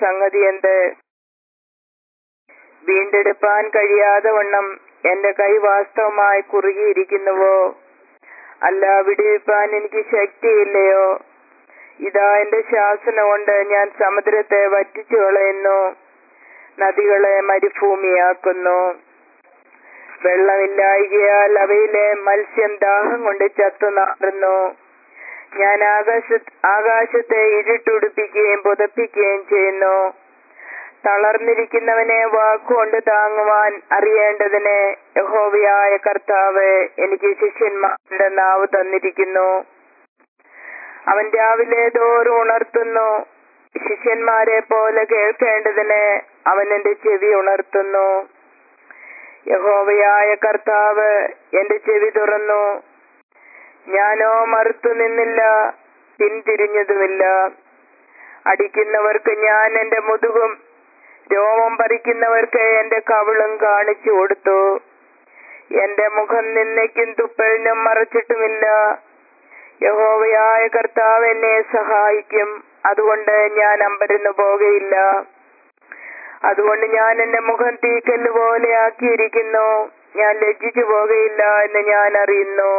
സംഗതി എന്ത് വീണ്ടെടുപ്പാൻ കഴിയാതെ വണ്ണം എന്റെ കൈ വാസ്തവമായി കുറുകിയിരിക്കുന്നുവോ അല്ല വിടുവിപ്പാൻ എനിക്ക് ശക്തിയില്ലയോ ഇതാ എന്റെ ശാസന കൊണ്ട് ഞാൻ സമുദ്രത്തെ വറ്റിച്ചു കളയുന്നു നദികളെ മരുഭൂമിയാക്കുന്നു വെള്ളമില്ലായികയാൽ അവയിലെ മത്സ്യം ദാഹം കൊണ്ട് ചത്തു നാറുന്നു ഞാൻ ആകാശ ആകാശത്തെ ഇരുട്ടുടുപ്പിക്കുകയും പുതപ്പിക്കുകയും ചെയ്യുന്നു തളർന്നിരിക്കുന്നവനെ വാക്കുകൊണ്ട് താങ്ങുവാൻ അറിയേണ്ടതിന് യഹോവയായ കർത്താവ് എനിക്ക് ശിഷ്യന്മാരുടെ നാവ് തന്നിരിക്കുന്നു അവൻ രാവിലെ തോറും ഉണർത്തുന്നു ശിഷ്യന്മാരെ പോലെ കേൾക്കേണ്ടതിന് അവൻ എന്റെ ചെവി ഉണർത്തുന്നു യഹോവയായ കർത്താവ് എന്റെ ചെവി തുറന്നു ഞാനോ മറുത്തു നിന്നില്ല പിന്തിരിഞ്ഞതുമില്ല അടിക്കുന്നവർക്ക് ഞാൻ എന്റെ മുതുകും രോമം പറിക്കുന്നവർക്ക് എന്റെ കവിളും കാണിച്ചു കൊടുത്തു എന്റെ മുഖം നിന്നയ്ക്കും തുപ്പലിനും മറച്ചിട്ടുമില്ല യഹോവയായ കർത്താവ് എന്നെ സഹായിക്കും അതുകൊണ്ട് ഞാൻ അമ്പരന്നു പോകയില്ല അതുകൊണ്ട് ഞാൻ എന്റെ മുഖം തീക്കല്ല് പോലെ ആക്കിയിരിക്കുന്നു ഞാൻ ലജ്ജിച്ചു പോകയില്ല എന്ന് ഞാൻ അറിയുന്നു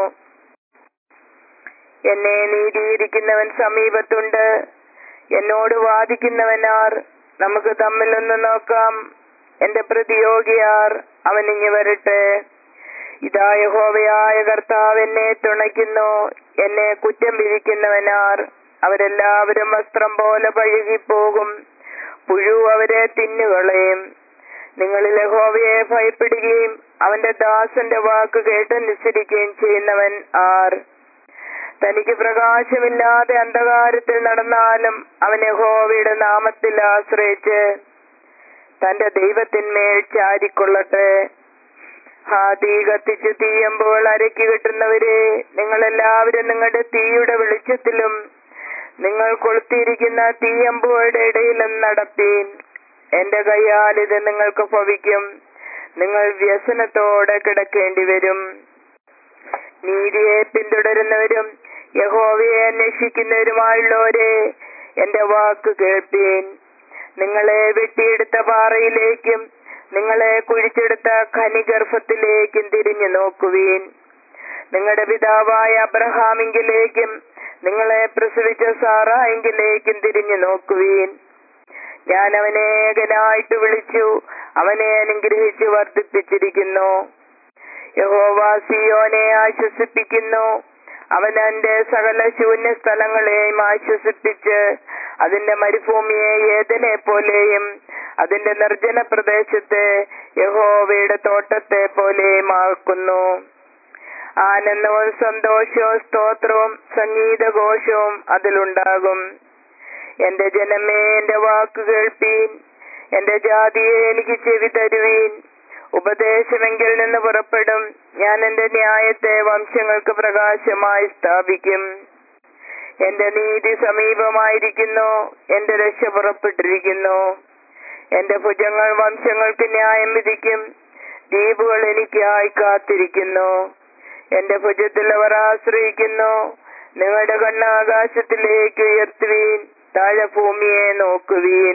എന്നെ നീതിയിരിക്കുന്നവൻ സമീപത്തുണ്ട് എന്നോട് വാദിക്കുന്നവനാർ നമുക്ക് തമ്മിലൊന്ന് നോക്കാം എന്റെ പ്രതിയോഗിയാർ അവൻ ഇങ്ങി വരട്ടെ ഇതാ യഹോവയായ കർത്താവ് എന്നെ തുണയ്ക്കുന്നു എന്നെ കുറ്റം വിധിക്കുന്നവനാർ അവരെല്ലാവരും വസ്ത്രം പോലെ പഴുകിപ്പോകും പുഴു അവരെ തിന്നുകളയും നിങ്ങളിൽ യഹോവയെ ഭയപ്പെടുകയും അവന്റെ ദാസന്റെ വാക്ക് കേട്ടനുസരിക്കുകയും ചെയ്യുന്നവൻ ആർ തനിക്ക് പ്രകാശമില്ലാതെ അന്ധകാരത്തിൽ നടന്നാലും അവൻ യഹോവയുടെ നാമത്തിൽ ആശ്രയിച്ച് തന്റെ ദൈവത്തിന്മേൽ ചാരിക്കൊള്ളട്ടെ ആ തീ കത്തിച്ച് തീയുമ്പോൾ അരക്കി കിട്ടുന്നവരെ നിങ്ങളെല്ലാവരും നിങ്ങളുടെ തീയുടെ വെളിച്ചത്തിലും നിങ്ങൾ കൊളുത്തിയിരിക്കുന്ന തീയമ്പുകളുടെ ഇടയിലും നടപ്പീൻ എന്റെ കൈയാൽ ഇത് നിങ്ങൾക്ക് ഭവിക്കും നിങ്ങൾ വ്യസനത്തോടെ കിടക്കേണ്ടി വരും നീതിയെ പിന്തുടരുന്നവരും യഹോവയെ അന്വേഷിക്കുന്നവരുമായുള്ളവരെ എന്റെ വാക്ക് കേൾപ്പീൻ നിങ്ങളെ വെട്ടിയെടുത്ത പാറയിലേക്കും നിങ്ങളെ കുഴിച്ചെടുത്ത ഖനിഗർഭത്തിലേക്കും തിരിഞ്ഞു നോക്കുവീൻ നിങ്ങളുടെ പിതാവായ അബ്രഹാമിങ്കിലേക്കും നിങ്ങളെ പ്രസവിച്ച സാറായെങ്കിലേക്കും തിരിഞ്ഞു നോക്കുവീൻ ഞാൻ അവനെ ഏകനായിട്ട് വിളിച്ചു അവനെ അനുഗ്രഹിച്ച് വർദ്ധിപ്പിച്ചിരിക്കുന്നു യഹോവ സിയോനെ ആശ്വസിപ്പിക്കുന്നു അവൻ എന്റെ സകല ശൂന്യ സ്ഥലങ്ങളെയും ആശ്വസിപ്പിച്ച് അതിന്റെ മരുഭൂമിയെ ഏതനെ പോലെയും അതിന്റെ നിർജ്ജന പ്രദേശത്തെ യഹോവയുടെ തോട്ടത്തെ പോലെയും ആക്കുന്നു ആനന്ദവും സന്തോഷവും സ്തോത്രവും സംഗീതഘോഷവും അതിലുണ്ടാകും എന്റെ ജനമേ എന്റെ വാക്ക് കേൾപ്പീൻ എന്റെ ജാതിയെ എനിക്ക് ചെവി തരുവീൻ ഉപദേശമെങ്കിൽ നിന്ന് പുറപ്പെടും ഞാൻ എന്റെ ന്യായത്തെ വംശങ്ങൾക്ക് പ്രകാശമായി സ്ഥാപിക്കും എന്റെ നീതി സമീപമായിരിക്കുന്നു എന്റെ രക്ഷ പുറപ്പെട്ടിരിക്കുന്നു എന്റെ ഭുജങ്ങൾ വംശങ്ങൾക്ക് ന്യായം വിധിക്കും ദ്വീപുകൾ എനിക്കായി കാത്തിരിക്കുന്നു എന്റെ ഭുജത്തിൽ അവർ ആശ്രയിക്കുന്നു നിങ്ങളുടെ കണ്ണ് ആകാശത്തിലേക്ക് ഉയർത്തുവീൻ താഴെ ഭൂമിയെ നോക്കുവീൻ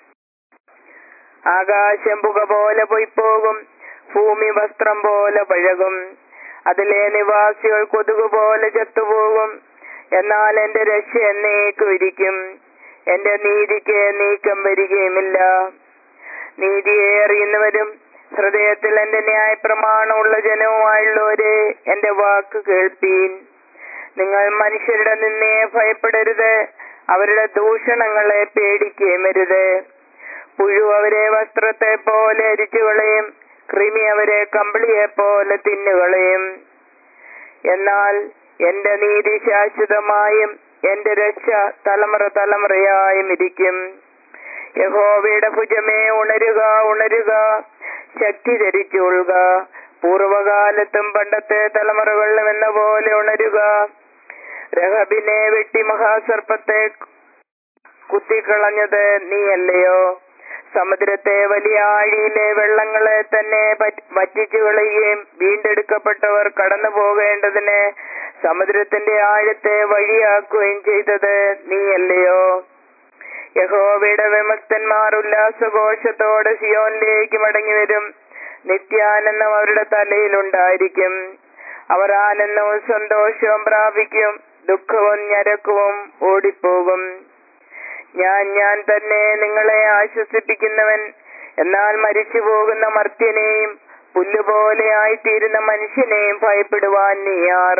ആകാശം പുക പോലെ പൊയ്പോകും ഭൂമി വസ്ത്രം പോലെ പഴകും അതിലെ നിവാസികൾ കൊതുക് പോലെ ചത്തുപോകും എന്നാൽ എന്റെ രക്ഷ എന്നേക്കും ഇരിക്കും എന്റെ നീതിക്ക് നീക്കം വരികയുമില്ല നീതിയെ അറിയുന്നവരും ഹൃദയത്തിൽ എന്റെ ന്യായപ്രമാണമുള്ള ജനവുമായുള്ളവരെ എന്റെ വാക്ക് കേൾപ്പീൻ നിങ്ങൾ മനുഷ്യരുടെ നിന്നെ ഭയപ്പെടരുത് അവരുടെ ദൂഷണങ്ങളെ പേടിക്കുകയുമരുത് പുഴു അവരെ വസ്ത്രത്തെ പോലെ അരിച്ചുകളയും കൃമി അവരെ കമ്പിളിയെ പോലെ തിന്നുകളയും എന്നാൽ എന്റെ നീതി ശാശ്വതമായും എന്റെ രക്ഷ തലമുറ തലമുറയായും ഇരിക്കും യഹോവയുടെ ഭുജമേ ഉണരുക ഉണരുക ശക്തി ധരിച്ചുകൊള്ളുക പൂർവകാലത്തും പണ്ടത്തെ തലമുറകളിലും എന്ന പോലെ ഉണരുക രഹബിനെ വെട്ടി മഹാസർപ്പത്തെ കുത്തിക്കളഞ്ഞത് നീയല്ലയോ സമുദ്രത്തെ വലിയ ആഴിയിലെ വെള്ളങ്ങളെ തന്നെ വറ്റിച്ചു കളയുകയും വീണ്ടെടുക്കപ്പെട്ടവർ കടന്നു പോകേണ്ടതിന് സമുദ്രത്തിന്റെ ആഴത്തെ വഴിയാക്കുകയും ചെയ്തത് നീയല്ലയോ യഹോവയുടെ വിമുക്തന്മാർ ഉല്ലാസഘോഷത്തോടെ സിയോനിലേക്ക് മടങ്ങി വരും നിത്യാനന്ദം അവരുടെ തലയിലുണ്ടായിരിക്കും അവർ ആനന്ദവും സന്തോഷവും പ്രാപിക്കും ദുഃഖവും ഞരക്കവും ഓടിപ്പോകും ഞാൻ ഞാൻ തന്നെ നിങ്ങളെ ആശ്വസിപ്പിക്കുന്നവൻ എന്നാൽ മരിച്ചു പോകുന്ന മർത്യനെയും പുല്ലുപോലെ ആയിത്തീരുന്ന മനുഷ്യനെയും ഭയപ്പെടുവാൻ നീയാർ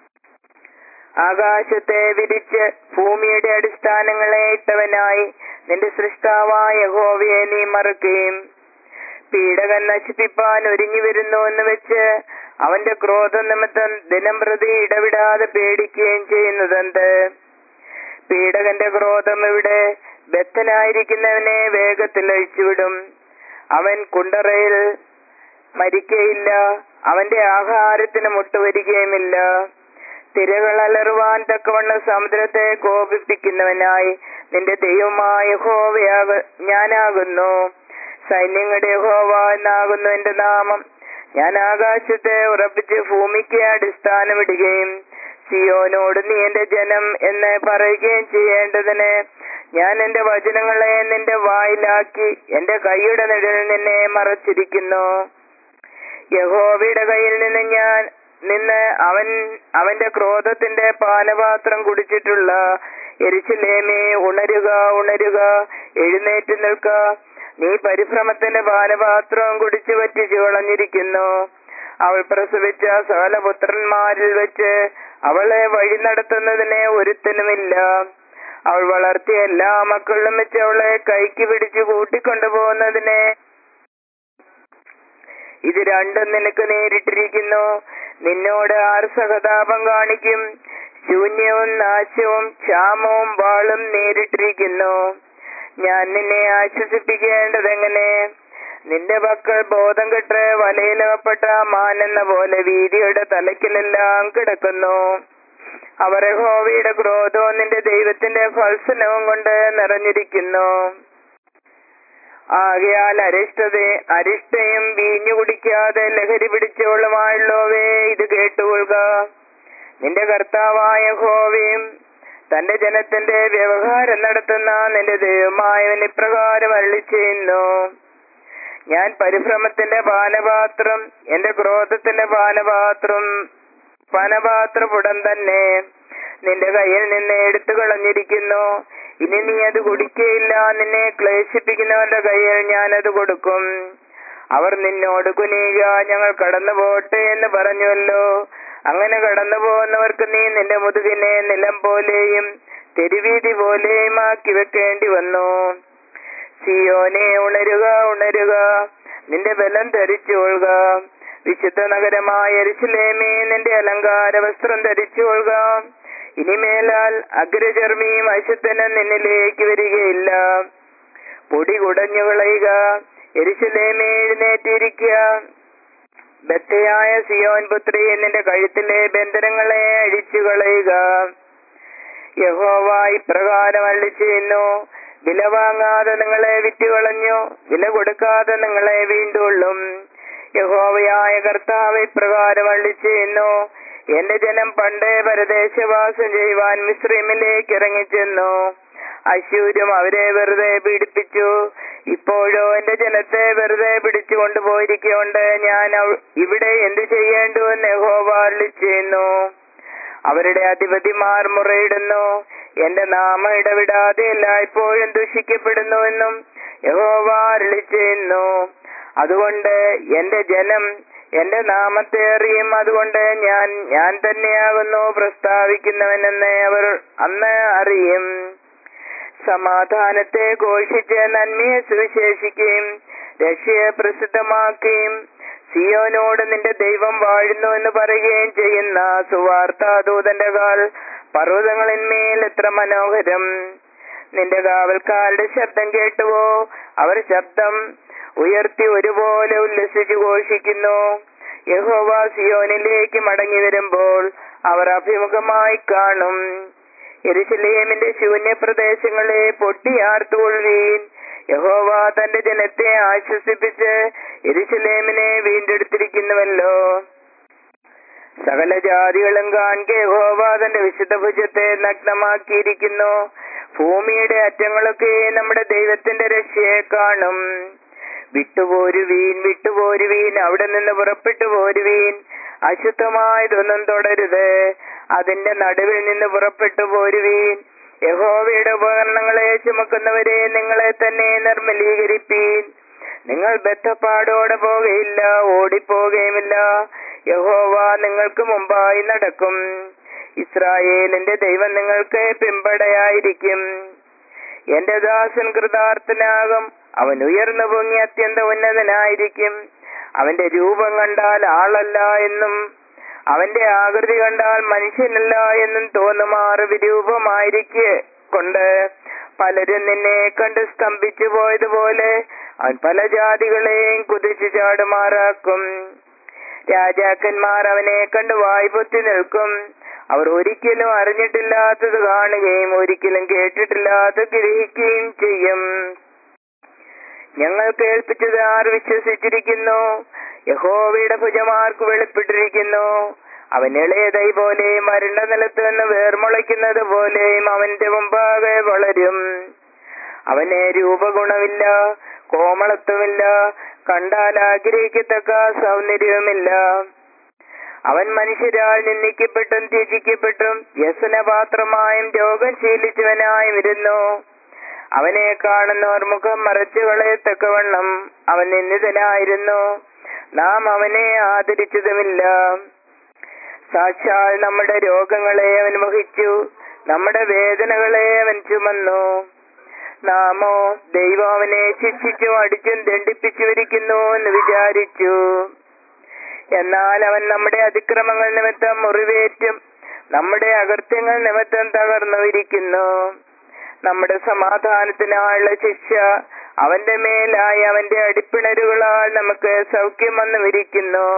ആകാശത്തെ വിരിച്ച് ഭൂമിയുടെ അടിസ്ഥാനങ്ങളെ ഇട്ടവനായി നിന്റെ സൃഷ്ടാവായ യഹോവയെ നീ മറക്കുകയും പീഡകൻ നശിപ്പിപ്പാൻ ഒരുങ്ങി വരുന്നു എന്ന് വെച്ച് അവന്റെ ക്രോധം നിമിത്തം ദിനം പ്രതി ഇടവിടാതെ പേടിക്കുകയും ചെയ്യുന്നതെന്ത് പീഡകന്റെ ക്രോധം ഇവിടെ ബദ്ധനായിരിക്കുന്നവനെ വേഗത്തിൽ അഴിച്ചുവിടും അവൻ കുണ്ടറയിൽ മരിക്കയില്ല അവന്റെ ആഹാരത്തിന് മുട്ടുവരികയുമില്ല തിരകൾ അലറുവാൻ തക്കവണ്ണം സമുദ്രത്തെ കോപിപ്പിക്കുന്നവനായി നിന്റെ ദൈവമായ ഹോവയാക ഞാനാകുന്നു സൈന്യങ്ങളുടെ ഹോവ എന്നാകുന്നു എന്റെ നാമം ഞാൻ ആകാശത്തെ ഉറപ്പിച്ച് ഭൂമിക്ക് അടിസ്ഥാനമിടുകയും സിയോനോട് നീ എന്റെ ജനം എന്ന് പറയുകയും ചെയ്യേണ്ടതിന് ഞാൻ എന്റെ വചനങ്ങളെ നിന്റെ വായിലാക്കി എന്റെ കൈയുടെ നിഴലിൽ നിന്നെ മറച്ചിരിക്കുന്നു യഹോവയുടെ കയ്യിൽ നിന്ന് ഞാൻ നിന്ന് അവൻ അവന്റെ ക്രോധത്തിന്റെ പാനപാത്രം കുടിച്ചിട്ടുള്ള എരിശിലേമേ ഉണരുക ഉണരുക എഴുന്നേറ്റ് നിൽക്ക നീ പരിഭ്രമത്തിന്റെ പാനപാത്രവും കുടിച്ചു പറ്റിച്ചു കളഞ്ഞിരിക്കുന്നു അവൾ പ്രസവിച്ച സകല പുത്രന്മാരിൽ വെച്ച് അവളെ വഴി നടത്തുന്നതിന് ഒരുത്തനുമില്ല അവൾ വളർത്തിയ എല്ലാ മക്കളിലും വെച്ച് അവളെ കൈക്ക് പിടിച്ചു കൂട്ടിക്കൊണ്ടുപോകുന്നതിനെ ഇത് രണ്ടും നിനക്ക് നേരിട്ടിരിക്കുന്നു നിന്നോട് ആർ സഹതാപം കാണിക്കും ശൂന്യവും നാശവും ക്ഷാമവും വാളും നേരിട്ടിരിക്കുന്നു ഞാൻ നിന്നെ ആശ്വസിപ്പിക്കേണ്ടതെങ്ങനെ നിന്റെ മക്കൾ ബോധം കെട്ട് വലയിലകപ്പെട്ട മാനെന്ന പോലെ വീതിയുടെ തലക്കിലെല്ലാം കിടക്കുന്നു അവർ ഹോവിയുടെ ക്രോധവും നിന്റെ ദൈവത്തിന്റെ ഫത്സനവും കൊണ്ട് നിറഞ്ഞിരിക്കുന്നു ആകയാൽ അരിഷ്ടതെ അരിഷ്ടയും വീഞ്ഞു കുടിക്കാതെ ലഹരി പിടിച്ചോളുമായുള്ളവേ ഇത് കേട്ടുകൊള്ളുക നിന്റെ കർത്താവായ ഹോവയും തന്റെ ജനത്തിന്റെ വ്യവഹാരം നടത്തുന്ന നിന്റെ ദൈവമായവൻ ഇപ്രകാരം അരളി ചെയ്യുന്നു ഞാൻ പരിഭ്രമത്തിന്റെ പാനപാത്രം എന്റെ ക്രോധത്തിന്റെ പാനപാത്രം പാനപാത്രപുടം തന്നെ നിന്റെ കയ്യിൽ നിന്ന് എടുത്തു കളഞ്ഞിരിക്കുന്നു ഇനി നീ അത് കുടിക്കയില്ല നിന്നെ ക്ലേശിപ്പിക്കുന്നവന്റെ കയ്യിൽ ഞാനത് കൊടുക്കും അവർ നിന്നോട് കുനിയുക ഞങ്ങൾ കടന്നു പോട്ടെ എന്ന് പറഞ്ഞുവല്ലോ അങ്ങനെ കടന്നു പോകുന്നവർക്ക് നീ നിന്റെ മുതുകിനെ നിലം പോലെയും തെരുവീതി പോലെയും ആക്കി വെക്കേണ്ടി വന്നു സിയോനെ ഉണരുക ഉണരുക നിന്റെ ബലം ധരിച്ചുകൊള്ളുക വിശുദ്ധ നഗരമായ എരിശിലേമേ നിന്റെ അലങ്കാര വസ്ത്രം ധരിച്ചുകൊള്ളുക ഇനിമേലാൽ അഗ്രചർമ്മിയും അശുദ്ധനും നിന്നിലേക്ക് വരികയില്ല പൊടി കുടഞ്ഞു കളയുക എരിശിലേമേ എഴുന്നേറ്റിരിക്കുക ബത്തയായ സിയോൻ പുത്രി നിന്റെ കഴുത്തിലെ ബന്ധനങ്ങളെ അഴിച്ചു കളയുക യഹോവ ഇപ്രകാരം അള്ളി ചെയ്യുന്നു വില വാങ്ങാതെ നിങ്ങളെ വിറ്റുകളഞ്ഞു വില കൊടുക്കാതെ നിങ്ങളെ വീണ്ടുകൊള്ളും യഹോവയായ കർത്താവ് ഇപ്രകാരം അള്ളി ചെയ്യുന്നു എന്റെ ജനം പണ്ടേ പരദേശവാസം ചെയ്യുവാൻ മിശ്രീമിലേക്ക് ഇറങ്ങിച്ചെന്നു അശൂര്യം അവരെ വെറുതെ പീഡിപ്പിച്ചു ഇപ്പോഴോ എന്റെ ജനത്തെ വെറുതെ പിടിച്ചു കൊണ്ടുപോയിരിക്കൊണ്ട് ഞാൻ അവ- ഇവിടെ എന്ത് ചെയ്യേണ്ടു എന്ന് യഹോവ അരുളി ചെയ്യുന്നു അവരുടെ അധിപതിമാർ മുറയിടുന്നു എന്റെ നാമം ഇടവിടാതെ എല്ലായ്പ്പോഴും ദുഷിക്കപ്പെടുന്നുവെന്നും യഹോവ അരുളി ചെയ്യുന്നു അതുകൊണ്ട് എന്റെ ജനം എന്റെ നാമത്തെ അറിയും അതുകൊണ്ട് ഞാൻ ഞാൻ തന്നെയാകുന്നു പ്രസ്താവിക്കുന്നവനെന്ന് അവർ അന്ന് അറിയും സമാധാനത്തെ ഘോഷിച്ച് നന്മയെ സുവിശേഷിക്കുകയും രക്ഷയെ പ്രസിദ്ധമാക്കുകയും സിയോനോട് നിന്റെ ദൈവം വാഴുന്നു എന്ന് പറയുകയും ചെയ്യുന്ന സുവാർത്താദൂതന്റെ കാൽ പർവ്വതങ്ങളിന്മേൽ എത്ര മനോഹരം നിന്റെ കാവൽക്കാരുടെ ശബ്ദം കേട്ടുവോ അവർ ശബ്ദം ഉയർത്തി ഒരുപോലെ ഉല്ലസിച്ചു ഘോഷിക്കുന്നു യഹോവ സിയോനിലേക്ക് മടങ്ങി വരുമ്പോൾ അവർ അഭിമുഖമായി കാണും എരുശലേമിന്റെ ശൂന്യ പ്രദേശങ്ങളെ പൊട്ടിയാർത്തുകൊള്ളുവീൻ യഹോവ തന്റെ ജനത്തെ ആശ്വസിപ്പിച്ച് എരുശലേമിനെ വീണ്ടെടുത്തിരിക്കുന്നുവല്ലോ സകല ജാതികളും കാൺകെ യഹോവ തന്റെ വിശുദ്ധ ഭുജത്തെ നഗ്നമാക്കിയിരിക്കുന്നു ഭൂമിയുടെ അറ്റങ്ങളൊക്കെ നമ്മുടെ ദൈവത്തിന്റെ രക്ഷയെ കാണും വിട്ടുപോരുവീൻ വിട്ടുപോരുവീൻ അവിടെ നിന്ന് പുറപ്പെട്ടു പോരുവീൻ അശുദ്ധമായതൊന്നും തുടരുത് അതിന്റെ നടുവിൽ നിന്ന് പുറപ്പെട്ടു പോരുവീൻ യഹോവയുടെ ഉപകരണങ്ങളെ ചുമക്കുന്നവരെ നിങ്ങളെ തന്നെ നിർമ്മലീകരിപ്പീൻ നിങ്ങൾ ബദ്ധപ്പാടോടെ പോകയില്ല ഓടിപ്പോകുകയുമില്ല യഹോവ നിങ്ങൾക്ക് മുമ്പായി നടക്കും ഇസ്രായേലിന്റെ ദൈവം നിങ്ങൾക്ക് പിമ്പടയായിരിക്കും എന്റെ ദാസൻ കൃതാർത്ഥനാകും അവൻ ഉയർന്നു പൊങ്ങി അത്യന്ത ഉന്നതനായിരിക്കും അവന്റെ രൂപം കണ്ടാൽ ആളല്ല എന്നും അവന്റെ ആകൃതി കണ്ടാൽ മനുഷ്യനല്ല എന്നും തോന്നുമാറ് വിരൂപമായിരിക്കെ കൊണ്ട് പലരും നിന്നെ കണ്ട് സ്തംഭിച്ചു പോയതുപോലെ അവൻ പല ജാതികളെയും കുതിച്ചു ചാടുമാറാക്കും രാജാക്കന്മാർ അവനെ കണ്ട് വായ്പൊത്തി നിൽക്കും അവർ ഒരിക്കലും അറിഞ്ഞിട്ടില്ലാത്തത് കാണുകയും ഒരിക്കലും കേട്ടിട്ടില്ലാത്തത് ഗ്രഹിക്കുകയും ചെയ്യും ഞങ്ങൾ കേൾപ്പിച്ചത് ആർ വിശ്വസിച്ചിരിക്കുന്നു യഹോവയുടെ ഭുജമാർക്ക് വെളിപ്പെട്ടിരിക്കുന്നു അവൻ ഇളയതൈ പോലെയും മരുണ്ട നിലത്ത് നിന്ന് വേർമുളയ്ക്കുന്നത് പോലെയും അവന്റെ മുമ്പാകെ വളരും അവന് രൂപഗുണമില്ല കോമളത്വമില്ല കണ്ടാൽ ആഗ്രഹിക്കത്തക്ക സൗന്ദര്യവുമില്ല അവൻ മനുഷ്യരാൽ നിന്ദിക്കപ്പെട്ടും ത്യജിക്കപ്പെട്ടും വ്യസനപാത്രമായും രോഗം ശീലിച്ചവനായും ഇരുന്നു അവനെ കാണുന്നവർ മുഖം മറച്ചു കളയത്തക്കവണ്ണം അവൻ നിന്ദിതനായിരുന്നു നാം അവനെ ആദരിച്ചതുമില്ല സാക്ഷാൽ നമ്മുടെ രോഗങ്ങളെ അവൻ വഹിച്ചു നമ്മുടെ വേദനകളെ അവൻ ചുമന്നു നാമോ ദൈവം അവനെ ശിക്ഷിച്ചും അടിച്ചും ദണ്ഡിപ്പിച്ചുവരിക്കുന്നു എന്ന് വിചാരിച്ചു എന്നാൽ അവൻ നമ്മുടെ അതിക്രമങ്ങൾ നിമിത്തം മുറിവേറ്റും നമ്മുടെ അകൃത്യങ്ങൾ നിമിത്തം തകർന്നുവിരിക്കുന്നു നമ്മുടെ സമാധാനത്തിനായുള്ള ശിക്ഷ അവന്റെ മേലായി അവന്റെ അടിപ്പിണരുകളാൽ നമുക്ക് സൗഖ്യം വന്നു വിരിക്കുന്നു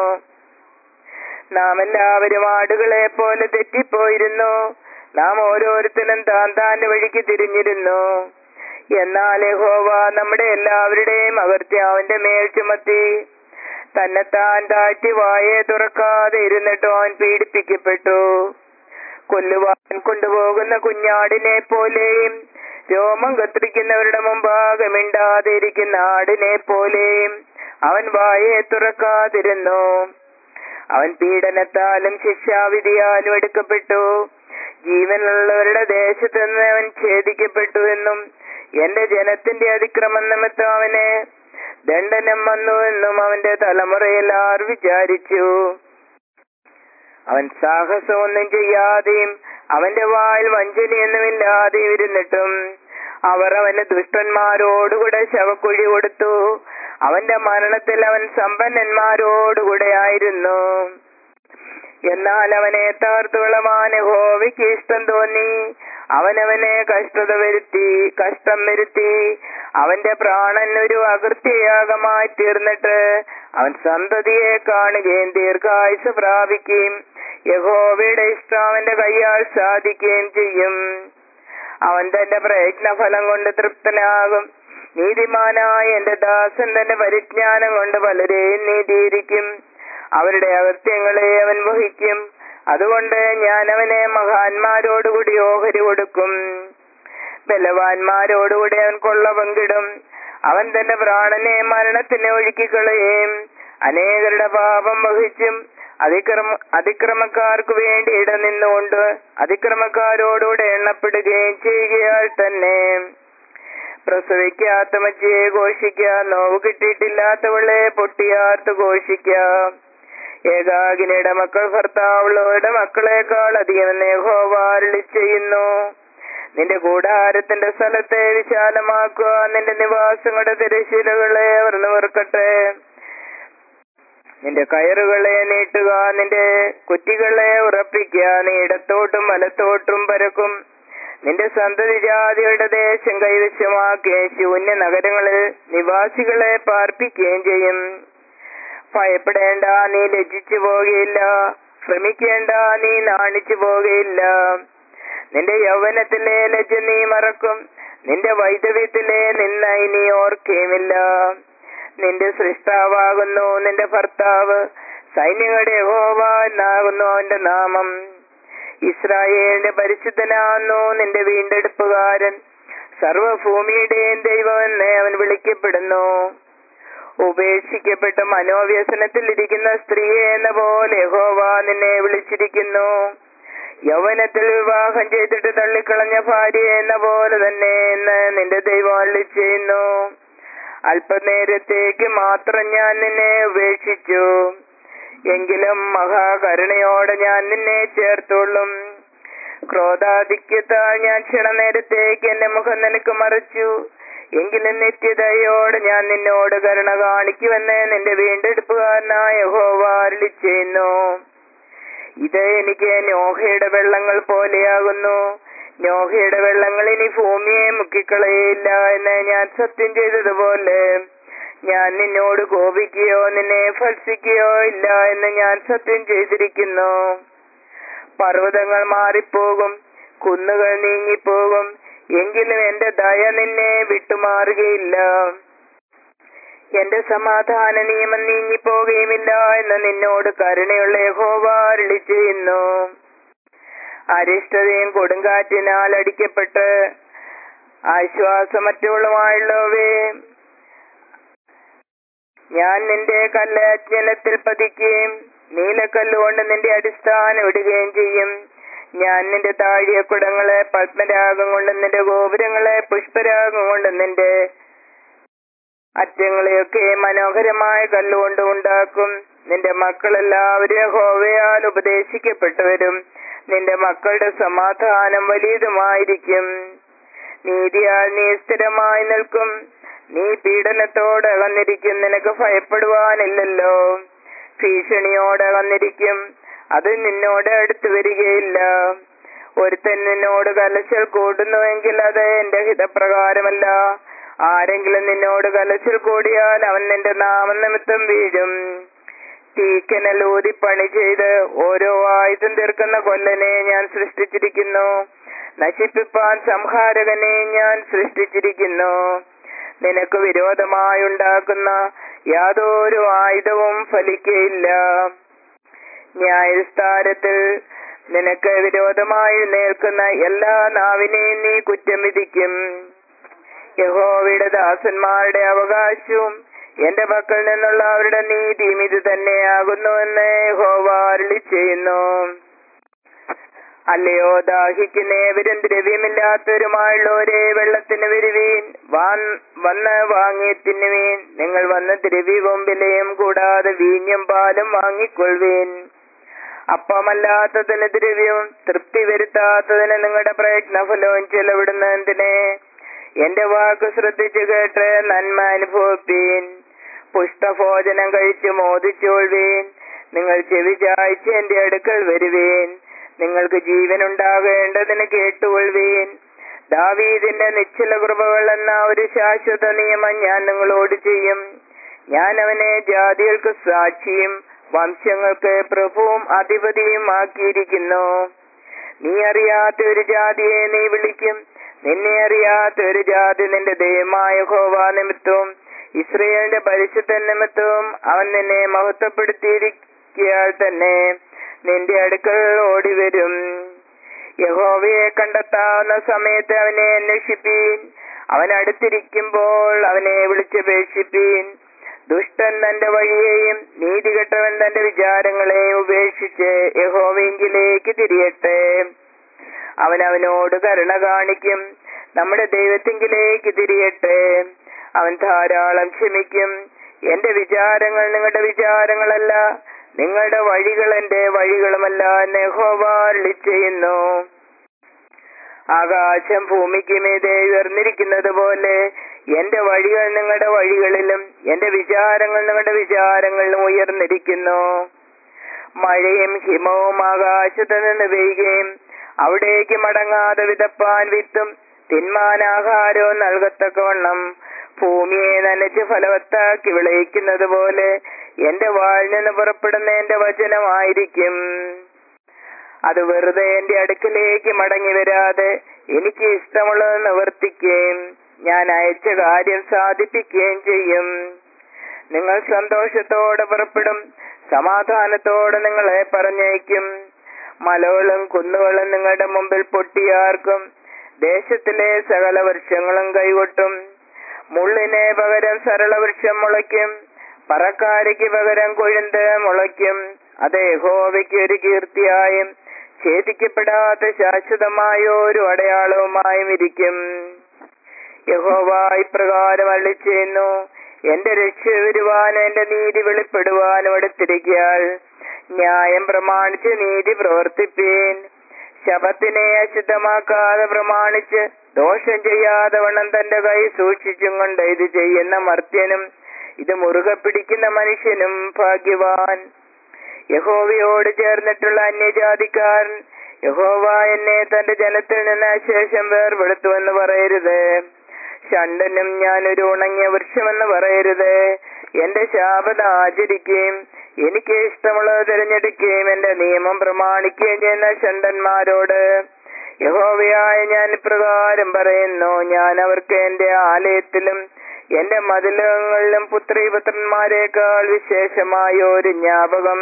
നാം എല്ലാവരും ആടുകളെ പോലെ തെറ്റിപ്പോയിരുന്നു നാം ഓരോരുത്തരും താൻ താന്റെ വഴിക്ക് തിരിഞ്ഞിരുന്നു എന്നാൽ യഹോവ നമ്മുടെ എല്ലാവരുടെയും അകർത്യം അവന്റെ മേൽ ചുമത്തി തന്നെത്താൻ താഴ്ത്തി വായെ തുറക്കാതെ ഇരുന്നിട്ടോ അവൻ പീഡിപ്പിക്കപ്പെട്ടു കൊല്ലുവാൻ കൊണ്ടുപോകുന്ന കുഞ്ഞാടിനെ പോലെയും രോമം കത്തിരിക്കുന്നവരുടെ മുമ്പാകെ മിണ്ടാതെ ഇരിക്കുന്ന ആടിനെ പോലെയും അവൻ വായെ തുറക്കാതിരുന്നു അവൻ പീഡനത്താലും ശിക്ഷാവിധിയാലും എടുക്കപ്പെട്ടു ജീവനുള്ളവരുടെ ദേശത്ത് നിന്ന് അവൻ ഛേദിക്കപ്പെട്ടു എന്നും എന്റെ ജനത്തിന്റെ അതിക്രമം നിമിത്തം അവന് ദണ്ഡനം വന്നു എന്നും അവന്റെ തലമുറയിൽ ആർ വിചാരിച്ചു അവൻ സാഹസമൊന്നും ചെയ്യാതെയും അവന്റെ വായിൽ വഞ്ചനയൊന്നുമില്ലാതെയും ഇരുന്നിട്ടും അവർ അവന് ദുഷ്ടന്മാരോടുകൂടെ ശവക്കുഴി കൊടുത്തു അവന്റെ മരണത്തിൽ അവൻ സമ്പന്നന്മാരോടുകൂടെ ആയിരുന്നു എന്നാൽ അവനെ താർത്തുകളമാൻ ഹോവിക്ക് ഇഷ്ടം തോന്നി അവനവനെ കഷ്ടത വരുത്തി കഷ്ടം വരുത്തി അവന്റെ പ്രാണൻ ഒരു അകൃത്യയാഗമായി തീർന്നിട്ട് അവൻ സന്തതിയെ കാണുകയും ദീർഘായുസ് പ്രാപിക്കുകയും യഹോവയുടെ ഇഷ്ടം അവന്റെ കൈയാൽ സാധിക്കുകയും ചെയ്യും അവൻ തന്റെ പ്രയത്നഫലം കൊണ്ട് തൃപ്തനാകും നീതിമാനായ എന്റെ ദാസൻ തന്റെ പരിജ്ഞാനം കൊണ്ട് പലരെയും നീതിയിരിക്കും അവരുടെ അകൃത്യങ്ങളെ അവൻ വഹിക്കും അതുകൊണ്ട് ഞാൻ അവനെ മഹാന്മാരോടുകൂടി ഓഹരി കൊടുക്കും ബലവാന്മാരോടുകൂടി അവൻ കൊള്ള പങ്കിടും അവൻ തന്റെ പ്രാണനെ മരണത്തിന് ഒഴുക്കിക്കളയും അനേകരുടെ പാപം വഹിച്ചും അതിക്രമ അതിക്രമക്കാർക്ക് വേണ്ടി ഇടനിന്നുകൊണ്ട് അതിക്രമക്കാരോടുകൂടെ എണ്ണപ്പെടുകയും ചെയ്യുകയാൽ തന്നെ പ്രസവിക്കാത്ത മജ്ജയെ ഘോഷിക്ക നോവ് കിട്ടിയിട്ടില്ലാത്തവളെ പൊട്ടിയാർത്ത് ഘോഷിക്ക ഏകാകിനിയുടെ മക്കൾ ഭർത്താവുള്ളവരുടെ മക്കളെക്കാൾ അധികം യഹോവാരളി ചെയ്യുന്നു നിന്റെ കൂടാരത്തിന്റെ സ്ഥലത്തെ വിശാലമാക്കുക നിന്റെ നിവാസങ്ങളുടെ തിരശീലകളെ അവർ നിവർക്കട്ടെ നിന്റെ കയറുകളെ നീട്ടുക നിന്റെ കുറ്റികളെ ഉറപ്പിക്കുക നീ ഇടത്തോട്ടും വലത്തോട്ടും പരക്കും നിന്റെ സന്തതി ജാതിയുടെ ദേശം കൈവശമാക്കുകയും ശൂന്യ നഗരങ്ങളിൽ നിവാസികളെ പാർപ്പിക്കുകയും ചെയ്യും ഭയപ്പെടേണ്ട നീ ലജ്ജിച്ചു പോകുകയില്ല ശ്രമിക്കേണ്ട നീ നാണിച്ചു പോകുകയില്ല നിന്റെ യൗവനത്തിലെ ലജ്ജ നീ മറക്കും നിന്റെ വൈദവ്യത്തിലെ നിന്നായി നീ ഓർക്കുകയുമില്ല നിന്റെ സൃഷ്ടാവാകുന്നു നിന്റെ ഭർത്താവ് സൈന്യങ്ങളുടെ യഹോവ എന്നാകുന്നു അവന്റെ നാമം ഇസ്രായേലിന്റെ പരിശുദ്ധനാകുന്നു നിന്റെ വീണ്ടെടുപ്പുകാരൻ സർവഭൂമിയുടെയും ദൈവം എന്ന് അവൻ വിളിക്കപ്പെടുന്നു ഉപേക്ഷിക്കപ്പെട്ട മനോവ്യസനത്തിൽ ഇരിക്കുന്ന സ്ത്രീയെ എന്ന പോലെ യഹോവ നിന്നെ വിളിച്ചിരിക്കുന്നു യൗവനത്തിൽ വിവാഹം ചെയ്തിട്ട് തള്ളിക്കളഞ്ഞ ഭാര്യ എന്ന പോലെ തന്നെ എന്ന് നിന്റെ ദൈവം അള്ളി ചെയ്യുന്നു അല്പനേരത്തേക്ക് മാത്രം ഞാൻ നിന്നെ ഉപേക്ഷിച്ചു എങ്കിലും മഹാകരുണയോടെ ഞാൻ നിന്നെ ചേർത്തുള്ളും ക്രോധാധിക്യത്താൽ ഞാൻ ക്ഷണനേരത്തേക്ക് എന്റെ മുഖം നിനക്ക് മറിച്ചു എങ്കിലും നിത്യതയോട് ഞാൻ നിന്നോട് കരുണ കാണിക്കുമെന്ന് നിന്റെ വീണ്ടെടുപ്പുകാരനായ യഹോവ അരുളി ചെയ്യുന്നു ഇത് എനിക്ക് നോഹയുടെ വെള്ളങ്ങൾ പോലെയാകുന്നു നോഹയുടെ വെള്ളങ്ങൾ ഇനി ഭൂമിയെ മുക്കിക്കളയില്ല എന്ന് ഞാൻ സത്യം ചെയ്തതുപോലെ ഞാൻ നിന്നോട് കോപിക്കുകയോ നിന്നെ ഭത്സിക്കുകയോ ഇല്ല എന്ന് ഞാൻ സത്യം ചെയ്തിരിക്കുന്നു പർവ്വതങ്ങൾ മാറിപ്പോകും കുന്നുകൾ നീങ്ങിപ്പോകും എങ്കിലും എന്റെ ദയ നിന്നെ വിട്ടുമാറുകയില്ല എന്റെ സമാധാന നിയമം നീങ്ങിപ്പോകുകയുമില്ല എന്ന് നിന്നോട് കരുണയുള്ള യഹോവ അരുളി ചെയ്യുന്നു അരിഷ്ടതയും കൊടുങ്കാറ്റിനാൽ അടിക്കപ്പെട്ട് ആശ്വാസമറ്റുള്ളവേ ഞാൻ നിന്റെ കല്ല് അജ്ഞനത്തിൽ പതിക്കുകയും നീലക്കല്ലുകൊണ്ട് നിന്റെ അടിസ്ഥാനം ഇടുകയും ചെയ്യും ഞാൻ നിന്റെ താഴിയ കുടങ്ങളെ പത്മരാഗം കൊണ്ടും നിന്റെ ഗോപുരങ്ങളെ പുഷ്പരാഗം കൊണ്ടും നിന്റെ അറ്റങ്ങളെയൊക്കെ മനോഹരമായ കല്ലുകൊണ്ട് ഉണ്ടാക്കും നിന്റെ മക്കളെല്ലാവരും ഹോവയാൽ ഉപദേശിക്കപ്പെട്ടവരും നിന്റെ മക്കളുടെ സമാധാനം വലിയതുമായിരിക്കും നീതിയാൽ നീ സ്ഥിരമായി നിൽക്കും നീ പീഡനത്തോട് അകന്നിരിക്കും നിനക്ക് ഭയപ്പെടുവാനില്ലല്ലോ ഭീഷണിയോട് അകന്നിരിക്കും അത് നിന്നോട് അടുത്തു വരികയില്ല ഒരുത്തൻ നിന്നോട് കലശൽ കൂടുന്നുവെങ്കിൽ അത് എന്റെ ഹിതപ്രകാരമല്ല ആരെങ്കിലും നിന്നോട് കലശൽ കൂടിയാൽ അവൻ നിന്റെ നാമനിമിത്തം വീഴും തീക്കനലൂതി പണി ചെയ്ത് ഓരോ ആയുധം തീർക്കുന്ന കൊല്ലനെ ഞാൻ സൃഷ്ടിച്ചിരിക്കുന്നു നശിപ്പിപ്പാൻ സംഹാരകനെ ഞാൻ സൃഷ്ടിച്ചിരിക്കുന്നു നിനക്ക് വിരോധമായി ഉണ്ടാക്കുന്ന യാതൊരു ആയുധവും ഫലിക്കയില്ല ന്യായസ്ഥാനത്തിൽ നിനക്ക് വിരോധമായി നിൽക്കുന്ന എല്ലാ നാവിനെയും നീ കുറ്റം വിധിക്കും യഹോവയുടെ ദാസന്മാരുടെ അവകാശവും എന്റെ മക്കളിൽ നിന്നുള്ള അവരുടെ നീതിയും ഇത് തന്നെയാകുന്നുവെന്ന് യഹോവ അരുളി ചെയ്യുന്നു അല്ലയോ ദാഹിക്കുന്നവരും ദ്രവ്യമില്ലാത്തവരുമായുള്ളവരെ വെള്ളത്തിന് വരുവീൻ വന്ന് വാങ്ങി തിന്നുവീൻ നിങ്ങൾ വന്ന് ദ്രവ്യവും വിലയും കൂടാതെ വീഞ്ഞും പാലും വാങ്ങിക്കൊള്ളുവീൻ അപ്പമല്ലാത്തതിന് ദ്രവ്യവും തൃപ്തി വരുത്താത്തതിന് നിങ്ങളുടെ പ്രയത്നഫലവും ചെലവിടുന്ന എന്തിനെ എന്റെ വാക്ക് ശ്രദ്ധിച്ചു കേട്ട് നന്മ അനുഭവിപ്പീൻ പുഷ്ടഭോജനം കഴിച്ചു മോദിച്ചോൾവീൻ നിങ്ങൾ ചെവി ചായ്ച്ച് എന്റെ അടുക്കൽ വരുവീൻ നിങ്ങൾക്ക് ജീവൻ ഉണ്ടാകേണ്ടതിന് കേട്ടുകൊള്ളുവീൻ ദാവീദിന്റെ നിശ്ചല കൃപകൾ എന്ന ഒരു ശാശ്വത നിയമം ഞാൻ നിങ്ങളോട് ചെയ്യും ഞാൻ അവനെ ജാതികൾക്ക് സാക്ഷിയും വംശങ്ങൾക്ക് പ്രഭുവും അധിപതിയും ആക്കിയിരിക്കുന്നു നീ അറിയാത്ത ഒരു ജാതിയെ നീ വിളിക്കും നിന്നെ അറിയാത്ത ഒരു ജാതി നിന്റെ ദൈവമായ ഹോവ നിമിത്തവും ഇസ്രയേലിന്റെ പരിശുദ്ധ നിമിത്തവും അവൻ നിന്നെ മഹത്വപ്പെടുത്തിയിരിക്കിയാൽ തന്നെ നിന്റെ അടുക്കൽ ഓടി വരും യഹോവയെ കണ്ടെത്താവുന്ന സമയത്ത് അവനെ അന്വേഷിപ്പീൻ അവൻ അടുത്തിരിക്കുമ്പോൾ അവനെ വിളിച്ചപേക്ഷിപ്പീൻ ദുഷ്ടൻ തന്റെ വഴിയെയും നീതികെട്ടവൻ തന്റെ വിചാരങ്ങളെയും ഉപേക്ഷിച്ച് യഹോവയെങ്കിലേക്ക് തിരിയട്ടെ അവൻ അവനോട് കരുണ കാണിക്കും നമ്മുടെ ദൈവത്തിങ്കിലേക്ക് തിരിയട്ടെ അവൻ ധാരാളം ക്ഷമിക്കും എന്റെ വിചാരങ്ങൾ നിങ്ങളുടെ വിചാരങ്ങളല്ല നിങ്ങളുടെ വഴികൾ എന്റെ വഴികളുമല്ല നെഹോവാർളി ചെയ്യുന്നു ആകാശം ഭൂമിക്ക് മീതെ ഉയർന്നിരിക്കുന്നത് പോലെ എന്റെ വഴികൾ നിങ്ങളുടെ വഴികളിലും എന്റെ വിചാരങ്ങൾ നിങ്ങളുടെ വിചാരങ്ങളിലും ഉയർന്നിരിക്കുന്നു മഴയും ഹിമവും ആകാശത്ത് നിന്ന് പെയ്യുകയും അവിടേക്ക് മടങ്ങാതെ വിതപ്പാൻ വിത്തും തിന്മാൻ ആഹാരവും നൽകത്തക്കവണ്ണം ഭൂമിയെ നനച്ച് ഫലവത്താക്കി വിളയിക്കുന്നത് പോലെ എന്റെ വാഴിൽ നിന്ന് പുറപ്പെടുന്ന എന്റെ വചനമായിരിക്കും അത് വെറുതെ എന്റെ അടുക്കിലേക്ക് മടങ്ങി വരാതെ എനിക്ക് ഇഷ്ടമുള്ളത് നിവർത്തിക്കുകയും ഞാൻ അയച്ച കാര്യം സാധിപ്പിക്കുകയും ചെയ്യും നിങ്ങൾ സന്തോഷത്തോടെ പുറപ്പെടും സമാധാനത്തോടെ നിങ്ങളെ പറഞ്ഞയക്കും മലകളും കുന്നുകളും നിങ്ങളുടെ മുമ്പിൽ പൊട്ടിയാർക്കും ദേശത്തിലെ സകല വൃക്ഷങ്ങളും കൈകൊട്ടും മുള്ളിനെ പകരം സരളവൃക്ഷം മുളയ്ക്കും പറക്കാരിക്ക് പകരം കൊഴുന്ത് മുളയ്ക്കും അത് യഹോവയ്ക്ക് ഒരു കീർത്തിയായും ഛേദിക്കപ്പെടാത്ത ശാശ്വതമായ ഒരു അടയാളവുമായും ഇരിക്കും യഹോവ ഇപ്രകാരം അള്ളി ചെയ്യുന്നു എന്റെ രക്ഷ വരുവാനും എന്റെ നീതി വെളിപ്പെടുവാനും അടുത്തിരിക്കാൽ ന്യായം പ്രമാണിച്ച് നീതി പ്രവർത്തിപ്പീൻ ശബത്തിനെ അശുദ്ധമാക്കാതെ പ്രമാണിച്ച് ദോഷം ചെയ്യാതെ വണ്ണം തന്റെ കൈ സൂക്ഷിച്ചും കൊണ്ട് ഇത് ചെയ്യുന്ന മർത്യനും ഇത് മുറുകെ പിടിക്കുന്ന മനുഷ്യനും ഭാഗ്യവാൻ യഹോവയോട് ചേർന്നിട്ടുള്ള അന്യജാതിക്കാരൻ യഹോവ എന്നെ തന്റെ ജനത്തിൽ നിന്ന് ശേഷം വേർപെടുത്തുവെന്ന് പറയരുത് ഷണ്ടനും ഞാനൊരു ഉണങ്ങിയ വൃക്ഷമെന്ന് പറയരുത് എന്റെ ശാപത ആചരിക്കുകയും എനിക്ക് ഇഷ്ടമുള്ളത് തിരഞ്ഞെടുക്കുകയും എന്റെ നിയമം പ്രമാണിക്കുകയും ചെയ്യുന്ന ഷണ്ടന്മാരോട് യഹോവയായ ഞാൻ ഇപ്രകാരം പറയുന്നു ഞാൻ അവർക്ക് എന്റെ ആലയത്തിലും എന്റെ മതിലകങ്ങളിലും പുത്രീപുത്രന്മാരെക്കാൾ വിശേഷമായ ഒരു ജ്ഞാപകം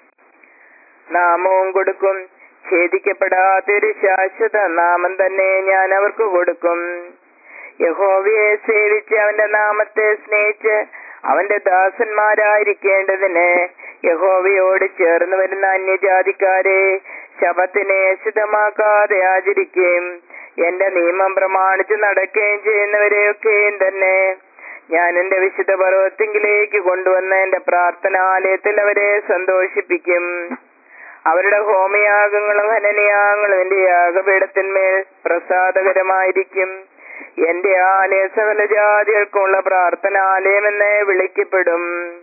നാമവും കൊടുക്കും ഛേദിക്കപ്പെടാത്തൊരു ശാശ്വത നാമം തന്നെ ഞാൻ അവർക്ക് കൊടുക്കും യഹോവയെ സേവിച്ച് അവന്റെ നാമത്തെ സ്നേഹിച്ച് അവന്റെ ദാസന്മാരായിരിക്കേണ്ടതിന് യഹോവയോട് ചേർന്ന് വരുന്ന അന്യജാതിക്കാരെ ശബത്തിനെ അശുദ്ധമാക്കാതെ ആചരിക്കുകയും എന്റെ നിയമം പ്രമാണിച്ച് നടക്കുകയും ചെയ്യുന്നവരെയൊക്കെയും തന്നെ ഞാൻ എന്റെ വിശുദ്ധ പർവ്വത്തിങ്കിലേക്ക് കൊണ്ടുവന്ന എന്റെ പ്രാർത്ഥനാലയത്തിൽ അവരെ സന്തോഷിപ്പിക്കും അവരുടെ ഹോമയാഗങ്ങളും ഹനനയാഗങ്ങളും എന്റെ യാഗപീഠത്തിന്മേൽ പ്രസാദകരമായിരിക്കും എന്റെ ആലയ സകല ജാതികൾക്കുള്ള പ്രാർത്ഥനാലയമെന്ന് വിളിക്കപ്പെടും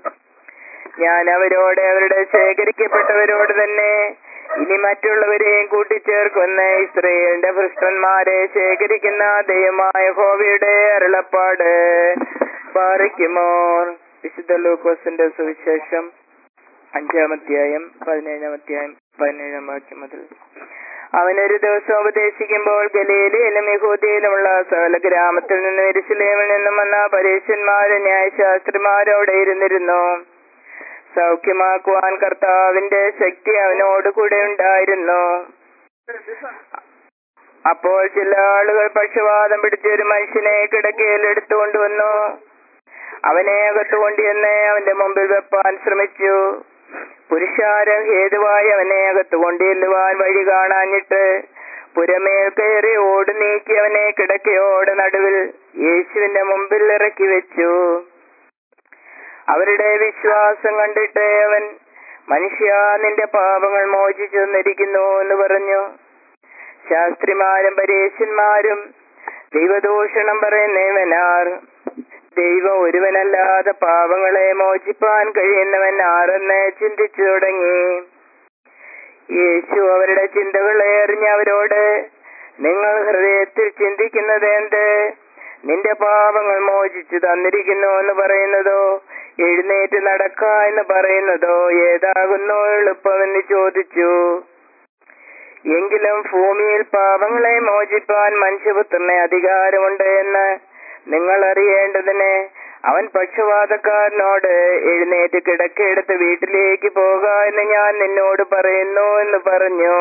ഞാൻ അവരോട് അവരുടെ ശേഖരിക്കപ്പെട്ടവരോട് തന്നെ ഇനി മറ്റുള്ളവരെയും കൂട്ടിച്ചേർക്കുന്ന ഇസ്രയേലിന്റെ ഭൃഷ്ടന്മാരെ ശേഖരിക്കുന്ന ദൈവമായ ഹോവയുടെ അരുളപ്പാട് പാറിക്കുമോർ വിശുദ്ധ ലൂക്കോസിന്റെ സുവിശേഷം അഞ്ചാമധ്യായം പതിനേഴാം അധ്യായം പതിനേഴാം വാക്യം മുതൽ അവനൊരു ദിവസം ഉപദേശിക്കുമ്പോൾ ഗലീലയിലും യഹൂദിയിലുമുള്ള സകല ഗ്രാമത്തിൽ നിന്ന് എരുസലേമിൽ നിന്നും വന്ന പരീക്ഷന്മാരും ന്യായശാസ്ത്രിമാരും അവിടെ ഇരുന്നിരുന്നു സൗഖ്യമാക്കുവാൻ കർത്താവിന്റെ ശക്തി അവനോട് കൂടെ ഉണ്ടായിരുന്നു അപ്പോൾ ചില ആളുകൾ പക്ഷവാതം പിടിച്ച ഒരു മനുഷ്യനെ കിടക്കയിൽ എടുത്തുകൊണ്ടുവന്നു അവനെ അകത്തു കൊണ്ടുവന്ന് അവന്റെ മുമ്പിൽ വെപ്പാൻ ശ്രമിച്ചു പുരുഷാരം ഹേതുവായി അവനെ അകത്തു കൊണ്ടുചെല്ലുവാൻ വഴി കാണാഞ്ഞിട്ട് പുരമേൽ കയറി ഓട് നീക്കി അവനെ കിടക്കയോട് നടുവിൽ യേശുവിന്റെ മുമ്പിൽ ഇറക്കി വെച്ചു അവരുടെ വിശ്വാസം കണ്ടിട്ട് അവൻ മനുഷ്യ നിന്റെ പാപങ്ങൾ മോചിച്ചു തന്നിരിക്കുന്നു എന്ന് പറഞ്ഞു ശാസ്ത്രിമാരും പരീശന്മാരും ദൈവദൂഷണം പറയുന്നവനാർ ദൈവം ഒരുവനല്ലാതെ പാപങ്ങളെ മോചിപ്പാൻ കഴിയുന്നവൻ ആരെന്ന് ചിന്തിച്ചു തുടങ്ങി യേശു അവരുടെ ചിന്തകളെ എറിഞ്ഞ അവരോട് നിങ്ങൾ ഹൃദയത്തിൽ ചിന്തിക്കുന്നത് എന്ത് നിന്റെ പാപങ്ങൾ മോചിച്ചു തന്നിരിക്കുന്നു എന്ന് പറയുന്നതോ എഴുന്നേറ്റ് നടക്ക എന്ന് പറയുന്നതോ ഏതാകുന്നു എളുപ്പമെന്ന് ചോദിച്ചു എങ്കിലും ഭൂമിയിൽ പാപങ്ങളെ മോചിപ്പാൻ മനുഷ്യപുത്രന് അധികാരമുണ്ട് എന്ന് നിങ്ങൾ അറിയേണ്ടതിന് അവൻ പക്ഷപാതക്കാരനോട് എഴുന്നേറ്റ് കിടക്കെടുത്ത് വീട്ടിലേക്ക് പോക എന്ന് ഞാൻ നിന്നോട് പറയുന്നു എന്ന് പറഞ്ഞു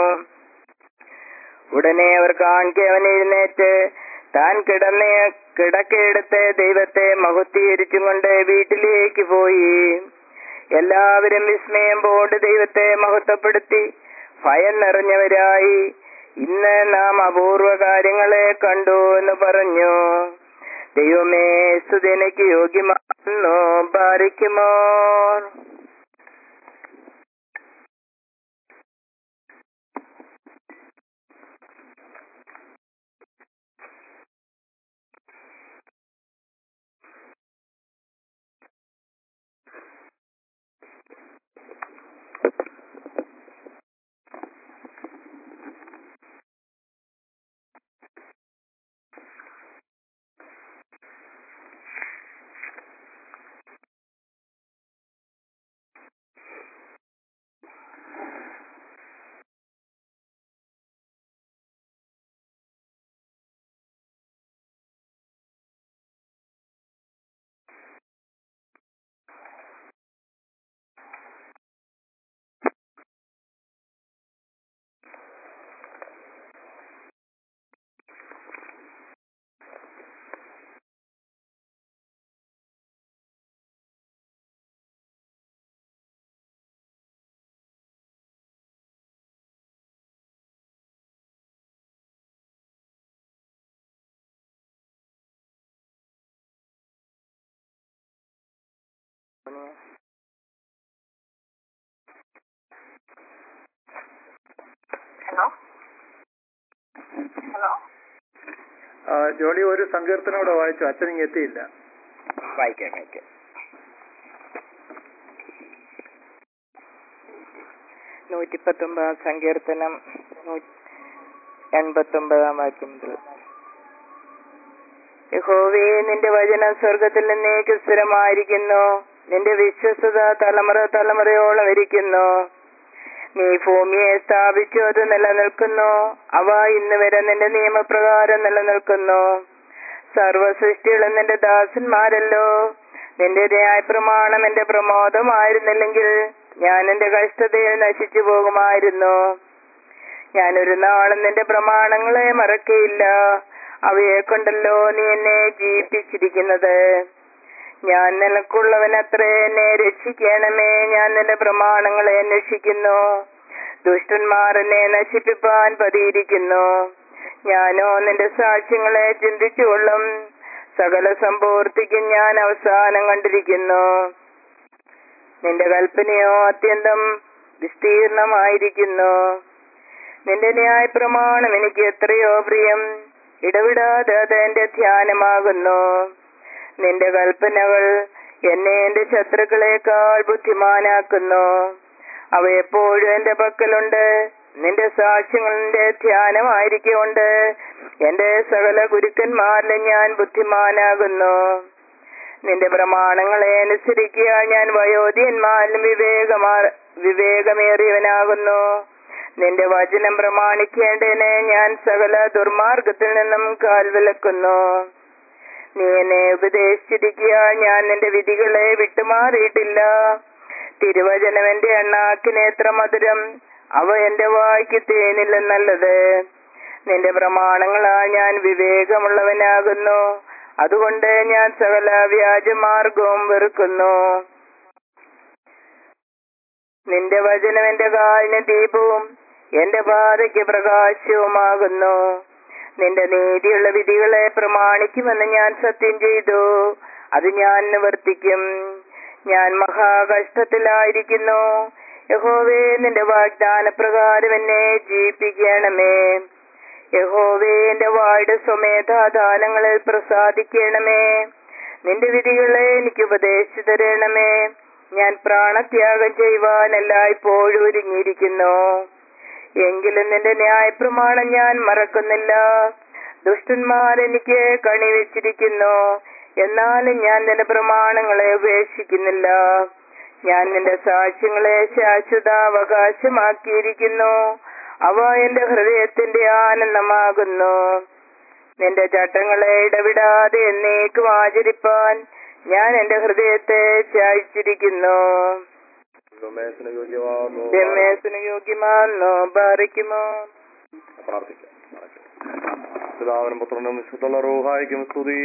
ഉടനെ അവർ കാണിക്കെ അവൻ എഴുന്നേറ്റ് താൻ കിടന്ന കിടക്കെടുത്ത് ദൈവത്തെ മഹത്വീകരിച്ചും കൊണ്ട് വീട്ടിലേക്ക് പോയി എല്ലാവരും വിസ്മയം പോണ്ട് ദൈവത്തെ മഹത്വപ്പെടുത്തി ഭയം നിറഞ്ഞവരായി ഇന്ന് നാം അപൂർവ കാര്യങ്ങളെ കണ്ടു എന്ന് പറഞ്ഞു ദൈവമേ സുദിനയ്ക്ക് യോഗ്യമാണെന്നോ പാലിക്കുമോ ഹലോ ഹലോ ആ, ജോളി ഒരു സങ്കീർത്തനോടെ വായിച്ചു അച്ഛനിങ് എത്തിയില്ല വായിക്കാം വായിക്കാം നൂറ്റി പത്തൊമ്പതാം സങ്കീർത്തനം എൺപത്തി ഒമ്പതാം വാക്യം മുതൽ യഹോവേ നിന്റെ വചനം സ്വർഗത്തിൽ നിന്നേക്ക് സ്ഥിരമായിരിക്കുന്നു നിന്റെ വിശ്വസത തലമുറ തലമുറയോളം ഇരിക്കുന്നു നീ ഭൂമിയെ സ്ഥാപിച്ചു അത് നിലനിൽക്കുന്നു അവ ഇന്ന് വരെ നിന്റെ നിയമപ്രകാരം നിലനിൽക്കുന്നു സർവ സൃഷ്ടികളും നിന്റെ ദാസന്മാരല്ലോ നിന്റെ ന്യായപ്രമാണം എന്റെ പ്രമോദമായിരുന്നില്ലെങ്കിൽ ഞാൻ എന്റെ കഷ്ടതയിൽ നശിച്ചു പോകുമായിരുന്നു ഞാനൊരു നാളും നിന്റെ പ്രമാണങ്ങളെ മറക്കയില്ല അവയെ കൊണ്ടല്ലോ നീ എന്നെ ജീവിപ്പിച്ചിരിക്കുന്നത് ഞാൻ നിനക്കുള്ളവനത്രേ എന്നെ രക്ഷിക്കണമേ ഞാൻ നിന്റെ പ്രമാണങ്ങളെ അന്വേഷിക്കുന്നു ദുഷ്ടന്മാർ എന്നെ നശിപ്പിപ്പാൻ പതിയിരിക്കുന്നു ഞാനോ നിന്റെ സാക്ഷ്യങ്ങളെ ചിന്തിച്ചുകൊള്ളും സകല സമ്പൂർത്തിക്കും ഞാൻ അവസാനം കണ്ടിരിക്കുന്നു നിന്റെ കൽപ്പനയോ അത്യന്തം വിസ്തീർണമായിരിക്കുന്നു നിന്റെ ന്യായ പ്രമാണം എനിക്ക് എത്രയോ പ്രിയം ഇടവിടാതെ അത് എന്റെ ധ്യാനമാകുന്നു നിന്റെ കൽപ്പനകൾ എന്നെ എന്റെ ശത്രുക്കളെക്കാൾ ബുദ്ധിമാനാക്കുന്നു അവ എപ്പോഴും എന്റെ പക്കലുണ്ട് നിന്റെ സാക്ഷ്യങ്ങളുടെ ധ്യാനമായിരിക്കൊണ്ട് എന്റെ സകല ഗുരുക്കന്മാരിലും ഞാൻ ബുദ്ധിമാനാകുന്നു നിന്റെ പ്രമാണങ്ങളെ അനുസരിക്കുക ഞാൻ വയോധിയന്മാരിലും വിവേകമാ വിവേകമേറിയവനാകുന്നു നിന്റെ വചനം പ്രമാണിക്കേണ്ടതിന് ഞാൻ സകല ദുർമാർഗത്തിൽ നിന്നും കാൽ വിലക്കുന്നു നീ എന്നെ ഉപദേശിച്ചിരിക്കുക ഞാൻ നിന്റെ വിധികളെ വിട്ടുമാറിയിട്ടില്ല തിരുവചനം എന്റെ എണ്ണാക്കിന് എത്ര മധുരം അവ എന്റെ വായിക്ക് തേനില്ലെന്നല്ലത് നിന്റെ പ്രമാണങ്ങളാൽ ഞാൻ വിവേകമുള്ളവനാകുന്നു അതുകൊണ്ട് ഞാൻ സകല വ്യാജമാർഗവും വെറുക്കുന്നു നിന്റെ വചനം എന്റെ കാലിന് ദീപവും എന്റെ പാതയ്ക്ക് പ്രകാശവുമാകുന്നു നിന്റെ നീതിയുള്ള വിധികളെ പ്രമാണിക്കുമെന്ന് ഞാൻ സത്യം ചെയ്തു അത് ഞാൻ നിവർത്തിക്കും ഞാൻ മഹാകഷ്ടത്തിലായിരിക്കുന്നു യഹോവേ നിന്റെ വാഗ്ദാന പ്രകാരം എന്നെ ജീവിപ്പിക്കണമേ യഹോവേ എന്റെ വായുടെ സ്വമേധാദാനങ്ങളിൽ പ്രസാദിക്കണമേ നിന്റെ വിധികളെ എനിക്ക് ഉപദേശിച്ചു തരണമേ ഞാൻ പ്രാണത്യാഗം ചെയ്യുവാൻ എല്ലായ്പ്പോഴും ഒരുങ്ങിയിരിക്കുന്നു എങ്കിലും നിന്റെ ന്യായപ്രമാണം ഞാൻ മറക്കുന്നില്ല ദുഷ്ടന്മാർ എനിക്ക് കണി വെച്ചിരിക്കുന്നു എന്നാലും ഞാൻ നിന്റെ പ്രമാണങ്ങളെ ഉപേക്ഷിക്കുന്നില്ല ഞാൻ നിന്റെ സാക്ഷ്യങ്ങളെ ശാശ്വത അവകാശമാക്കിയിരിക്കുന്നു അവ എന്റെ ഹൃദയത്തിന്റെ ആനന്ദമാകുന്നു നിന്റെ ചട്ടങ്ങളെ ഇടവിടാതെ എന്നേക്കും ആചരിപ്പാൻ ഞാൻ എന്റെ ഹൃദയത്തെ ചായച്ചിരിക്കുന്നു രമേശന് യോഗ്യമാകുന്നു രമേശന് യോഗ്യമാണെന്നോ ബാധിക്കുമോ പ്രാർത്ഥിക്കാം പിതാവിനും പുത്രനും വിശുദ്ധുള്ള റൂഹായിക്കും സ്തുതി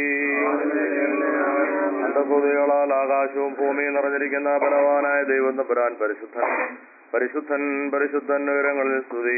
എന്റെ സ്തുതികളാൽ ആകാശവും ഭൂമിയും നിറഞ്ഞിരിക്കുന്ന ബലവാനായ ദൈവം തമ്പുരാൻ പരിശുദ്ധൻ പരിശുദ്ധൻ പരിശുദ്ധൻ വിവരങ്ങളിൽ സ്തുതി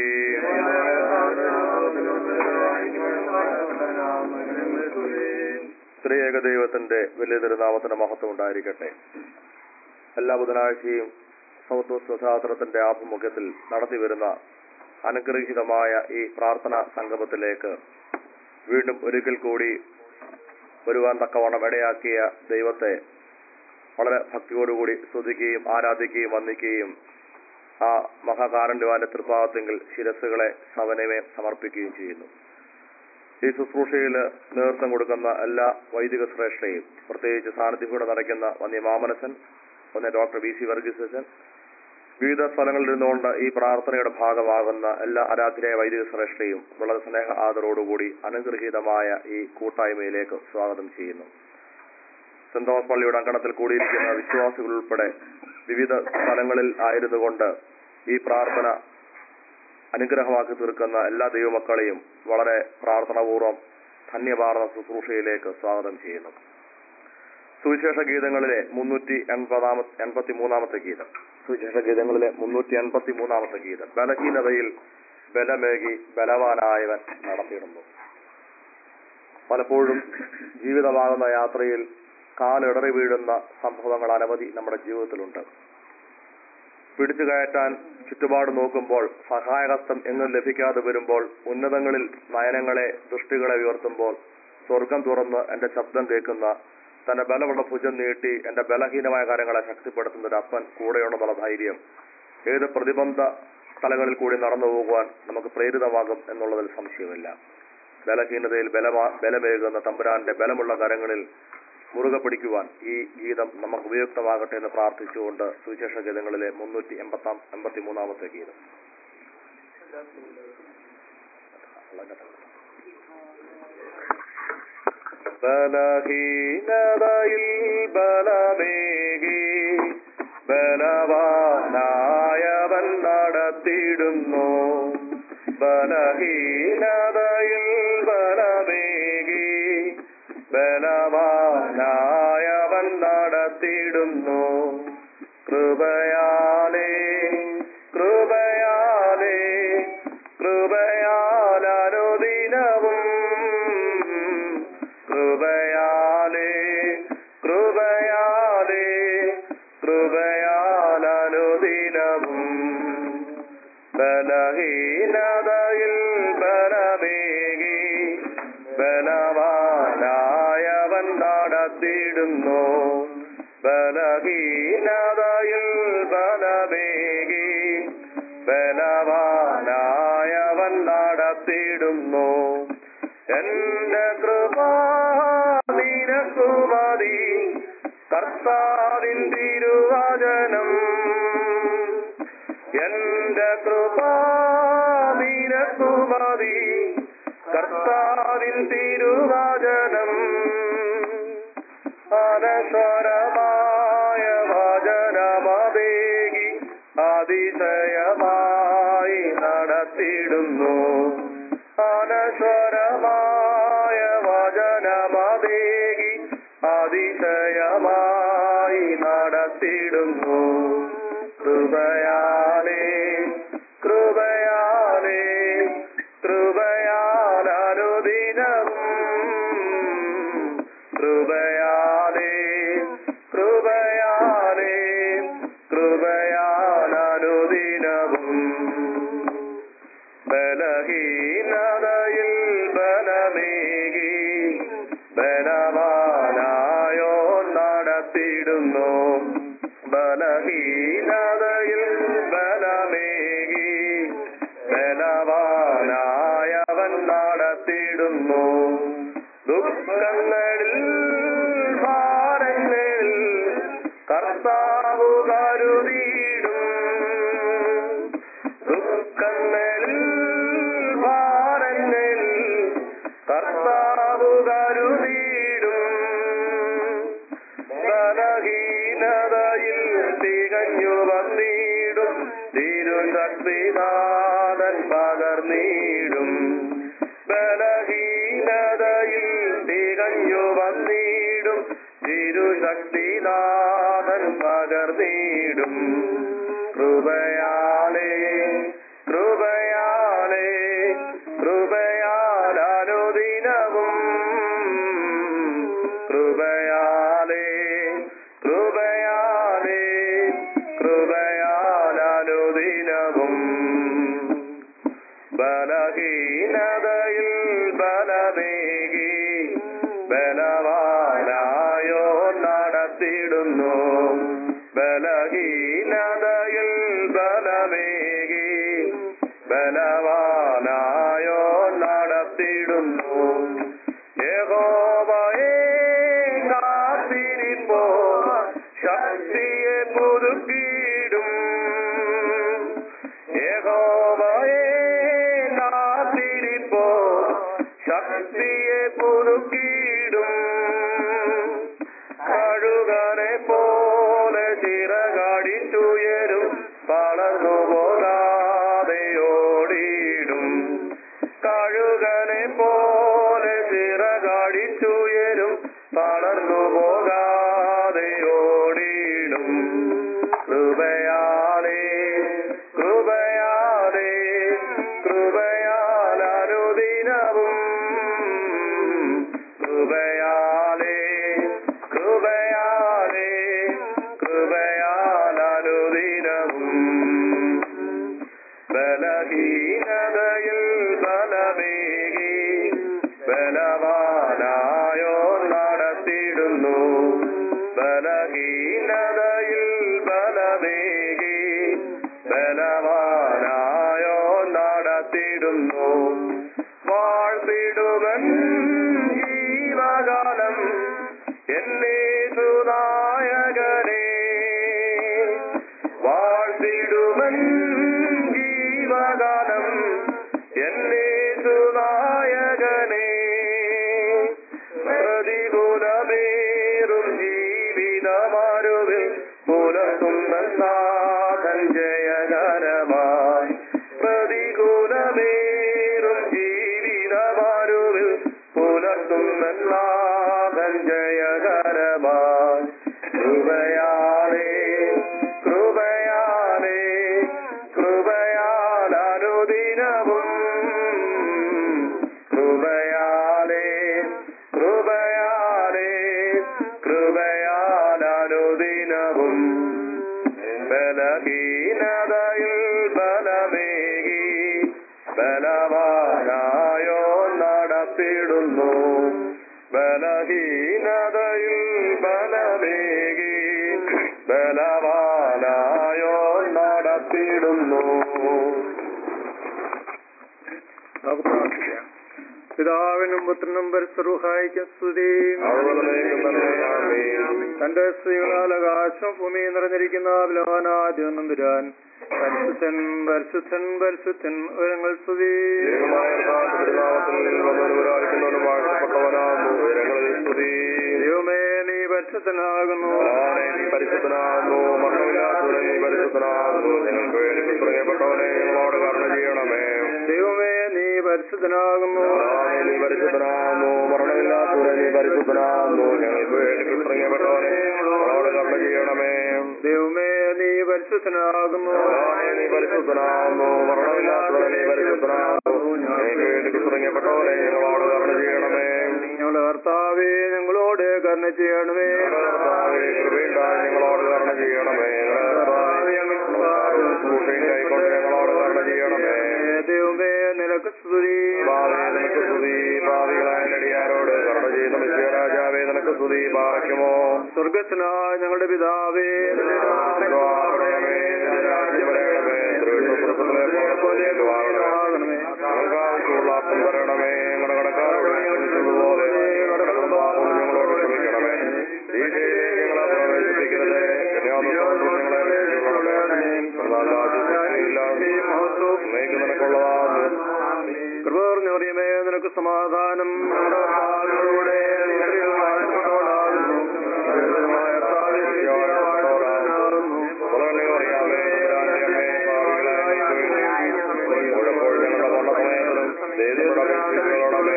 സ്ത്രീയേക ദൈവത്തിന്റെ വലിയ തിരുനാമത്തിന്റെ മഹത്വം ഉണ്ടായിരിക്കട്ടെ എല്ലാ ബുധനാഴ്ചയും സൗത്ത് സ്വധാത്രത്തിന്റെ ആഭിമുഖ്യത്തിൽ നടത്തിവരുന്ന അനുഗ്രഹീതമായ ഈ പ്രാർത്ഥനാ സംഗമത്തിലേക്ക് വീണ്ടും ഒരിക്കൽ കൂടി വരുവാൻ തക്കവണ്ണം ഇടയാക്കിയ ദൈവത്തെ വളരെ ഭക്തിയോടുകൂടി സ്തുതിക്കുകയും ആരാധിക്കുകയും വന്ദിക്കുകയും ആ മഹാകാരണ്യവാന്റെ തൃപ്പാദത്തെങ്കിൽ ശിരസ്സുകളെ സവനമേ സമർപ്പിക്കുകയും ചെയ്യുന്നു ഈ ശുശ്രൂഷയിൽ നേതൃത്വം കൊടുക്കുന്ന എല്ലാ വൈദിക ശ്രേഷ്ഠയും പ്രത്യേകിച്ച് സാന്നിധ്യത്തോടെ നടക്കുന്ന വന്യ മാമനസൻ ഒന്ന് ഡോക്ടർ വി സി വർഗീസ് അച്ഛൻ വിവിധ സ്ഥലങ്ങളിൽ നിന്നുകൊണ്ട് ഈ പ്രാർത്ഥനയുടെ ഭാഗമാകുന്ന എല്ലാ ആരാധനയായ വൈദിക ശ്രേഷ്ഠയും വളരെ സ്നേഹ ആദരവോടുകൂടി അനുഗ്രഹീതമായ ഈ കൂട്ടായ്മയിലേക്ക് സ്വാഗതം ചെയ്യുന്നു സെന്റ് തോമസ് പള്ളിയുടെ അങ്കണത്തിൽ കൂടിയിരിക്കുന്ന വിശ്വാസികൾ ഉൾപ്പെടെ വിവിധ സ്ഥലങ്ങളിൽ ആയിരുന്നുകൊണ്ട് ഈ പ്രാർത്ഥന അനുഗ്രഹമാക്കി തീർക്കുന്ന എല്ലാ ദൈവമക്കളെയും വളരെ പ്രാർത്ഥനാപൂർവം ധന്യമാർന്ന ശുശ്രൂഷയിലേക്ക് സ്വാഗതം ചെയ്യുന്നു സുവിശേഷ ഗീതങ്ങളിലെ മുന്നൂറ്റി എൺപതാമ എൺപത്തി മൂന്നാമത്തെ ഗീതം സുവിശേഷ ഗീതങ്ങളിലെ മുന്നൂറ്റി എൺപത്തി മൂന്നാമത്തെ ഗീതം ബലഹീനതയിൽ ബലമേകി ബലവാനായവൻ നടത്തിയിടുന്നു പലപ്പോഴും ജീവിതമാകുന്ന യാത്രയിൽ കാലിടറി വീഴുന്ന സംഭവങ്ങൾ അനവധി നമ്മുടെ ജീവിതത്തിലുണ്ട് പിടിച്ചു കയറ്റാൻ ചുറ്റുപാട് നോക്കുമ്പോൾ സഹായഹസ്തം എങ്ങും ലഭിക്കാതെ വരുമ്പോൾ ഉന്നതങ്ങളിൽ നയനങ്ങളെ ദൃഷ്ടികളെ ഉയർത്തുമ്പോൾ സ്വർഗം തുറന്ന് എന്റെ ശബ്ദം കേൾക്കുന്ന തന്റെ ബലമുള്ള ഭുജം നീട്ടി എന്റെ ബലഹീനമായ കാര്യങ്ങളെ ശക്തിപ്പെടുത്തുന്ന ഒരു അപ്പൻ കൂടെയുണ്ടെന്നുള്ള ധൈര്യം ഏത് പ്രതിബന്ധ സ്ഥലങ്ങളിൽ കൂടി നടന്നു പോകുവാൻ നമുക്ക് പ്രേരിതമാകും എന്നുള്ളതിൽ സംശയമില്ല ബലഹീനതയിൽ ബലമാ ബലമേകുന്ന തമ്പുരാന്റെ ബലമുള്ള കരങ്ങളിൽ മുറുകെ പിടിക്കുവാൻ ഈ ഗീതം നമുക്ക് ഉപയുക്തമാകട്ടെ എന്ന് പ്രാർത്ഥിച്ചുകൊണ്ട് സുവിശേഷ ഗീതങ്ങളിലെ മുന്നൂറ്റി എൺപത്താം എൺപത്തി മൂന്നാമത്തെ ഗീതം ബലഹീനതയിൽ ബലമേകി ബലവാനായവൻ നടത്തിയിടുന്നു ബലഹീനതയിൽ ബലമേകി ബലവാനായവൻ നടത്തിയിടുന്നു കൃപയാലേ കൃപയാലേ കൃപയാലനുദിനവും കൃപയാലേ കൃപയാലേ കൃപയാലനുദിനവും ബലഹീനതയിൽ ബലമേകി ബലവാനായവൻ നടത്തിയിടുന്നു ബലഹീനതയിൽ ബലമേകി ബലവാനായവൻ നടത്തിയിടുന്നു എന്റെ കൃപ നിനക്കു മതി കർത്താവിൻ തിരുവചനം എന്റെ കൃപ നിനക്കു മതി കർത്താവിൻ തിരുവചനം അനശ്വരമായ വചനമതേകി അതിശയമായി നടത്തിയിടുന്നു അനശ്വരമായ വചനമതേകി അതിശയമായി നടത്തിയിടുന്നു കൃപയാലേ കൃപയാലേ കൃപയാലനുദിനവും കൃപയാലേ കൃപയാലേ കൃപയാലനുദിനവും ബലഹീനതയിൽ ബലമേകി ബലവാനായോ നടത്തിയിടുന്നു ബലഹീനതയിൽ ബലമേകി ബലവാനായവൻ നടത്തിയിടുന്നു ദുഃഖങ്ങളിൽ ഭാരങ്ങളിൽ കർത്താവു കരുതിയിടും ദുഃഖങ്ങളിൽ ഭാരങ്ങളിൽ കർത്താവു കരുതിയിടും ബലഹീനതയിൽ തികഞ്ഞു വന്നിടും തിരുശക്തിനാഥൻ പകർന്നിടും ബലഹീനതയിൽ തികഞ്ഞു വന്നിടും തിരുശക്തിനാഥൻ പകർന്നിടും കൃപയാലേ കൃപയാലേ കൃപയാലനുദിനവും കൃപയാലേ കൃപയാലേ കൃപയാലനുദിനവും ബലഹീനതയിൽ ബലമേകി ബലവാനായോ നടത്തിയിടുന്നു ബലഹീനതയിൽ ബലമേകി ബലവാനായോ നടത്തിയിടുന്നു യഹോവയെ കാത്തിരിപ്പോ ശക്തിയെ പുതുക്കിയിടും യഹോവയെ കാത്തിരിപ്പോ ശക്തിയെ പുതുക്കിയിടും കഴുകനെ പോലെ ചിറകടിച്ചുയരും വളർന്നു പോകാതെ ഓടിയിടും കഴുകനെ പോലെ ചിറകടിച്ചുയരും വളർന്നു പോകാതെ ഓടിയിടും ബലഹീനതയിൽ ബലമേകി ബലവാനായോ നടത്തിടുന്നു വാഴ്ത്തിടുവൻ ജീവകാലം എന്നേ സുനായകനേ വാഴ്ത്തിടുവൻ ജീവകാലം എന്നേ സുനായകനേ പ്രതികൂലമേറും ജീവിതമാരുവിൽ പുലർത്തുന്ന നാഥൻ ജയകരമായി പ്രതികൂലമേറും ജീവിതമാരുവിൽ പുലർത്തുന്ന നാഥൻ ജയകരമായി കൃപയാലേ കൃപയാലേ കൃപയാൽ അനുദിനവും കൃപയാലേ കൃപയാലേ കൃപയാൽ അനുദിനവും ബലഹീനതയിൽ ബലമേകി ബലവാനായോ നടത്തിടുന്നു ബലഹീനതയിൽ ബലമേകി ബലവാനായോ നടത്തിടുന്നു നമുക്ക് പ്രാർത്ഥിക്കാം പിതാവിനും പുത്രനും പരിസറുഹായിക്കും സ്തുതി തന്റെ സ്ത്രീകളാൽ ആകാശം ഭൂമി നിറഞ്ഞിരിക്കുന്ന ബലവാനാദ്യം നമ്പുരാൻ പരിശുദ്ധൻ പരിശുദ്ധൻ പരിശുദ്ധൻ ഉയരങ്ങൾ സ്തുതി ദൈവമേ നീ പരിശുദ്ധനാകുന്നു പരിശുദ്ധനാകുന്നു മരണമില്ലാത്തവരെ നീ പരിശുദ്ധനാകുന്നു ഞങ്ങൾക്ക് വേണ്ടി പിന്തുണയപ്പെട്ടവനെ ഞങ്ങളോട് കരുണ ചെയ്യണമേ ദൈവമേ നീ പരിശുദ്ധനാകുന്നു കർത്താവേ, നീ പരിശുദ്ധനാകുന്നു മരണമില്ലാത്തവരെ നീ പരിശുദ്ധനാകുന്നു ഞങ്ങൾക്ക് വേണ്ടി പിന്തുണയപ്പെട്ടവനെ ഞങ്ങളോട് കരുണ ചെയ്യണമേ ദൈവമേ നീ പരിശുദ്ധനാകുന്നു കർത്താവേ, നീ പരിശുദ്ധനാകുന്നു മരണമില്ലാത്തവരെ നീ പരിശുദ്ധനാകുന്നു ഞങ്ങൾക്ക് വേണ്ടി പിന്തുണയപ്പെട്ടവനെ ഞങ്ങളോട് കരുണ ചെയ്യണമേ ഞങ്ങളുടെ കർത്താവേ ഞങ്ങളോട് കരുണ ചെയ്യണമേ കർത്താവേ, കൃപയുണ്ടായി ഞങ്ങളോട് കരുണ ചെയ്യണമേ കർത്താവേ, ശുശ്രൂഷയും കൈക്കൊണ്ട് ഞങ്ങളോട് കരുണ ചെയ്യണമേ ദൈവമേ നിനക്ക് സ്തുതി ഭാവേ നിനക്ക് സ്തുതി ഭാവികളായ നടിയാരോട് കരുണ ചെയ്യുന്ന മിശ്ര രാജാവേ നിനക്ക് സ്തുതി പാറയ്ക്കുമോ സ്വർഗത്തിനായ ഞങ്ങളുടെ പിതാവേ നിന്റെ നാമം സ്വാമേ രാജ്യം വരണമേ തിരുവനന്തപുരത്തിലെ പോലെ ആകണമേ ഞങ്ങൾക്ക് ആവശ്യമുള്ള അപ്പം തരണമേ ഞങ്ങളുടെ കടക്കാരോട് ക്ഷമിച്ചതുപോലെ കടകളും പാപവും ഞങ്ങളോട് ക്ഷമിക്കണമേ ഈശോയിലേക്ക് ഞങ്ങളെ പ്രവേശിപ്പിക്കരുത് കന്യാമൃതത്തിൽ ഞങ്ങളെ രക്ഷിക്കണമേ എന്നാൽ രാജ്യത്തിനില്ലാതെ എന്നേക്കും നിനക്കുള്ളതാകുന്നു കൃപ നിറയമേ നിനക്ക് സമാധാനം ഞങ്ങളുടെ കർത്താവിനോടുകൂടെ നീ വാഴ്ത്തപ്പെട്ടവളാകുന്നു. ദൈവമായ പ്രാദേശിക വാഴ്ത്തപ്പെട്ടവളാകുന്നു. വളരെ അറിയാമേ രാജ്യമേ പാവികളായ ഉഴപ്പോൾ ഞങ്ങളുടെ മരണസമയത്തിലും ദേവിയുടെ അപേക്ഷികളോടമേ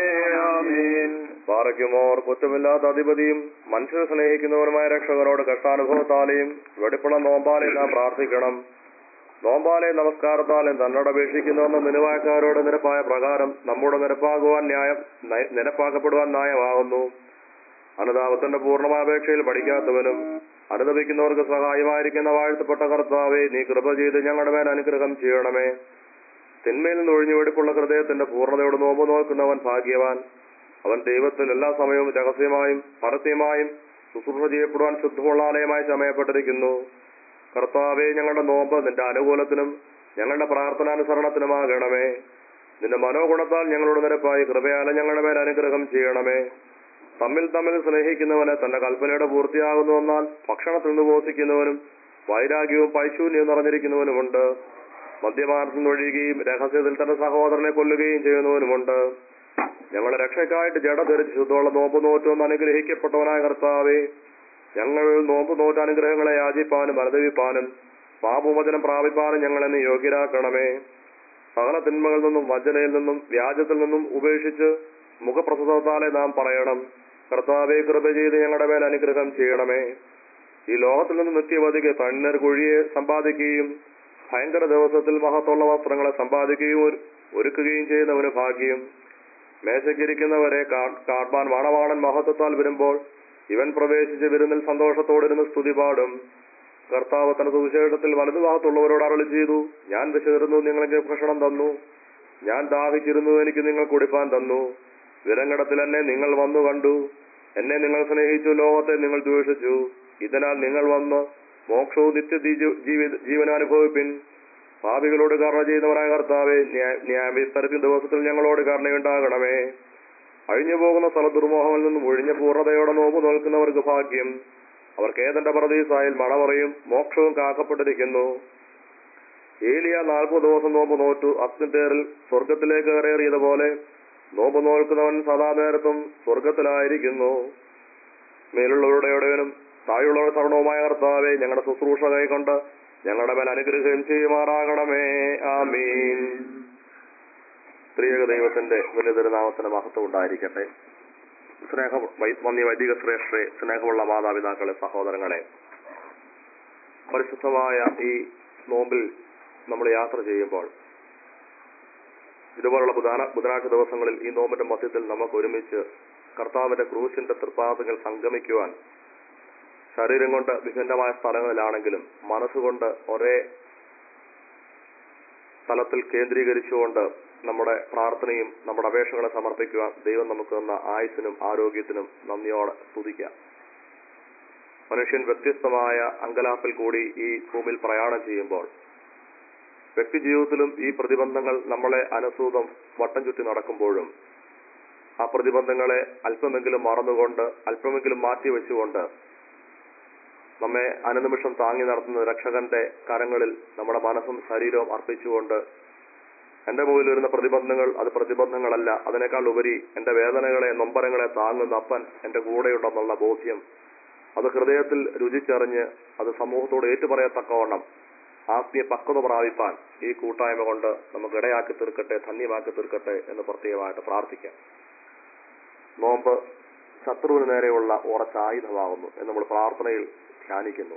ആമേൻ. പാറയ്ക്കുമോർ കുറ്റമില്ലാത്ത അധിപതിയും മനുഷ്യരെ സ്നേഹിക്കുന്നവരുമായ രക്ഷകരോട് കഷ്ടാനുഭവത്താലെയും വെടിപ്പുള്ള നോമ്പാലെയും നാം പ്രാർത്ഥിക്കണം നോമ്പാലെ നമസ്കാരത്താലും തന്നോട് അപേക്ഷിക്കുന്നവെന്ന നിലവായക്കാരോട് നിരപ്പായ പ്രകാരം നമ്മുടെ നിരപ്പാകുവാൻ ന്യായം നയ- നിരപ്പാക്കപ്പെടുവാൻ ന്യായമാകുന്നു അനുതാപത്തിന്റെ പൂർണ്ണമായ അപേക്ഷയിൽ പഠിക്കാത്തവനും അനുദപിക്കുന്നവർക്ക് സഹായമായിരിക്കുന്ന വാഴ്ത്തപ്പെട്ട കർത്താവെ നീ കൃപ ചെയ്ത് ഞങ്ങളുടെ മേൽ അനുഗ്രഹം ചെയ്യണമേ തിന്മയിൽ നിന്ന് ഒഴിഞ്ഞു വെടിപ്പുള്ള ഹൃദയത്തിന്റെ പൂർണ്ണതയോട് നോമ്പ് നോക്കുന്നവൻ ഭാഗ്യവാൻ അവൻ ദൈവത്തിൽ എല്ലാ സമയവും രഹസ്യമായും പരസ്യമായും ശുശ്രൂഷ ചെയ്യപ്പെടുവാൻ ശുദ്ധമുള്ള ആലയമായി ചമയപ്പെട്ടിരിക്കുന്നു കർത്താവെ ഞങ്ങളുടെ നോമ്പ് നിന്റെ അനുകൂലത്തിനും ഞങ്ങളുടെ പ്രാർത്ഥനാനുസരണത്തിനുമാകണമേ നിന്റെ മനോഗുണത്താൽ ഞങ്ങളുടെ നിരപ്പായി കൃപയാലെ ഞങ്ങളുടെ മേൽ അനുഗ്രഹം ചെയ്യണമേ തമ്മിൽ തമ്മിൽ സ്നേഹിക്കുന്നവന് തന്റെ കൽപ്പനയുടെ പൂർത്തിയാകുന്നു എന്നാൽ ഭക്ഷണത്തിൽ നിന്ന് പോഷിക്കുന്നവനും വൈരാഗ്യവും പൈശൂന്യവും നിറഞ്ഞിരിക്കുന്നവനുമുണ്ട് മദ്യപാനത്തിൽ നിന്ന് ഒഴിയുകയും രഹസ്യത്തിൽ തന്റെ സഹോദരനെ കൊല്ലുകയും ചെയ്യുന്നവനുമുണ്ട് ഞങ്ങളുടെ രക്ഷയ്ക്കായിട്ട് ജഡ ധരിച്ച് ശുദ്ധമുള്ള നോമ്പ് നോറ്റുവന്ന് അനുഗ്രഹിക്കപ്പെട്ടവനായ കർത്താവേ ഞങ്ങൾ നോമ്പ് നോറ്റ അനുഗ്രഹങ്ങളെ യാചിപ്പാനും അനുദവിപ്പാനും പാപമോചനം പ്രാപിപ്പാനും ഞങ്ങളെന്ന് യോഗ്യരാക്കണമേ സകല തിന്മകളിൽ നിന്നും വഞ്ചനയിൽ നിന്നും വ്യാജത്തിൽ നിന്നും ഉപേക്ഷിച്ച് മുഖപ്രസവത്താലെ നാം പറയണം കർത്താവെ കൃപ ചെയ്ത് ഞങ്ങളുടെ മേൽ അനുഗ്രഹം ചെയ്യണമേ ഈ ലോകത്തിൽ നിന്ന് നിത്യവധിക്ക് തണ്ണർ കുഴിയെ സമ്പാദിക്കുകയും ഭയങ്കര ദിവസത്തിൽ മഹത്തുള്ള വസ്ത്രങ്ങളെ സമ്പാദിക്കുകയും ഒരു- ഒരുക്കുകയും ചെയ്യുന്നവന് ഭാഗ്യം മേശയ്ക്കിരിക്കുന്നവരെ കാ- കാൺമാൻ മണവാളൻ മഹത്വത്താൽ വരുമ്പോൾ ഇവൻ പ്രവേശിച്ച് വിരുന്നിൽ സന്തോഷത്തോടിരുന്ന് സ്തുതി പാടും കർത്താവ് തന്റെ സുവിശേഷത്തിൽ വലതുഭാഗത്തുള്ളവരോട് അരളി ചെയ്തു ഞാൻ വിശന്നിരുന്നു നിങ്ങൾക്ക് ഭക്ഷണം തന്നു ഞാൻ ദാഹിച്ചിരുന്നു എനിക്ക് നിങ്ങൾ കുടിപ്പാൻ തന്നു വിലങ്ങടത്തിൽ എന്നെ നിങ്ങൾ വന്നു കണ്ടു എന്നെ നിങ്ങൾ സ്നേഹിച്ചു ലോകത്തെ നിങ്ങൾ ദ്വേഷിച്ചു ഇതിനാൽ നിങ്ങൾ വന്ന് മോക്ഷവും നിത്യ ജീവിത ജീവനാനുഭവിപ്പിൻ പാപികളോട് കരുണ ചെയ്യുന്നവരായ കർത്താവെ ന്യായ- ന്യായവിസ്തരത്തിൻ ദിവസത്തിൽ ഞങ്ങളോട് കരുണയുണ്ടാകണമേ അഴിഞ്ഞു പോകുന്ന സ്ഥല ദുർമോഹങ്ങളിൽ നിന്നും ഒഴിഞ്ഞ പൂർണ്ണതയോടെ നോമ്പ് നോൽക്കുന്നവർക്ക് ഭാഗ്യം അവർക്ക് ഏതന്റെ പ്രതീസായിൽ മണമറയും മോക്ഷവും കാക്കപ്പെട്ടിരിക്കുന്നു ഏലിയ നാൽപ്പത് ദിവസം നോമ്പ് നോറ്റു അഗ്നിത്തേറിൽ സ്വർഗത്തിലേക്ക് കയറിയതുപോലെ നോമ്പ് നോൽക്കുന്നവൻ സദാ നേരത്തും സ്വർഗത്തിലായിരിക്കുന്നു മേലുള്ളവരുടെ ഇടവനും താഴെയുള്ളവരുടെ സർണവുമായ കർത്താവെ ഞങ്ങളുടെ ശുശ്രൂഷ കൈക്കൊണ്ട് ഞങ്ങളുടെ മേൽ അനുഗ്രഹം ചെയ്യുമാറാകണമേ ആമീൻ സ്ത്രീയക ദൈവത്തിന്റെ വലിയ തിരുനാമത്തിന്റെ മഹത്വം ഉണ്ടായിരിക്കട്ടെ സ്നേഹ വൈ- വന്യ വൈദിക ശ്രേഷ്ഠരെ സ്നേഹമുള്ള മാതാപിതാക്കളെ സഹോദരങ്ങളെ പരിശുദ്ധമായ ഈ നോമ്പിൽ നമ്മൾ യാത്ര ചെയ്യുമ്പോൾ ഇതുപോലുള്ള ബുധാന ബുധനാഴ്ച ദിവസങ്ങളിൽ ഈ നോമ്പിന്റെ മധ്യത്തിൽ നമുക്ക് ഒരുമിച്ച് കർത്താവിന്റെ ക്രൂശിന്റെ തൃപ്പാദങ്ങൾ സംഗമിക്കുവാൻ ശരീരം കൊണ്ട് വിഭിന്നമായ സ്ഥലങ്ങളിലാണെങ്കിലും മനസ്സുകൊണ്ട് ഒരേ സ്ഥലത്തിൽ കേന്ദ്രീകരിച്ചുകൊണ്ട് നമ്മുടെ പ്രാർത്ഥനയും നമ്മുടെ അപേക്ഷകളെ സമർപ്പിക്കുവാൻ ദൈവം നമുക്ക് തന്ന ആയുസിനും ആരോഗ്യത്തിനും നന്ദിയോടെ സ്തുതിക്കാം മനുഷ്യൻ വ്യത്യസ്തമായ അങ്കലാപ്പിൽ കൂടി ഈ ഭൂമിയിൽ പ്രയാണം ചെയ്യുമ്പോൾ വ്യക്തി ജീവിതത്തിലും ഈ പ്രതിബന്ധങ്ങൾ നമ്മളെ അനുസൂതം വട്ടം ചുറ്റി നടക്കുമ്പോഴും ആ പ്രതിബന്ധങ്ങളെ അല്പമെങ്കിലും മറന്നുകൊണ്ട് അല്പമെങ്കിലും മാറ്റി വെച്ചുകൊണ്ട് നമ്മെ അനുനിമിഷം താങ്ങി നടത്തുന്ന രക്ഷകന്റെ കരങ്ങളിൽ നമ്മുടെ മനസ്സും ശരീരവും അർപ്പിച്ചുകൊണ്ട് എന്റെ മുമ്പിൽ വരുന്ന പ്രതിബന്ധങ്ങൾ അത് പ്രതിബന്ധങ്ങളല്ല അതിനേക്കാൾ ഉപരി എന്റെ വേദനകളെ നൊമ്പരങ്ങളെ താങ്ങുന്ന അപ്പൻ എന്റെ കൂടെയുണ്ടെന്നുള്ള ബോധ്യം അത് ഹൃദയത്തിൽ രുചിച്ചറിഞ്ഞ് അത് സമൂഹത്തോട് ഏറ്റുപറയത്തക്കവണ്ണം ആത്മീയ പക്വത പ്രാപിപ്പാൻ ഈ കൂട്ടായ്മ കൊണ്ട് നമുക്ക് ഇടയാക്കി തീർക്കട്ടെ ധന്യമാക്കി തീർക്കട്ടെ എന്ന് പ്രത്യേകമായിട്ട് പ്രാർത്ഥിക്കാം നോമ്പ് ശത്രുവിന് നേരെയുള്ള ഉറച്ച ആയുധമാകുന്നു എന്ന് നമ്മൾ പ്രാർത്ഥനയിൽ ധ്യാനിക്കുന്നു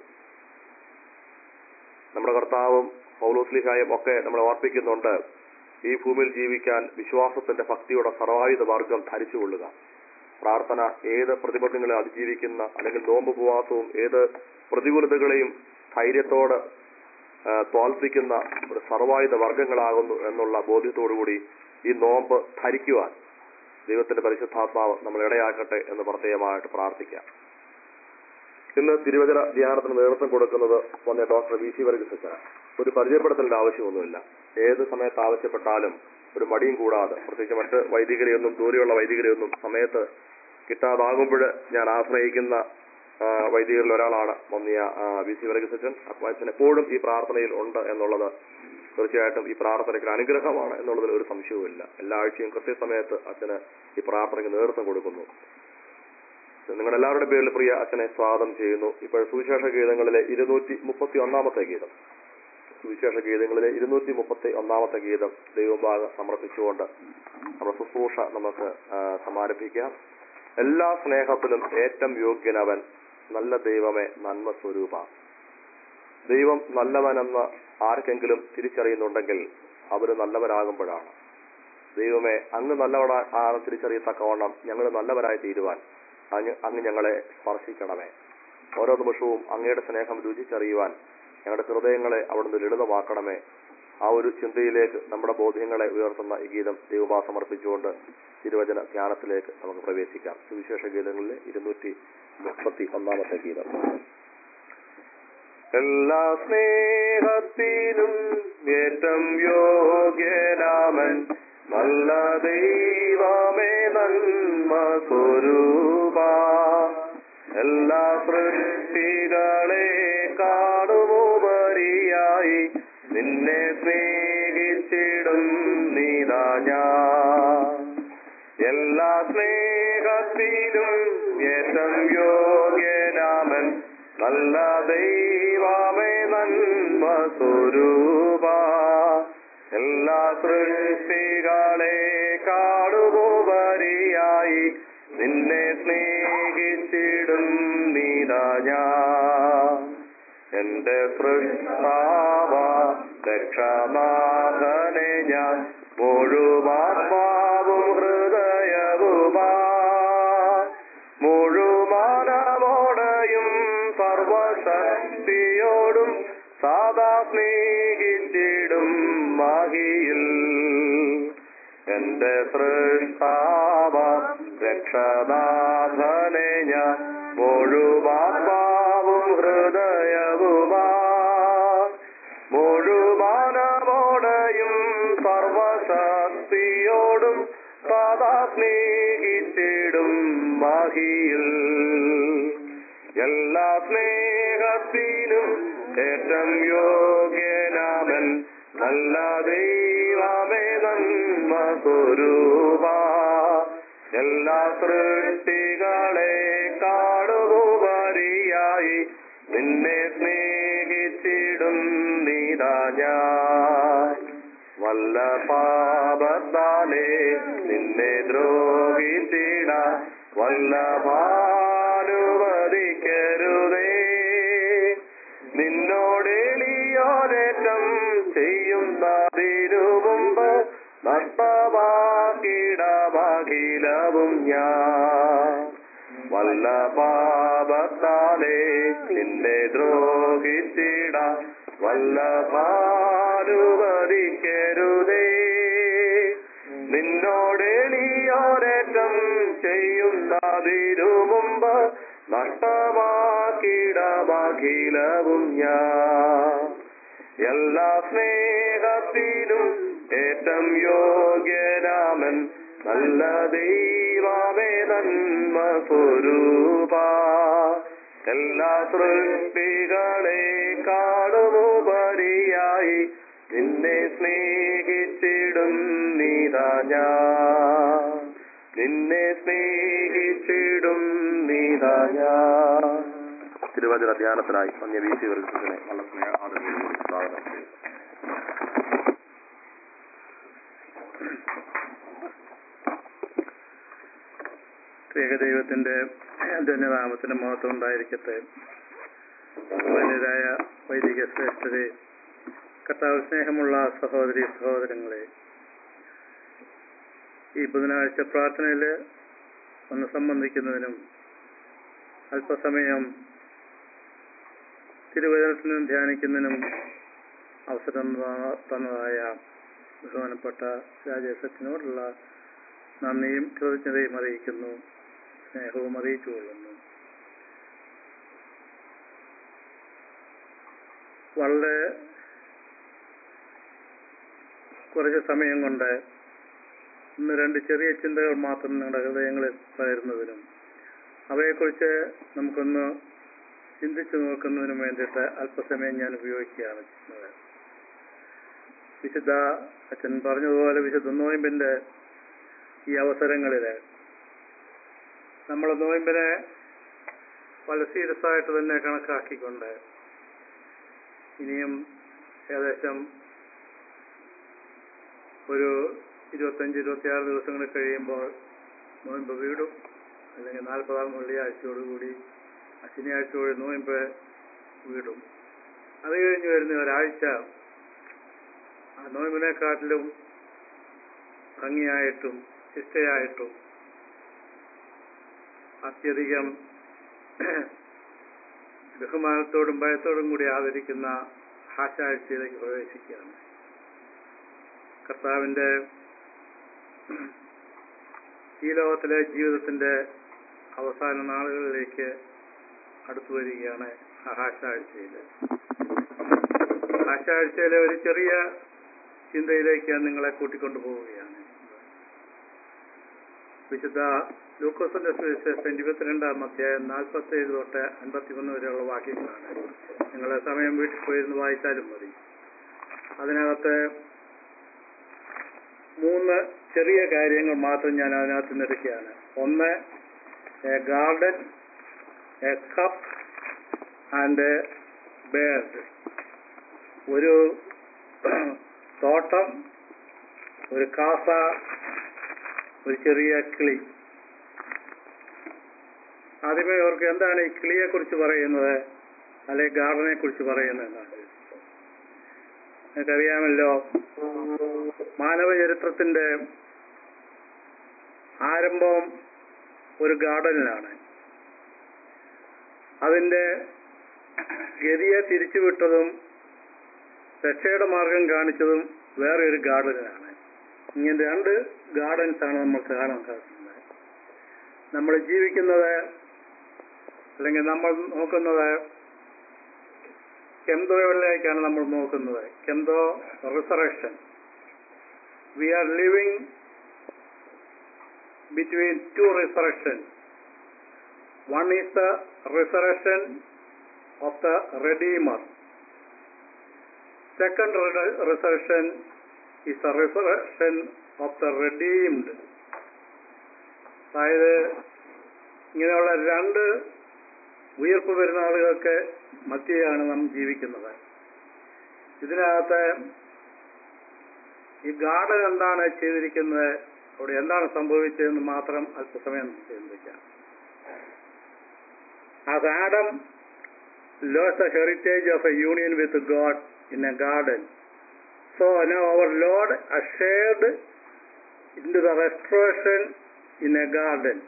നമ്മുടെ കർത്താവും പൗലോസ്ലിഹായും ഒക്കെ നമ്മളെ ഓർപ്പിക്കുന്നുണ്ട് ഈ ഭൂമിയിൽ ജീവിക്കാൻ വിശ്വാസത്തിന്റെ ഭക്തിയുടെ സർവായുധ മാർഗം ധരിച്ചുകൊള്ളുക പ്രാർത്ഥന ഏത് പ്രതിബന്ധങ്ങളെ അതിജീവിക്കുന്ന അല്ലെങ്കിൽ നോമ്പ് ഉപവാസവും ഏത് പ്രതികൂലതകളെയും ധൈര്യത്തോട് ആ, തോൽപ്പിക്കുന്ന ഒരു സർവായുധ വർഗങ്ങളാകുന്നു എന്നുള്ള ബോധ്യത്തോടുകൂടി ഈ നോമ്പ് ധരിക്കുവാൻ ദൈവത്തിന്റെ പരിശുദ്ധാത്മാവ് നമ്മൾ ഇടയാക്കട്ടെ എന്ന് പ്രത്യേകമായിട്ട് പ്രാർത്ഥിക്കാം ഇന്ന് തിരുവചന ധ്യാനത്തിന് നേതൃത്വം കൊടുക്കുന്നത് വന്ന ഡോക്ടർ വി സി വർഗീസച്ചനാണ് ഒരു പരിചയപ്പെടുത്തലിന്റെ ആവശ്യമൊന്നുമില്ല ഏത് സമയത്ത് ആവശ്യപ്പെട്ടാലും ഒരു മടിയും കൂടാതെ പ്രത്യേകിച്ച് മറ്റ് വൈദികരെയൊന്നും ദൂരെയുള്ള വൈദികരെയൊന്നും സമയത്ത് കിട്ടാതാകുമ്പോൾ ഞാൻ ആശ്രയിക്കുന്ന ആ, വൈദികരിൽ ഒരാളാണ് വന്നിയ വി സി വർഗീസച്ചൻ അച്ഛൻ എപ്പോഴും ഈ പ്രാർത്ഥനയിൽ ഉണ്ട് എന്നുള്ളത് തീർച്ചയായിട്ടും ഈ പ്രാർത്ഥനയ്ക്ക് ഒരു അനുഗ്രഹമാണ് എന്നുള്ളതിൽ ഒരു സംശയവുമില്ല എല്ലാ ആഴ്ചയും കൃത്യസമയത്ത് അച്ഛന് ഈ പ്രാർത്ഥനയ്ക്ക് നേതൃത്വം കൊടുക്കുന്നു നിങ്ങളുടെ എല്ലാവരുടെ പേരിൽ പ്രിയ അച്ഛനെ സ്വാഗതം ചെയ്യുന്നു ഇപ്പോൾ സുവിശേഷ ഗീതങ്ങളിലെ ഇരുന്നൂറ്റി മുപ്പത്തി ഒന്നാമത്തെ ഗീതം സുവിശേഷ ഗീതങ്ങളിലെ ഇരുന്നൂറ്റി മുപ്പത്തി ഒന്നാമത്തെ ഗീതം ദൈവഭാഗം സമർപ്പിച്ചുകൊണ്ട് നമ്മുടെ ശുശ്രൂഷ നമുക്ക് ആ, സമാരംഭിക്കാം എല്ലാ സ്നേഹത്തിലും ഏറ്റവും യോഗ്യനവൻ നല്ല ദൈവമേ നന്മ സ്വരൂപ ദൈവം നല്ലവനെന്ന് ആർക്കെങ്കിലും തിരിച്ചറിയുന്നുണ്ടെങ്കിൽ അവര് നല്ലവരാകുമ്പോഴാണ് ദൈവമേ അങ്ങ് നല്ലവനാ ആണ് തിരിച്ചറിയത്തക്കവണ്ണം ഞങ്ങൾ നല്ലവരായി തീരുവാൻ അങ്ങ് അങ്ങ് ഞങ്ങളെ സ്പർശിക്കണമേ ഓരോ നിമിഷവും അങ്ങയുടെ സ്നേഹം രുചിച്ചറിയുവാൻ ഞങ്ങളുടെ ഹൃദയങ്ങളെ അവിടുന്ന് ലളിതമാക്കണമേ ആ ഒരു ചിന്തയിലേക്ക് നമ്മുടെ ബോധ്യങ്ങളെ ഉയർത്തുന്ന ഈ ഗീതം ദൈവമാ സമർപ്പിച്ചുകൊണ്ട് തിരുവചന ധ്യാനത്തിലേക്ക് നമുക്ക് പ്രവേശിക്കാം സുവിശേഷ ഗീതങ്ങളിലെ ഇരുന്നൂറ്റി മുപ്പത്തി ഒന്നാമത്തെ ഗീതം എല്ലാ സ്നേഹത്തിനും ഏറ്റം യോഗ്യനാമൻ നല്ല ദൈവമേ നന്മ സ്വരൂപ എല്ലാ സൃഷ്ടികളെ കാണുമുപരിയായി നിന്നെ സ്നേഹിച്ചിടും നീതാ ഞാൻ എല്ലാ സ്നേഹത്തിനും ഏറ്റം യോഗ്യനാമൻ നല്ല ദൈവമേ നന്മ സ്വരൂപ എല്ലാ സൃഷ്ടികളെ കാണുമുപരിയായി നിന്നെ സ്നേഹിച്ചിടും നീതാ ഞാൻ എന്റെ സൃഷ്ടാവ രക്ഷനാഥനെ ഞാൻ മുഴുവാത്മാവും ഹൃദയവുമാ മുഴുമാനമോടെയും സർവശക്തിയോടും സാദാ സ്നേഹിച്ചിടും മഹിയിൽ എന്റെ സൃഷ്ടാവ രക്ഷനാഥനെ സ്നേഹിച്ചിടും മഹിയിൽ എല്ലാ സ്നേഹത്തിനും ഏറ്റം യോഗ്യനാമൻ നല്ല ദൈവമേ നന്മ സ്വരൂപ എല്ലാ സൃഷ്ടികളെ കാണുപരിയായി നിന്നെ സ്നേഹിച്ചിടും നീതാ ഞാൻ വല്ല പാപത്താലേ നിന്നെ ദ്രോഹിച്ചിട വല്ല ഭാനുവദിക്കരുതേ നിന്നോടെളിയോരേറ്റം ചെയ്യുന്നതിരുമുമ്പ് നഷ്ടമാക്കിടമഖിലവും ഞാൻ വല്ല പാപത്താലേ നിന്നെ ദ്രോഹിച്ചിട വല്ല ഭാനുവദിക്കരുതേ നിന്നോടെളിയോരേറ്റം ചെയ്യുന്നതിരുമുമ്പ് നഷ്ടമാക്കിടമഖിലവും ഞാൻ എല്ലാ സ്നേഹത്തിനും ഏറ്റം യോഗ്യരാമൻ നല്ല ദൈവമേ നന്മ സ്വരൂപ എല്ലാ സൃഷ്ടികളെ കാണുമുപരിയായി നിന്നെ സ്നേഹിച്ചിടും നീതാ ഞാൻ നിന്നെ സ്നേഹിച്ചിടും നീതാ ഞാൻ തിരുവചന ധ്യാനത്തിനായി മഞ്ഞ വീശി വർഗത്തിനെ നല്ല സ്നേഹ ആദരവോടുകൂടി സ്വാഗതം ചെയ്യുന്നു ഏകദൈവത്തിന്റെ ധന്യനാമത്തിന് മഹത്വം ഉണ്ടായിരിക്കട്ടെ വന്യരായ വൈദിക ശ്രേഷ്ഠരെ കർത്താവ് സ്നേഹമുള്ള സഹോദരി സഹോദരങ്ങളെ ഈ ബുധനാഴ്ച പ്രാർത്ഥനയിൽ ഒന്ന് സംബന്ധിക്കുന്നതിനും അല്പസമയം തിരുവചനത്തിനും ധ്യാനിക്കുന്നതിനും അവസരം തന്ന- തന്നതായ ബഹുമാനപ്പെട്ട രാജേഷത്തിനോടുള്ള നന്ദിയും കൃതജ്ഞതയും അറിയിക്കുന്നു സ്നേഹവും അറിയിച്ചുകൊള്ളുന്നു വളരെ കുറച്ച് സമയം കൊണ്ട് ഒന്ന് രണ്ട് ചെറിയ ചിന്തകൾ മാത്രം നിങ്ങളുടെ ഹൃദയങ്ങളിൽ പകരുന്നതിനും അവയെക്കുറിച്ച് നമുക്കൊന്ന് ചിന്തിച്ചു നോക്കുന്നതിനും വേണ്ടിയിട്ട് അല്പസമയം ഞാൻ ഉപയോഗിക്കുകയാണ് ചെയ്യുന്നത് വിശുദ്ധ അച്ഛൻ പറഞ്ഞതുപോലെ വിശുദ്ധ നോയമ്പിന്റെ ഈ അവസരങ്ങളിൽ നമ്മൾ നോയമ്പിനെ വളരെ സീരിയസ് ആയിട്ട് തന്നെ കണക്കാക്കിക്കൊണ്ട് ഇനിയും ഏകദേശം ഒരു ഇരുപത്തഞ്ച് ഇരുപത്തിയാറ് ദിവസങ്ങൾ കഴിയുമ്പോൾ നോയമ്പ് വീടും അല്ലെങ്കിൽ നാൽപ്പതാം വെള്ളിയാഴ്ചയോടുകൂടി ആ ശനിയാഴ്ചയോട് നോയമ്പ് വീടും അത് കഴിഞ്ഞ് വരുന്ന ഒരാഴ്ച ആ നോയമ്പിനെക്കാട്ടിലും ഭംഗിയായിട്ടും ശിഷ്ടയായിട്ടും അത്യധികം ബഹുമാനത്തോടും ഭയത്തോടും കൂടി ആദരിക്കുന്ന ആശാഴ്ചയിലേക്ക് പ്രവേശിക്കുകയാണ് കർത്താവിന്റെ ഈ ലോകത്തിലെ ജീവിതത്തിന്റെ അവസാന നാളുകളിലേക്ക് അടുത്തു വരികയാണ് ആശാഴ്ചയിൽ ആശാഴ്ചയിലെ ഒരു ചെറിയ ചിന്തയിലേക്ക് ഞാൻ നിങ്ങളെ കൂട്ടിക്കൊണ്ടു പോവുകയാണ് വിശുദ്ധ ലൂക്കോസിന്റെ സുവിശേഷം ഇരുപത്തിരണ്ടാം അധ്യായം നാൽപ്പത്തി ഏഴ് തൊട്ട് അൻപത്തിമൂന്ന് വരെയുള്ള വാക്യങ്ങളാണ് നിങ്ങൾ സമയം വീട്ടിൽ പോയിരുന്ന് വായിച്ചാലും മതി അതിനകത്ത് മൂന്ന് ചെറിയ കാര്യങ്ങൾ മാത്രം ഞാൻ അതിനകത്ത് നിന്ന് എടുക്കുകയാണ് ഒന്ന് a garden a cup and bird ഒരു തോട്ടം ഒരു കാസ ഒരു ചെറിയ കിളി ആദ്യമേ അവർക്ക് എന്താണ് ഈ കിളിയെ കുറിച്ച് പറയുന്നത് അല്ലെ ഗാർഡനെ കുറിച്ച് പറയുന്നത് എന്നാണ് നിങ്ങൾക്കറിയാമല്ലോ മാനവ ചരിത്രത്തിന്റെ ആരംഭം ഒരു ഗാർഡനിലാണ് അതിന്റെ ഗതിയെ തിരിച്ചുവിട്ടതും രക്ഷയുടെ മാർഗം കാണിച്ചതും വേറെ ഒരു ഗാർഡനിലാണ് ഇങ്ങനെ രണ്ട് ഗാർഡൻസ് ആണ് നമുക്ക് കാണാൻ സാധിക്കുന്നത് നമ്മൾ ജീവിക്കുന്നത് അല്ലെങ്കിൽ നമ്മൾ നോക്കുന്നത് കെന്തോയിലേക്കാണ് നമ്മൾ നോക്കുന്നത് കെന്തോ resurrection we are living between two resurrections. One is the resurrection of the Redeemer. Second re- resurrection is the resurrection of the redeemed. അതായത് ഇങ്ങനെയുള്ള രണ്ട് ഉയർപ്പ് വരുന്ന ആളുകൾക്ക് മധ്യയാണ് നാം ജീവിക്കുന്നത് ഇതിനകത്ത് ഈ ഗാർഡൻ എന്താണ് ചെയ്തിരിക്കുന്നത് അവിടെ എന്താണ് സംഭവിച്ചതെന്ന് മാത്രം അല്പസമയം ചിന്തിക്കാം As Adam lost the heritage of a union with God in a garden, so now our Lord ushered into the restoration in a garden.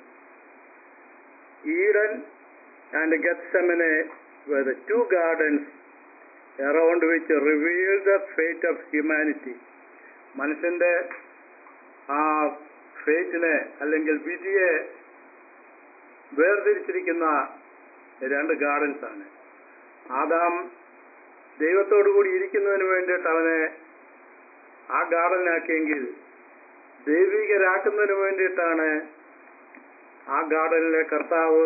Eden and Gethsemane were the two gardens around which revealed the fate of humanity. മനുഷ്യന്റെ ആ ഫേറ്റിനെ അല്ലെങ്കിൽ വിധിയെ വേർതിരിച്ചിരിക്കുന്ന രണ്ട് gardens ആണ് Adam ദൈവത്തോടു കൂടി ഇരിക്കുന്നതിന് വേണ്ടിയിട്ട് അവനെ ആ ഗാർഡനാക്കിയെങ്കിൽ ദൈവികരാക്കുന്നതിന് വേണ്ടിയിട്ടാണ് ആ ഗാർഡനിലെ കർത്താവ്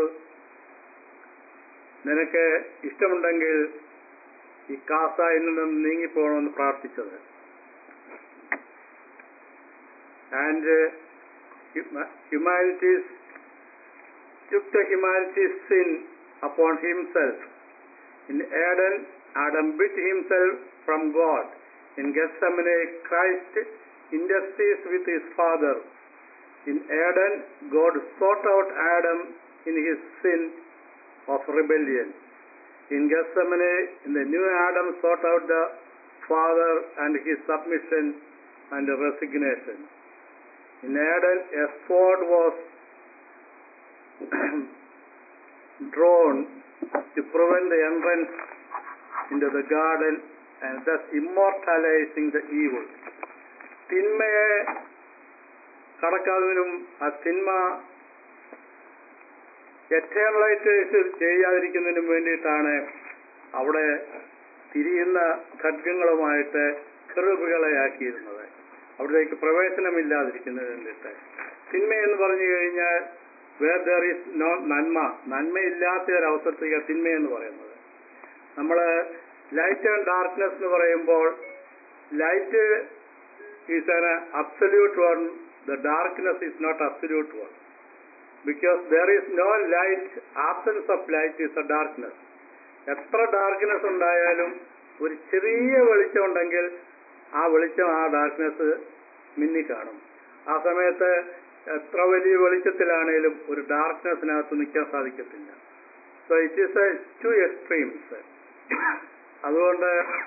നിനക്ക് ഇഷ്ടമുണ്ടെങ്കിൽ ഈ കാസായിൽ നിന്നും നീങ്ങിപ്പോകണമെന്ന് പ്രാർത്ഥിച്ചത് and humanities took the humanity's sin upon himself. In Eden, Adam bit himself from God. In Gethsemane, Christ intercedes with his Father. In Eden, God sought out Adam in his sin of rebellion. In Gethsemane, in the new Adam sought out the Father and his submission and resignation. In Eden, a sword was drawn to prevent the entrance into the garden and thus immortalizing the evil. തിന്മയെ കടക്കാതിനും ആ തിന്മ എറ്റേണലായിട്ട് ചെയ്യാതിരിക്കുന്നതിനും വേണ്ടിയിട്ടാണ് അവിടെ തിരിയുന്ന ഖഡ്ഗങ്ങളുമായിട്ട് കെറുബുകളെ ആക്കിയിരുന്നത് അവിടേക്ക് പ്രവേശനമില്ലാതിരിക്കുന്നതിന് വേണ്ടിയിട്ട് തിന്മ എന്ന് പറഞ്ഞു കഴിഞ്ഞാൽ വേർ ദർ ഈസ് നോ നന്മ നന്മയില്ലാത്ത ഒരു അവസരത്തേക്ക് തിന്മ എന്ന് പറയുന്നത് നമ്മൾ ലൈറ്റ് ആൻഡ് ഡാർക്ക്നെസ് എന്ന് പറയുമ്പോൾ light is an absolute one the darkness is not absolute one because there is no light absence of light is a darkness എത്ര ഡാർക്ക്നെസ് ഉണ്ടായാലും ഒരു ചെറിയ വെളിച്ചം ഉണ്ടെങ്കിൽ ആ വെളിച്ചം ആ ഡാർക്ക്നെസ് മിന്നിക്കാണും ആ സമയത്ത് എത്ര വലിയ വെളിച്ചത്തിലാണേലും ഒരു ഡാർക്ക്നെസ്സിനകത്ത് നിൽക്കാൻ സാധിക്കത്തില്ല so it is a two extremes അതുകൊണ്ട്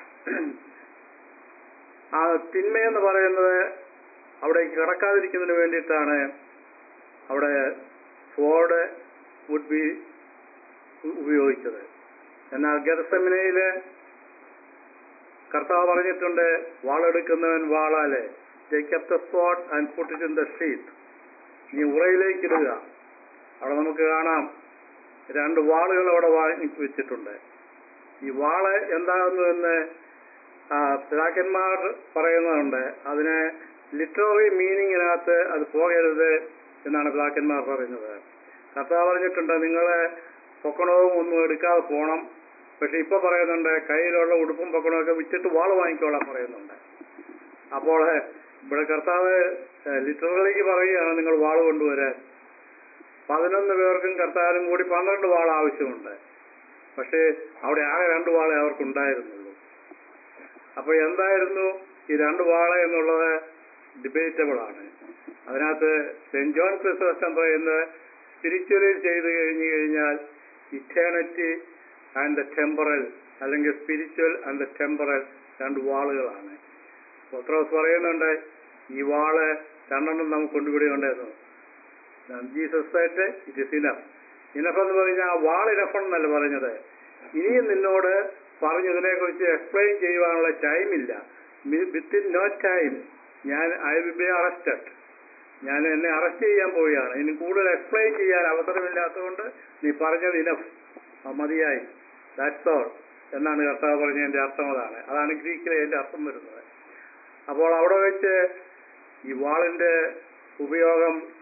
ആ തിന്മയെന്ന് പറയുന്നത് അവിടേക്ക് കടക്കാതിരിക്കുന്നതിന് വേണ്ടിയിട്ടാണ് അവിടെ ഫോർഡ് വുഡ് ബി ഉപയോഗിച്ചത് എന്നാൽ ഗതസമിനയില് കർത്താവ് പറഞ്ഞിട്ടുണ്ട് വാളെടുക്കുന്നവൻ വാളാലെ take up the spot and put it in the sheath നീ ഉറയിലേക്ക് ഇടുക അവിടെ നമുക്ക് കാണാം രണ്ട് വാളുകൾ അവിടെ വാങ്ങി വെച്ചിട്ടുണ്ട് ഈ വാള് എന്താകുന്നു എന്ന് പിതാക്കന്മാർ പറയുന്നുണ്ട് അതിന് ലിറ്റററി മീനിങ്ങിനകത്ത് അത് പോകരുത് എന്നാണ് പിതാക്കന്മാർ പറയുന്നത് കർത്താവ് പറഞ്ഞിട്ടുണ്ട് നിങ്ങൾ പൊക്കണവും ഒന്നും എടുക്കാതെ പോകണം പക്ഷെ ഇപ്പൊ പറയുന്നുണ്ട് കയ്യിലുള്ള ഉടുപ്പും പൊക്കണവും ഒക്കെ വിറ്റിട്ട് വാള് വാങ്ങിക്കോളാൻ പറയുന്നുണ്ട് അപ്പോൾ ഇവിടെ കർത്താവ് ലിറ്ററലിക്ക് പറയുകയാണ് നിങ്ങൾ വാള് കൊണ്ടുവരാൻ പതിനൊന്ന് പേർക്കും കർത്താവിനും കൂടി പന്ത്രണ്ട് വാൾ ആവശ്യമുണ്ട് പക്ഷേ അവിടെ ആകെ രണ്ട് വാളെ അവർക്കുണ്ടായിരുന്നുള്ളൂ അപ്പോൾ എന്തായിരുന്നു ഈ രണ്ട് വാള എന്നുള്ളത് ഡിബേറ്റബിൾ ആണ് അതിനകത്ത് സെന്റ് ജോൺ ക്രിസ്തോസ്റ്റം പറയുന്നത് സ്പിരിച്വലി ചെയ്തു കഴിഞ്ഞു കഴിഞ്ഞാൽ ഇറ്റേണിറ്റി ആൻഡ് ദ ടെമ്പറൽ അല്ലെങ്കിൽ സ്പിരിച്വൽ ആൻഡ് ദ ടെമ്പറൽ രണ്ട് വാളുകളാണ് പത്രോസ് പറയുന്നുണ്ട് ഈ വാള് രണ്ടെണ്ണം നമുക്ക് കൊണ്ടുപിടിയുണ്ടായിരുന്നു ജീസസ് ആയിട്ട് ഇറ്റ് ഇസ് ഇനഫ് ഇനഫ് എന്ന് പറഞ്ഞാൽ ആ വാൾ ഇനഫ് എന്നല്ല പറഞ്ഞത് ഇനിയും നിന്നോട് പറഞ്ഞ് ഇതിനെക്കുറിച്ച് എക്സ്പ്ലെയിൻ ചെയ്യുവാനുള്ള ടൈം ഇല്ല വിത്തിൻ നോ ടൈം ഞാൻ ഐ വിൽ ബി അറസ്റ്റഡ് ഞാൻ എന്നെ അറസ്റ്റ് ചെയ്യാൻ പോവുകയാണ് ഇനി കൂടുതൽ എക്സ്പ്ലെയിൻ ചെയ്യാൻ അവസരമില്ലാത്തതുകൊണ്ട് നീ പറഞ്ഞത് ഇനഫ് മതിയായി ദാറ്റ്സ് ഓൾ എന്നാണ് കർത്താവ് പറഞ്ഞതിന്റെ അർത്ഥം അതാണ് അതാണ് ഗ്രീക്കിലെ അതിന്റെ അർത്ഥം വരുന്നത് അപ്പോൾ അവിടെ വെച്ച് ഈ വാളിന്റെ ഉപയോഗം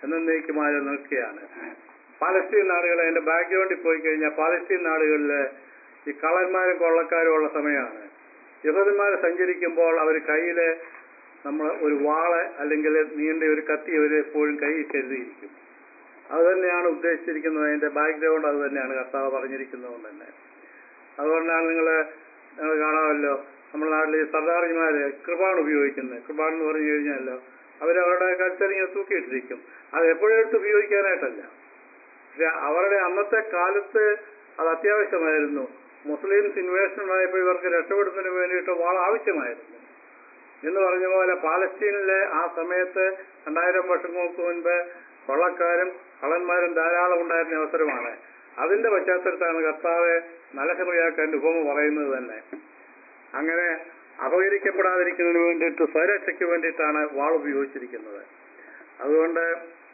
എന്നേക്കുമായി നിൽക്കുകയാണ് പാലസ്തീൻ നാടുകൾ അതിന്റെ ബാക്ക്ഗ്രൗണ്ടിൽ പോയി കഴിഞ്ഞാൽ പാലസ്തീൻ നാടുകളിൽ ഈ കള്ളന്മാരും കൊള്ളക്കാരും ഉള്ള സമയമാണ് യഹൂദന്മാർ സഞ്ചരിക്കുമ്പോൾ അവർ കയ്യില് നമ്മൾ ഒരു വാള് അല്ലെങ്കിൽ നീണ്ട ഒരു കത്തി അവർ എപ്പോഴും കയ്യിൽ കരുതിയിരിക്കും അത് തന്നെയാണ് ഉദ്ദേശിച്ചിരിക്കുന്നത് അതിന്റെ ബാക്ക്ഗ്രൗണ്ട് അത് തന്നെയാണ് കർത്താവ് പറഞ്ഞിരിക്കുന്നത് തന്നെ അതുകൊണ്ടാണ് നിങ്ങൾ നിങ്ങൾ കാണാമല്ലോ നമ്മുടെ നാട്ടിൽ ഈ സർദാർജിമാര് കൃപാണ് ഉപയോഗിക്കുന്നത് കൃപാൺ എന്ന് പറഞ്ഞു കഴിഞ്ഞാലോ അവരവരുടെ കൽച്ചറിങ്ങനെ തൂക്കിയിട്ടിരിക്കും അത് എപ്പോഴും എടുത്ത് ഉപയോഗിക്കാനായിട്ടല്ല പക്ഷെ അവരുടെ അന്നത്തെ കാലത്ത് അത് അത്യാവശ്യമായിരുന്നു മുസ്ലിംസ് ഇൻവേഷൻ ഉണ്ടായപ്പോൾ ഇവർക്ക് രക്ഷപ്പെടുന്നതിന് വേണ്ടിയിട്ട് വാൾ ആവശ്യമായിരുന്നു എന്ന് പറഞ്ഞ പോലെ പാലസ്തീനിലെ ആ സമയത്ത് രണ്ടായിരം വർഷങ്ങൾക്ക് മുൻപ് കൊള്ളക്കാരും കള്ളന്മാരും ധാരാളം ഉണ്ടായിരുന്ന അവസരമാണ് അതിന്റെ പശ്ചാത്തലത്താണ് കർത്താവ് നലഹറിയാക്കാൻ ഉപമ പറയുന്നത് തന്നെ അങ്ങനെ അപകരിക്കപ്പെടാതിരിക്കുന്നതിന് വേണ്ടിയിട്ട് സ്വരക്ഷയ്ക്ക് വേണ്ടിയിട്ടാണ് വാൾ ഉപയോഗിച്ചിരിക്കുന്നത് അതുകൊണ്ട്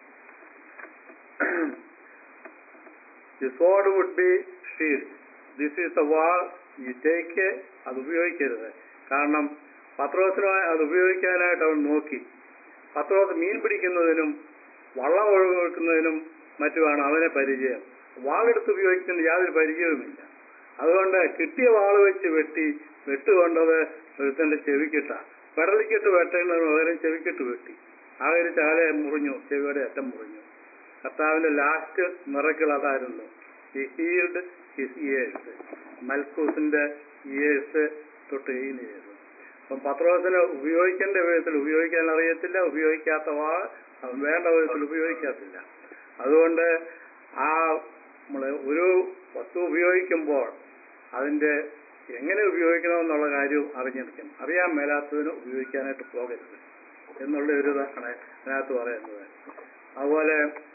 the sword would be sheathed this is a വാൾ യു ടേക്ക് അത് ഉപയോഗിക്കരുത് കാരണം പത്രോസിനായി അത് ഉപയോഗിക്കാനായിട്ട് അവൻ നോക്കി പത്രോസ് മീൻ പിടിക്കുന്നതിനും വള്ളം ഒഴുക്കുന്നതിനും മറ്റുമാണ് അവനെ പരിചയം വാളെടുത്ത് ഉപയോഗിക്കുന്നതിന് യാതൊരു പരിചയവുമില്ല അതുകൊണ്ട് കിട്ടിയ വാള് വെച്ച് വെട്ടി വെട്ടുകൊണ്ടത് ഒരുത്തന്റെ ചെവിക്കിട്ട പെടലിക്കിട്ട് വെട്ടേണ്ടതിന് പകരം ചെവിക്കിട്ട് വെട്ടി ആ ഒരു ചാല മുറിഞ്ഞു ചെവിയുടെ അറ്റം മുറിഞ്ഞു കർത്താവിന്റെ ലാസ്റ്റ് മിറക്കിൾ അതായിരുന്നു ഈ ഹീൽഡ് ഹിസ് ഇയേഴ്സ് മൽക്കൂസിന്റെ ഇയേഴ്സ് തൊട്ട് ഹീൽ ചെയ്തു അപ്പം പത്രോസിന് ഉപയോഗിക്കേണ്ട വിധത്തിൽ ഉപയോഗിക്കാൻ അറിയത്തില്ല ഉപയോഗിക്കാത്ത വാൾ അവൻ വേണ്ട വിധത്തിൽ ഉപയോഗിക്കാത്തില്ല അതുകൊണ്ട് ആ നമ്മള് ഒരു വസ്തു ഉപയോഗിക്കുമ്പോൾ അതിന്റെ എങ്ങനെ ഉപയോഗിക്കണമെന്നുള്ള കാര്യവും അറിഞ്ഞിരിക്കണം അറിയാൻ മേലാത്തതിന് ഉപയോഗിക്കാനായിട്ട് പോകരുത് എന്നുള്ള ഒരു ഇതാണ് അതിനകത്ത് പറയുന്നത് അതുപോലെ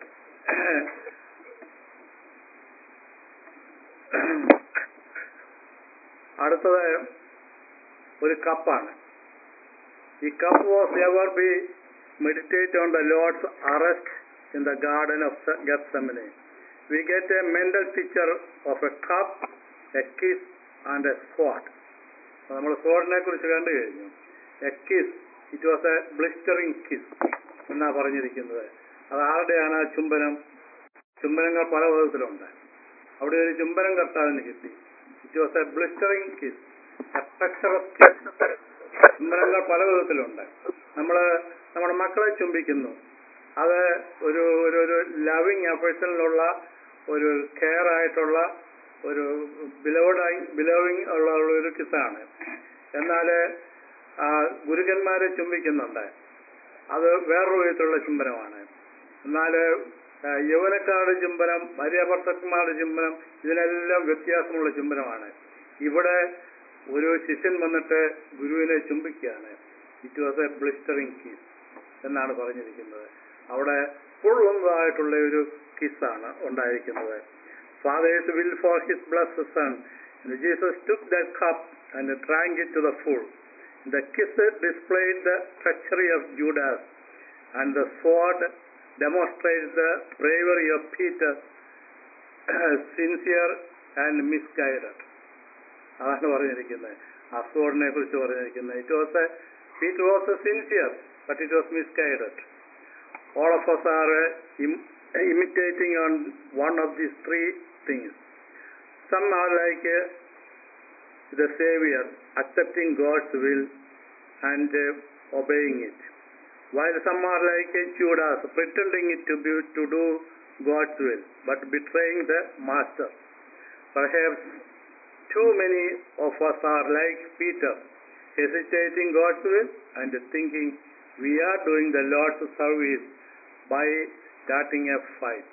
അടുത്തത് ഒരു കപ്പാണ് ഈ cup was ever be meditate on the Lord's arrest in the garden of Gethsemane we get a mental picture of a cup a kiss and a sword നമ്മൾ സ്വാട്ടിനെ കുറിച്ച് കണ്ടു കഴിഞ്ഞു a kiss it was a blistering kiss എന്നാ പറഞ്ഞിരിക്കുന്നത് അത് ആരുടെയാണ് ആ ചുംബനം ചുംബനങ്ങൾ പല വിധത്തിലുണ്ട് അവിടെ ഒരു ചുംബനം കർത്താവിന് കിട്ടി it was a blistering kiss ചുംബനങ്ങൾ പല വിധത്തിലുണ്ട് നമ്മള് നമ്മുടെ മക്കളെ ചുംബിക്കുന്നു അത് ഒരു ഒരു ഒരു ലവിങ് അഫേഷനിലുള്ള ഒരു കെയർ ആയിട്ടുള്ള ഒരു ബിലവഡായി ബിലവിങ് ഉള്ള ഒരു കിസാണ് എന്നാല് ആ, ഗുരുക്കന്മാരെ ചുംബിക്കുന്നുണ്ട് അത് വേറൊരു വിധത്തിലുള്ള ചുംബനമാണ് എന്നാല് ആ, യൗവനക്കാരുടെ ചുംബനം ഭാര്യാഭർത്തന്മാരുടെ ചുംബനം ഇതിനെല്ലാം വ്യത്യാസമുള്ള ചുംബനമാണ് ഇവിടെ ഒരു ശിഷ്യൻ വന്നിട്ട് ഗുരുവിനെ ചുംബിക്കുകയാണ് it was a blistering kiss എന്നാണ് പറഞ്ഞിരിക്കുന്നത് അവിടെ ഫുൾ ഒന്നതായിട്ടുള്ള ഒരു കിസ്സാണ് ഉണ്ടായിരിക്കുന്നത് Father's will for his blessed son Jesus took the cup and drank it to the full the kiss displayed the treachery of Judas and the sword demonstrates the bravery of Peter, sincere and misguided. അതാണ് പറഞ്ഞിരിക്കുന്നത് അസ്വോഡിനെ കുറിച്ച് പറഞ്ഞിരിക്കുന്നത് it was a Peter was a sincere but it was misguided all of us are imitating on one of these three things. Some are like uh, the Savior, accepting God's will and uh, obeying it. While some are like uh, Judas, pretending it to be to do God's will, but betraying the Master. Perhaps too many of us are like Peter, hesitating God's will and thinking we are doing the Lord's service by starting a fight.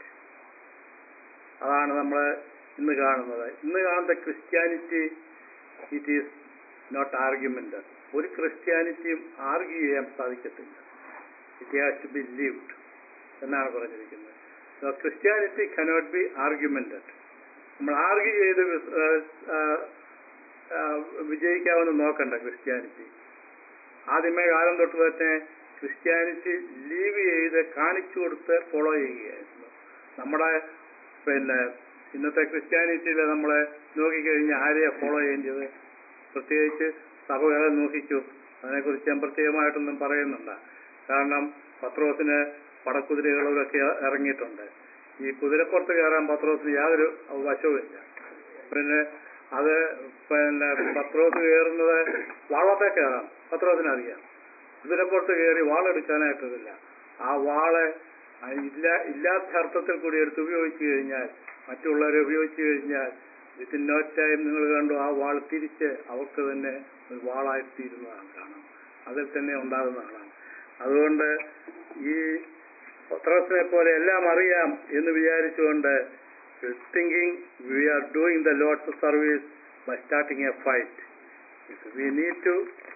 അതാണ് നമ്മൾ ഇന്ന് കാണുന്നത് ഇന്ന് കാണുന്ന Christianity it is not argument ഒരു ക്രിസ്ത്യാനിറ്റിയും argue ചെയ്യാൻ സാധിക്കത്തില്ല it has to be lived എന്നാണ് പറഞ്ഞിരിക്കുന്നത് ക്രിസ്ത്യാനിറ്റി കനോട്ട് ബി ആർഗ്യുമെന്റഡ് നമ്മൾ ആർഗ്യൂ ചെയ്ത് വിസ്- ആ, ആ, ആ, വിജയിക്കാമെന്ന് നോക്കണ്ട ക്രിസ്ത്യാനിറ്റി ആദ്യമേ കാലം തൊട്ട് തന്നെ ക്രിസ്ത്യാനിറ്റി ലീവ് ചെയ്ത് കാണിച്ചു കൊടുത്ത് ഫോളോ ചെയ്യുകയായിരുന്നു നമ്മുടെ പിന്നെ ഇന്നത്തെ ക്രിസ്ത്യാനിറ്റിയിൽ നമ്മളെ നോക്കിക്കഴിഞ്ഞാൽ ആരെയാ ഫോളോ ചെയ്യേണ്ടത് പ്രത്യേകിച്ച് സഭകളെ നോക്കിക്കൂ അതിനെക്കുറിച്ച് ഞാൻ പ്രത്യേകമായിട്ടൊന്നും പറയുന്നുണ്ട് കാരണം പത്രോസിന് പടക്കുതിരകളും ഒക്കെ ഇറങ്ങിയിട്ടുണ്ട് ഈ കുതിരപ്പുറത്ത് കയറാൻ പത്രോസിന് യാതൊരു വശവുമില്ല പിന്നെ അത് പിന്നെ പത്രോസ് കയറുന്നത് വള്ളത്തെ കയറാം പത്രോസിന് അറിയാം കുതിരപ്പുറത്ത് കയറി വാളെടുക്കാനായിട്ടില്ല ആ വാള് ആ ഇല്ല ഇല്ലാത്ത അർത്ഥത്തിൽ കൂടി എടുത്ത് ഉപയോഗിച്ചു കഴിഞ്ഞാൽ മറ്റുള്ളവരെ ഉപയോഗിച്ചു കഴിഞ്ഞാൽ വിത്തിൻ നോ ടൈം നിങ്ങൾ കണ്ടു ആ വാൾ തിരിച്ച് അവർക്ക് തന്നെ ഒരു വാളായിത്തീരുന്നതാണ് കാണാം അതിൽ തന്നെ ഉണ്ടാകുന്നതാണ് അതുകൊണ്ട് ഈ പത്രോസിനെ പോലെ എല്ലാം അറിയാം എന്ന് വിചാരിച്ചുകൊണ്ട് thinking we are doing the Lord's service by starting a fight we need to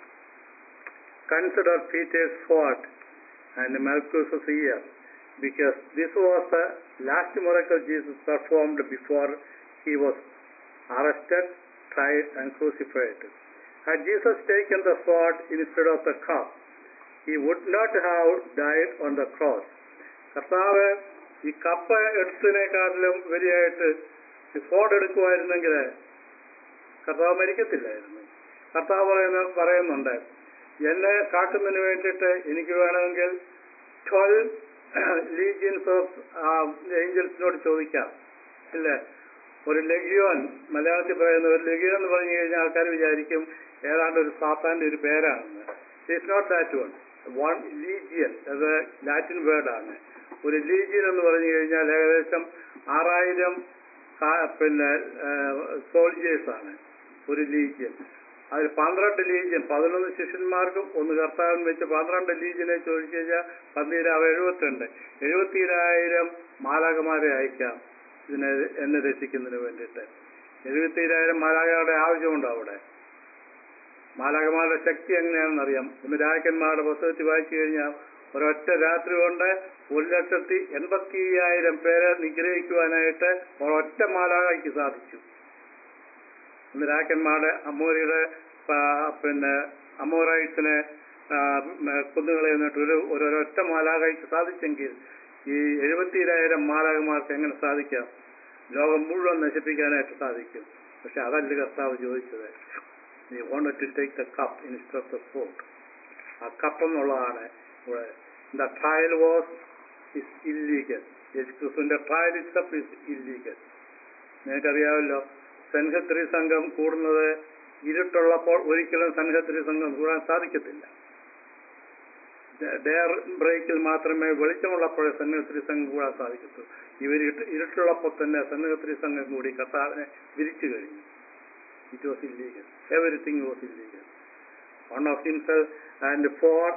consider Peter's fault and Malchus's ear because this was the last miracle Jesus performed before he was arrested, tried and crucified. Had Jesus taken the sword instead of the cup, he would not have died on the cross. കർത്താവ് ഈ cup എടുത്തതിനെക്കാട്ടിലും വലിയായിട്ട് sword എടുക്കുമായിരുന്നെങ്കിൽ കർത്താവ് മരിക്കത്തില്ലായിരുന്നു കർത്താവ് പറയുന്ന പറയുന്നുണ്ട് എന്നെ കാക്കുന്നതിന് വേണ്ടിയിട്ട് എനിക്ക് വേണമെങ്കിൽ ട്വൽവ് ലീജിയൻസ് ഓഫ് ഏഞ്ചൽസിനോട് ചോദിക്കാം ഇല്ലേ ഒരു ലഗിയോൻ മലയാളത്തിൽ പറയുന്ന ഒരു ലഗിയോൻ എന്ന് പറഞ്ഞു കഴിഞ്ഞാൽ ആൾക്കാർ വിചാരിക്കും ഏതാണ്ട് ഒരു സാത്താന്റെ ഒരു പേരാണെന്ന് it's not that one one legion അത് ലാറ്റിൻ വേർഡാണ് ഒരു ലീജിയൻ എന്ന് പറഞ്ഞു കഴിഞ്ഞാൽ ഏകദേശം ആറായിരം കാ- പിന്നെ സോൾജേഴ്സ് ആണ് ഒരു ലീജിയൻ അതിൽ പന്ത്രണ്ട് ലീജിയൻ പതിനൊന്ന് ശിഷ്യന്മാർക്കും ഒന്ന് കർത്താവിന് വെച്ച് പന്ത്രണ്ട് ലീജിയനെ ചോദിച്ചു കഴിഞ്ഞാൽ പന്തീരാവ് എഴുപത്തിരണ്ട് എഴുപത്തിരായിരം മാലാകമാരെ അയക്കാം ഇതിനെ എന്നെ രക്ഷിക്കുന്നതിന് വേണ്ടിയിട്ട് എഴുപത്തിരായിരം മാലാകമാരുടെ ആവശ്യമുണ്ടോ അവിടെ മാലാകമാരുടെ ശക്തി എങ്ങനെയാണെന്ന് അറിയാം ഒന്ന് രാജക്കന്മാരുടെ പുസ്തകത്തിൽ വായിച്ചു കഴിഞ്ഞാൽ ഒരൊറ്റ രാത്രി കൊണ്ട് ഒരു ലക്ഷത്തി എൺപത്തി അയ്യായിരം പേരെ നിഗ്രഹിക്കുവാനായിട്ട് ഒരൊറ്റ മാലാകയ്ക്ക് സാധിച്ചു ഇന്ന് രാക്കന്മാരുടെ അമ്മൂരിയുടെ ആ, പിന്നെ അമ്മൂറൈറ്റ്സിനെ കുന്നുകളയുന്നിട്ട് ഒരു ഒരൊറ്റ മാലാകയ്ക്ക് സാധിച്ചെങ്കിൽ ഈ എഴുപത്തിരായിരം മാലാകന്മാർക്ക് എങ്ങനെ സാധിക്കാം ലോകം മുഴുവൻ നശിപ്പിക്കാനായിട്ട് സാധിക്കും പക്ഷെ അതല്ല കർത്താവ് ചോദിച്ചത് നീ wanted to take the cup instead of the sword ആ കപ്പ് എന്നുള്ളതാണ് ഇവിടെ the trial was is illegal യേശുക്രിസ്തുവിന്റെ ട്രയൽ ഇറ്റ്സപ്പ് ഇസ് ഇല്ലീഗൽ നിങ്ങൾക്കറിയാമല്ലോ സംഘത്രി സംഘം കൂടുന്നത് ഇരുട്ടുള്ളപ്പോൾ ഒരിക്കലും സംഘത്രി സംഘം കൂടാൻ സാധിക്കത്തില്ല ഡെയർ ബ്രേക്കിൽ മാത്രമേ വെളിച്ചമുള്ളപ്പോഴേ സംഘത്രി സംഘം കൂടാൻ സാധിക്കത്തുള്ളൂ ഇവർ ഇരുട്ട് ഇരുട്ടുള്ളപ്പോൾ തന്നെ സംഘത്രി സംഘം കൂടി കർത്താവിനെ വിരിച്ചു കഴിഞ്ഞു it was illegal everything was illegal one of himself and for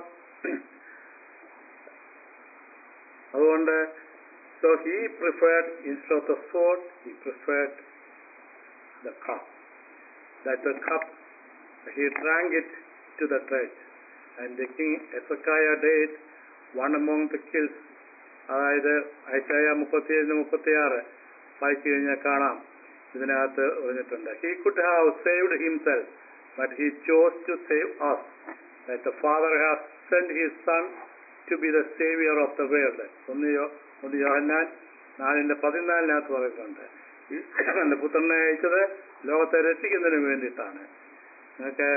അതുകൊണ്ട് so he preferred instead of the sword he preferred the cup. That the cup, he drank it to the dregs. And the king Hezekiah did one among the kills. അതായത് ഐശായ മുപ്പത്തിയേഴിന് മുപ്പത്തിയാറ് വായിച്ചു കഴിഞ്ഞാൽ കാണാം ഇതിനകത്ത് പറഞ്ഞിട്ടുണ്ട് he could have saved himself but he chose to save us that the father has sent his son to be the savior of the world ഒന്ന് യോ ഒന്ന് യോഹന്നാൻ നാലിന്റെ പതിനാലിനകത്ത് പറയുന്നുണ്ട് ഈ എന്റെ പുത്രനെ അയച്ചത് ലോകത്തെ രക്ഷിക്കുന്നതിന് വേണ്ടിയിട്ടാണ് നിങ്ങൾക്ക്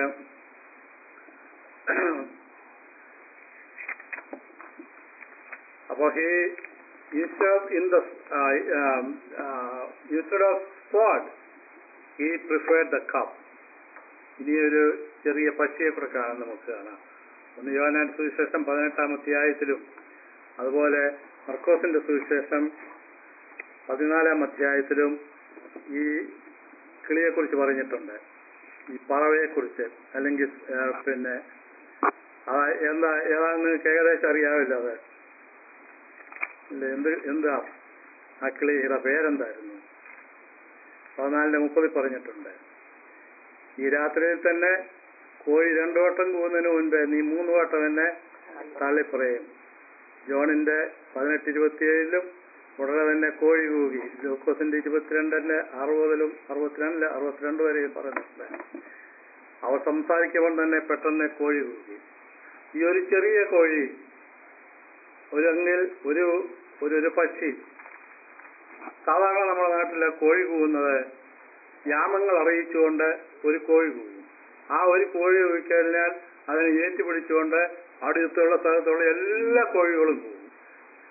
അപ്പോൾ he instead in the instead of sword he preferred the cup ഇനിയൊരു ചെറിയ പക്ഷിയെ കൂടെ കാണാൻ നമുക്ക് കാണാം ഒന്ന് യോനാൻ സുവിശേഷം പതിനെട്ടാം അധ്യായത്തിലും അതുപോലെ മർക്കോസിന്റെ സുവിശേഷം പതിനാലാം അധ്യായത്തിലും ഈ കിളിയെക്കുറിച്ച് പറഞ്ഞിട്ടുണ്ട് ഈ പറവയെക്കുറിച്ച് അല്ലെങ്കിൽ ആ, പിന്നെ ആ എന്താ ഏതാണെന്ന് നിങ്ങൾക്ക് ഏകദേശം അറിയാവില്ല അത് ഇല്ല എന്ത് എന്താ ആ കിളിയുടെ പേരെന്തായിരുന്നു പതിനാലിന്റെ മുപ്പതിൽ പറഞ്ഞിട്ടുണ്ട് ഈ രാത്രിയിൽ തന്നെ കോഴി രണ്ടു വട്ടം കൂന്നതിന് മുൻപേ നീ മൂന്ന് വട്ടം എന്നെ തള്ളിപ്പറയും ജോണിന്റെ പതിനെട്ട് ഇരുപത്തിയേഴിലും ഉടനെ തന്നെ കോഴി കൂകി ലൂക്കോസിന്റെ ഇരുപത്തിരണ്ടിന്റെ അറുപതിലും അറുപത്തിരണ്ടില് അറുപത്തിരണ്ട് വരെ പറഞ്ഞിട്ടുണ്ട് അവർ സംസാരിക്കുമ്പോൾ തന്നെ പെട്ടെന്ന് കോഴി കൂകി ഈ ഒരു ചെറിയ കോഴി ഒരു അങ്ങിൽ ഒരു ഒരു ഒരു പക്ഷി സാധാരണ നമ്മുടെ നാട്ടിലെ കോഴി കൂവുന്നത് യാമങ്ങൾ അറിയിച്ചുകൊണ്ട് ഒരു കോഴി കൂവും ആ ഒരു കോഴി കൂവിക്കഴിഞ്ഞാൽ അതിനെ ഏറ്റുപിടിച്ചുകൊണ്ട് അടുത്തുള്ള സ്ഥലത്തുള്ള എല്ലാ കോഴികളും കൂവും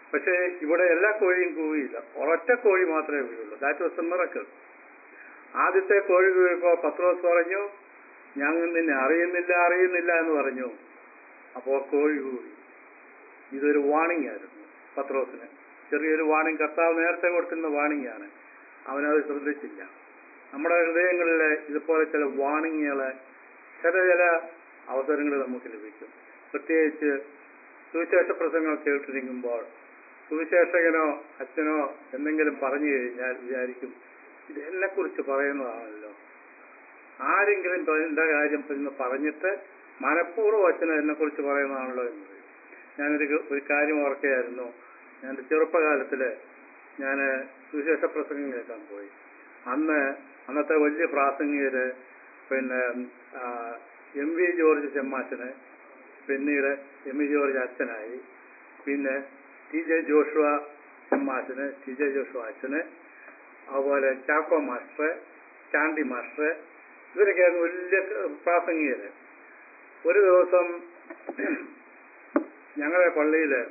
പക്ഷേ ഇവിടെ എല്ലാ കോഴിയും കൂവിയില്ല ഒരൊറ്റ കോഴി മാത്രമേ കൂവുള്ളൂ ദാറ്റ് വാസ് എ മിറക്കിൾ ആദ്യത്തെ കോഴി കൂവിയപ്പോൾ പത്രോസ് പറഞ്ഞു ഞങ്ങൾ നിന്നെ അറിയുന്നില്ല അറിയുന്നില്ല എന്ന് പറഞ്ഞു അപ്പോൾ കോഴി കൂവി ഇതൊരു വാണിംഗ് ആയിരുന്നു പത്രോസിന് ചെറിയൊരു വാണിംഗ് കർത്താവ് നേരത്തെ കൊടുത്തിരുന്ന വാണിംഗ് ആണ് അവനത് ശ്രദ്ധിച്ചില്ല നമ്മുടെ ഹൃദയങ്ങളിൽ ഇതുപോലെ ചില വാണിങ്ങുകൾ ചില ചില അവസരങ്ങൾ നമുക്ക് ലഭിക്കും പ്രത്യേകിച്ച് സുവിശേഷ പ്രസംഗം കേട്ടിരിക്കുമ്പോൾ സുവിശേഷകനോ അച്ഛനോ എന്തെങ്കിലും പറഞ്ഞു കഴിഞ്ഞാൽ വിചാരിക്കും ഇത് എന്നെക്കുറിച്ച് പറയുന്നതാണല്ലോ ആരെങ്കിലും എന്റെ കാര്യം ഇന്ന് പറഞ്ഞിട്ട് മനഃപൂർവ്വം അച്ഛന് എന്നെക്കുറിച്ച് പറയുന്നതാണല്ലോ എന്ന് പറയും. ഞാനൊരു ഒരു കാര്യം ഓർക്കുകയായിരുന്നു ഞാൻ ചെറുപ്പകാലത്തില് ഞാൻ സുവിശേഷ പ്രസംഗം കേൾക്കാൻ പോയി അന്ന് അന്നത്തെ വലിയ പ്രാസംഗികര് പിന്നെ ആ, എം വി ജോർജ് ചെമ്മാച്ചന് പിന്നീട് എം വി ജോർജ് അച്ഛനായി പിന്നെ ടി ജെ ജോഷുവ ചെമ്മാച്ചന് ടി ജെ ജോഷുവ അച്ഛന് അതുപോലെ ചാക്കോ മാസ്റ്റർ ചാണ്ടി മാസ്റ്റർ ഇവരൊക്കെയായിരുന്നു വലിയ പ്രാസംഗികര് ഒരു ദിവസം ഞങ്ങളുടെ പള്ളിയില്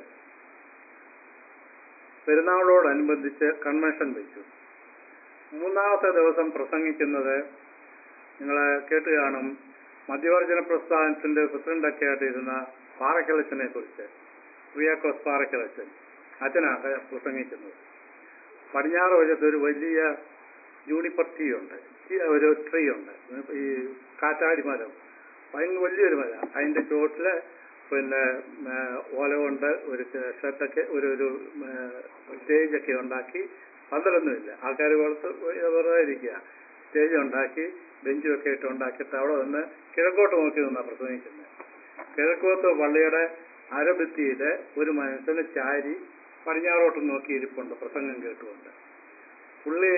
പെരുന്നാളോടനുബന്ധിച്ച് കൺവെൻഷൻ വെച്ചു മൂന്നാമത്തെ ദിവസം പ്രസംഗിക്കുന്നത് നിങ്ങൾ കേട്ട് കാണും മധ്യവർജന പ്രസ്ഥാനത്തിന്റെ പ്രസിഡന്റൊക്കെ ആയിട്ടിരുന്ന പാറക്കലച്ചനെ കുറിച്ച് റിയാക്കോസ് പാറക്കലച്ചൻ അച്ഛനാണ് പ്രസംഗിക്കുന്നത് പടിഞ്ഞാറ് വശത്ത് ഒരു വലിയ ജൂണിപ്പർ ട്രീ ഉണ്ട് ഈ ഒരു ട്രീ ഉണ്ട് ഈ കാറ്റാടി മരം ഭയങ്കര വലിയൊരു മര അതിന്റെ ചുവട്ടില് പിന്നെ ആ, ഓല കൊണ്ട് ഒരു ഷർട്ടൊക്കെ ഒരു ഒരു സ്റ്റേജൊക്കെ ഉണ്ടാക്കി പന്തലൊന്നുമില്ല ആൾക്കാർ പുറത്ത് വെറുതെ ഇരിക്കുക സ്റ്റേജ് ഉണ്ടാക്കി ബെഞ്ചും ഒക്കെ ഇട്ട് ഉണ്ടാക്കിയിട്ട് അവിടെ നിന്ന് കിഴക്കോട്ട് നോക്കി നിന്നാണ് പ്രസംഗിക്കുന്നത് കിഴക്കോത്ത് പള്ളിയുടെ അരഭിത്തിയിൽ ഒരു മനുഷ്യന് ചാരി പടിഞ്ഞാറോട്ട് നോക്കി ഇരിപ്പുണ്ട് പ്രസംഗം കേട്ടുകൊണ്ട് പുള്ളി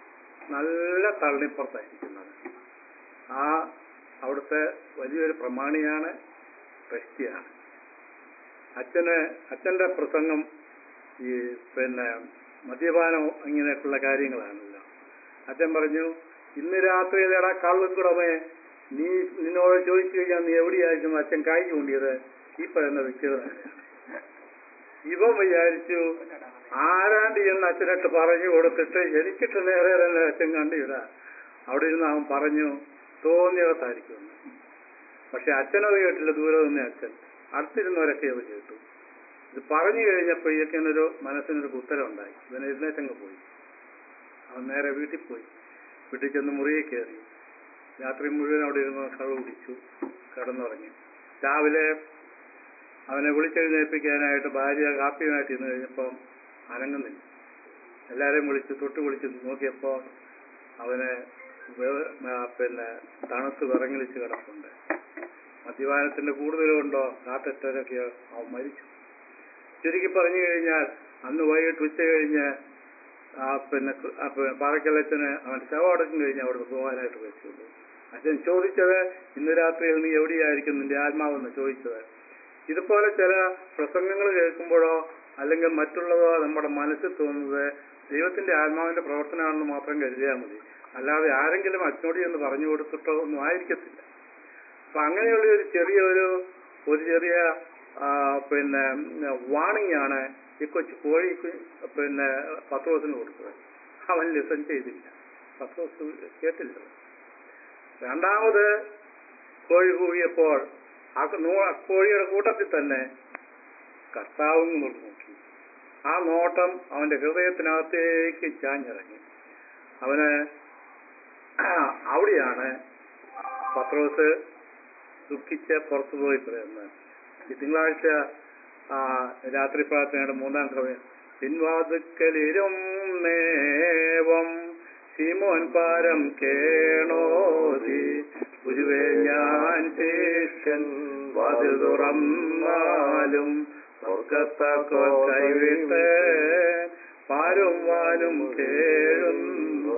നല്ല തള്ളിപ്പുറത്തായിരിക്കുന്നത് ആ അവിടുത്തെ വലിയൊരു പ്രമാണിയാണ് വ്യക്തിയാണ് അച്ഛന് അച്ഛന്റെ പ്രസംഗം ഈ പിന്നെ മദ്യപാനം ഇങ്ങനെയൊക്കെയുള്ള കാര്യങ്ങളാണല്ലോ അച്ഛൻ പറഞ്ഞു ഇന്ന് രാത്രി ഏതാ കള്ളും കുടമേ നീ നിന്നോട് ചോദിച്ചു കഴിഞ്ഞാൽ നീ എവിടെയായിരിക്കും അച്ഛൻ കൈ ചൂണ്ടിയത് ഈ പറയുന്ന വ്യക്തികൾ തന്നെയാണ് ഇവൻ വിചാരിച്ചു ആരാണ്ട് എന്ന് അച്ഛനിട്ട് പറഞ്ഞു കൊടുത്തിട്ട് എനിക്കിട്ട് നേരെ തന്നെ അച്ഛൻ കണ്ടില്ല അവിടെ ഇരുന്ന് അവൻ പറഞ്ഞു തോന്നിയവത്തായിരിക്കും പക്ഷെ അച്ഛനത് കേട്ടില്ല ദൂരെ നിന്ന് അച്ഛൻ അടുത്തിരുന്നവരൊക്കെ അത് കേട്ടു ഇത് പറഞ്ഞു കഴിഞ്ഞപ്പോഴേക്കിനൊരു മനസ്സിനൊരു ഉത്തരം ഉണ്ടായി ഇവൻ എഴുന്നേറ്റങ്ങ് പോയി അവൻ നേരെ വീട്ടിൽ പോയി വീട്ടിൽ ചെന്ന് മുറിയിൽ കയറി രാത്രി മുഴുവൻ അവിടെ ഇരുന്ന് കള്ളു കുടിച്ചു കിടന്നുറങ്ങി രാവിലെ അവനെ വിളിച്ചെഴുന്നേൽപ്പിക്കാനായിട്ട് ഭാര്യ കാപ്പിയുമായിട്ട് ഇരുന്ന് കഴിഞ്ഞപ്പോൾ അനങ്ങുന്നില്ല എല്ലാവരെയും വിളിച്ച് തൊട്ട് വിളിച്ച് നോക്കിയപ്പോൾ അവന് വേ- ആ, പിന്നെ തണുത്ത് വിറങ്ങലിച്ച് കിടപ്പുണ്ട് മദ്യപാനത്തിന്റെ കൂടുതലുണ്ടോ കാറ്ററ്റൊക്കെയോ അവൻ മരിച്ചു ചുരുക്കി പറഞ്ഞു കഴിഞ്ഞാൽ അന്ന് വൈകിട്ട് ഉച്ച കഴിഞ്ഞ് ആ പിന്നെ കു- ആ പിന്നെ പാറക്കലച്ചന് അവൻ ശവടക്കം കഴിഞ്ഞ് അവിടെ പോകാനായിട്ട് വെച്ചുള്ളൂ അച്ഛൻ ചോദിച്ചത് ഇന്ന് രാത്രിയിൽ നീ എവിടെയായിരിക്കും നിന്റെ ആത്മാവെന്ന് ചോദിച്ചത് ഇതുപോലെ ചില പ്രസംഗങ്ങൾ കേൾക്കുമ്പോഴോ അല്ലെങ്കിൽ മറ്റുള്ളതോ നമ്മുടെ മനസ്സിൽ തോന്നുന്നത് ദൈവത്തിന്റെ ആത്മാവിന്റെ പ്രവർത്തനമാണെന്ന് മാത്രം കരുതിയാൽ മതി അല്ലാതെ ആരെങ്കിലും അച്ഛനോട് എന്ന് പറഞ്ഞു കൊടുത്തിട്ടോ ഒന്നും ആയിരിക്കത്തില്ല അപ്പൊ അങ്ങനെയുള്ള ഒരു ചെറിയ ഒരു ഒരു ചെറിയ ആ, പിന്നെ വാണിംഗ് ആണ് ഈ കൊച്ചു കോഴി കു- പിന്നെ പത്രോസിന് കൊടുത്തത് അവൻ ലിസൺ ചെയ്തില്ല പത്രോസ് കേട്ടില്ല രണ്ടാമത് കോഴി കൂവിയപ്പോൾ ആ നോ- കോഴിയുടെ കൂട്ടത്തിൽ തന്നെ കർത്താവും ഇങ്ങോട്ട് നോക്കി ആ നോട്ടം അവന്റെ ഹൃദയത്തിനകത്തേക്ക് ചാഞ്ഞിറങ്ങി അവന് അവിടെയാണ് പത്രോസ് ദുഃഖിച്ച് പുറത്തു പോയി പറയുന്നത് ഈ തിങ്കളാഴ്ച ആ, രാത്രി പ്രാർത്ഥനയുടെ മൂന്നാം ക്രമം പിൻവാതുക്കലിരും നേവം ശിമോൻ പാരം കേണോതി ഗുരുവേ ഞാൻ ശേഷൻ വാതിൽ തുറന്നാലും സ്വർഗത്തക്കോ കൈവിട്ട് പാരും വാനും കേഴുന്നു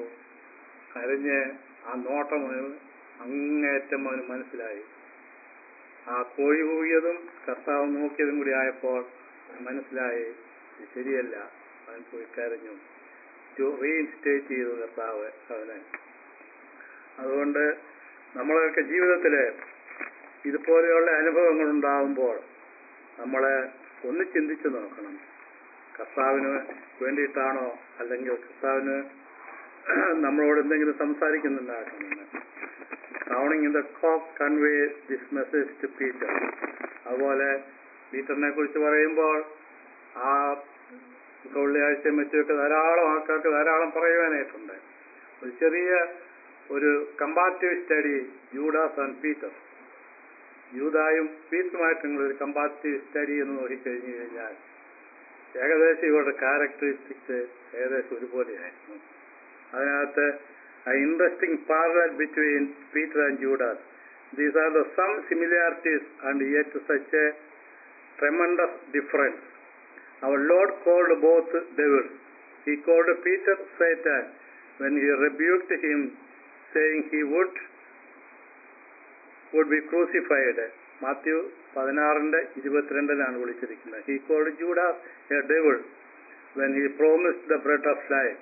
കരഞ്ഞ് ആ നോട്ടം അവന് അങ്ങേറ്റം അവന് മനസ്സിലായി ആ കോഴി കൂവിയതും കർത്താവ് നോക്കിയതും കൂടി ആയപ്പോൾ മനസ്സിലായി ഇത് ശരിയല്ല അവൻ പോയി കരഞ്ഞു റീഇൻസ്റ്റേറ്റ് ചെയ്തു കർത്താവ് അവനെ അതുകൊണ്ട് നമ്മളൊക്കെ ജീവിതത്തില് ഇതുപോലെയുള്ള അനുഭവങ്ങൾ ഉണ്ടാകുമ്പോൾ നമ്മളെ ഒന്ന് ചിന്തിച്ചു നോക്കണം കർത്താവിന് വേണ്ടിയിട്ടാണോ അല്ലെങ്കിൽ കർത്താവിന് നമ്മളോട് എന്തെങ്കിലും സംസാരിക്കുന്നുണ്ടാകുമെന്ന് sounding in the cock convey this message to Peter അതുപോലെ പീറ്ററിനെ കുറിച്ച് പറയുമ്പോൾ ആ വെള്ളിയാഴ്ചയും വെച്ചൊക്കെ ധാരാളം ആൾക്കാർക്ക് ധാരാളം പറയുവാനായിട്ടുണ്ട് ഒരു ചെറിയ ഒരു comparative study Judas and Peter യൂതായും പീറ്ററുമായിട്ടുള്ള ഒരു കമ്പാറ്റീവ് സ്റ്റഡി എന്ന് നോക്കിക്കഴിഞ്ഞു കഴിഞ്ഞാൽ ഏകദേശം ഇവരുടെ ക്യാരക്ടറിസ്റ്റിക്സ് ഏകദേശം ഒരുപോലെയായിരുന്നു അതിനകത്ത് interesting parallel between Peter and Judas these are the some similarities and yet such a tremendous difference our Lord called both devils he called Peter Satan when he rebuked him saying he would would be crucified Matthew പതിനാറിന്റെ ഇരുപത്തിരണ്ടിലാണ് വിളിച്ചിരിക്കുന്നത് he called Judas a devil when he promised the bread of life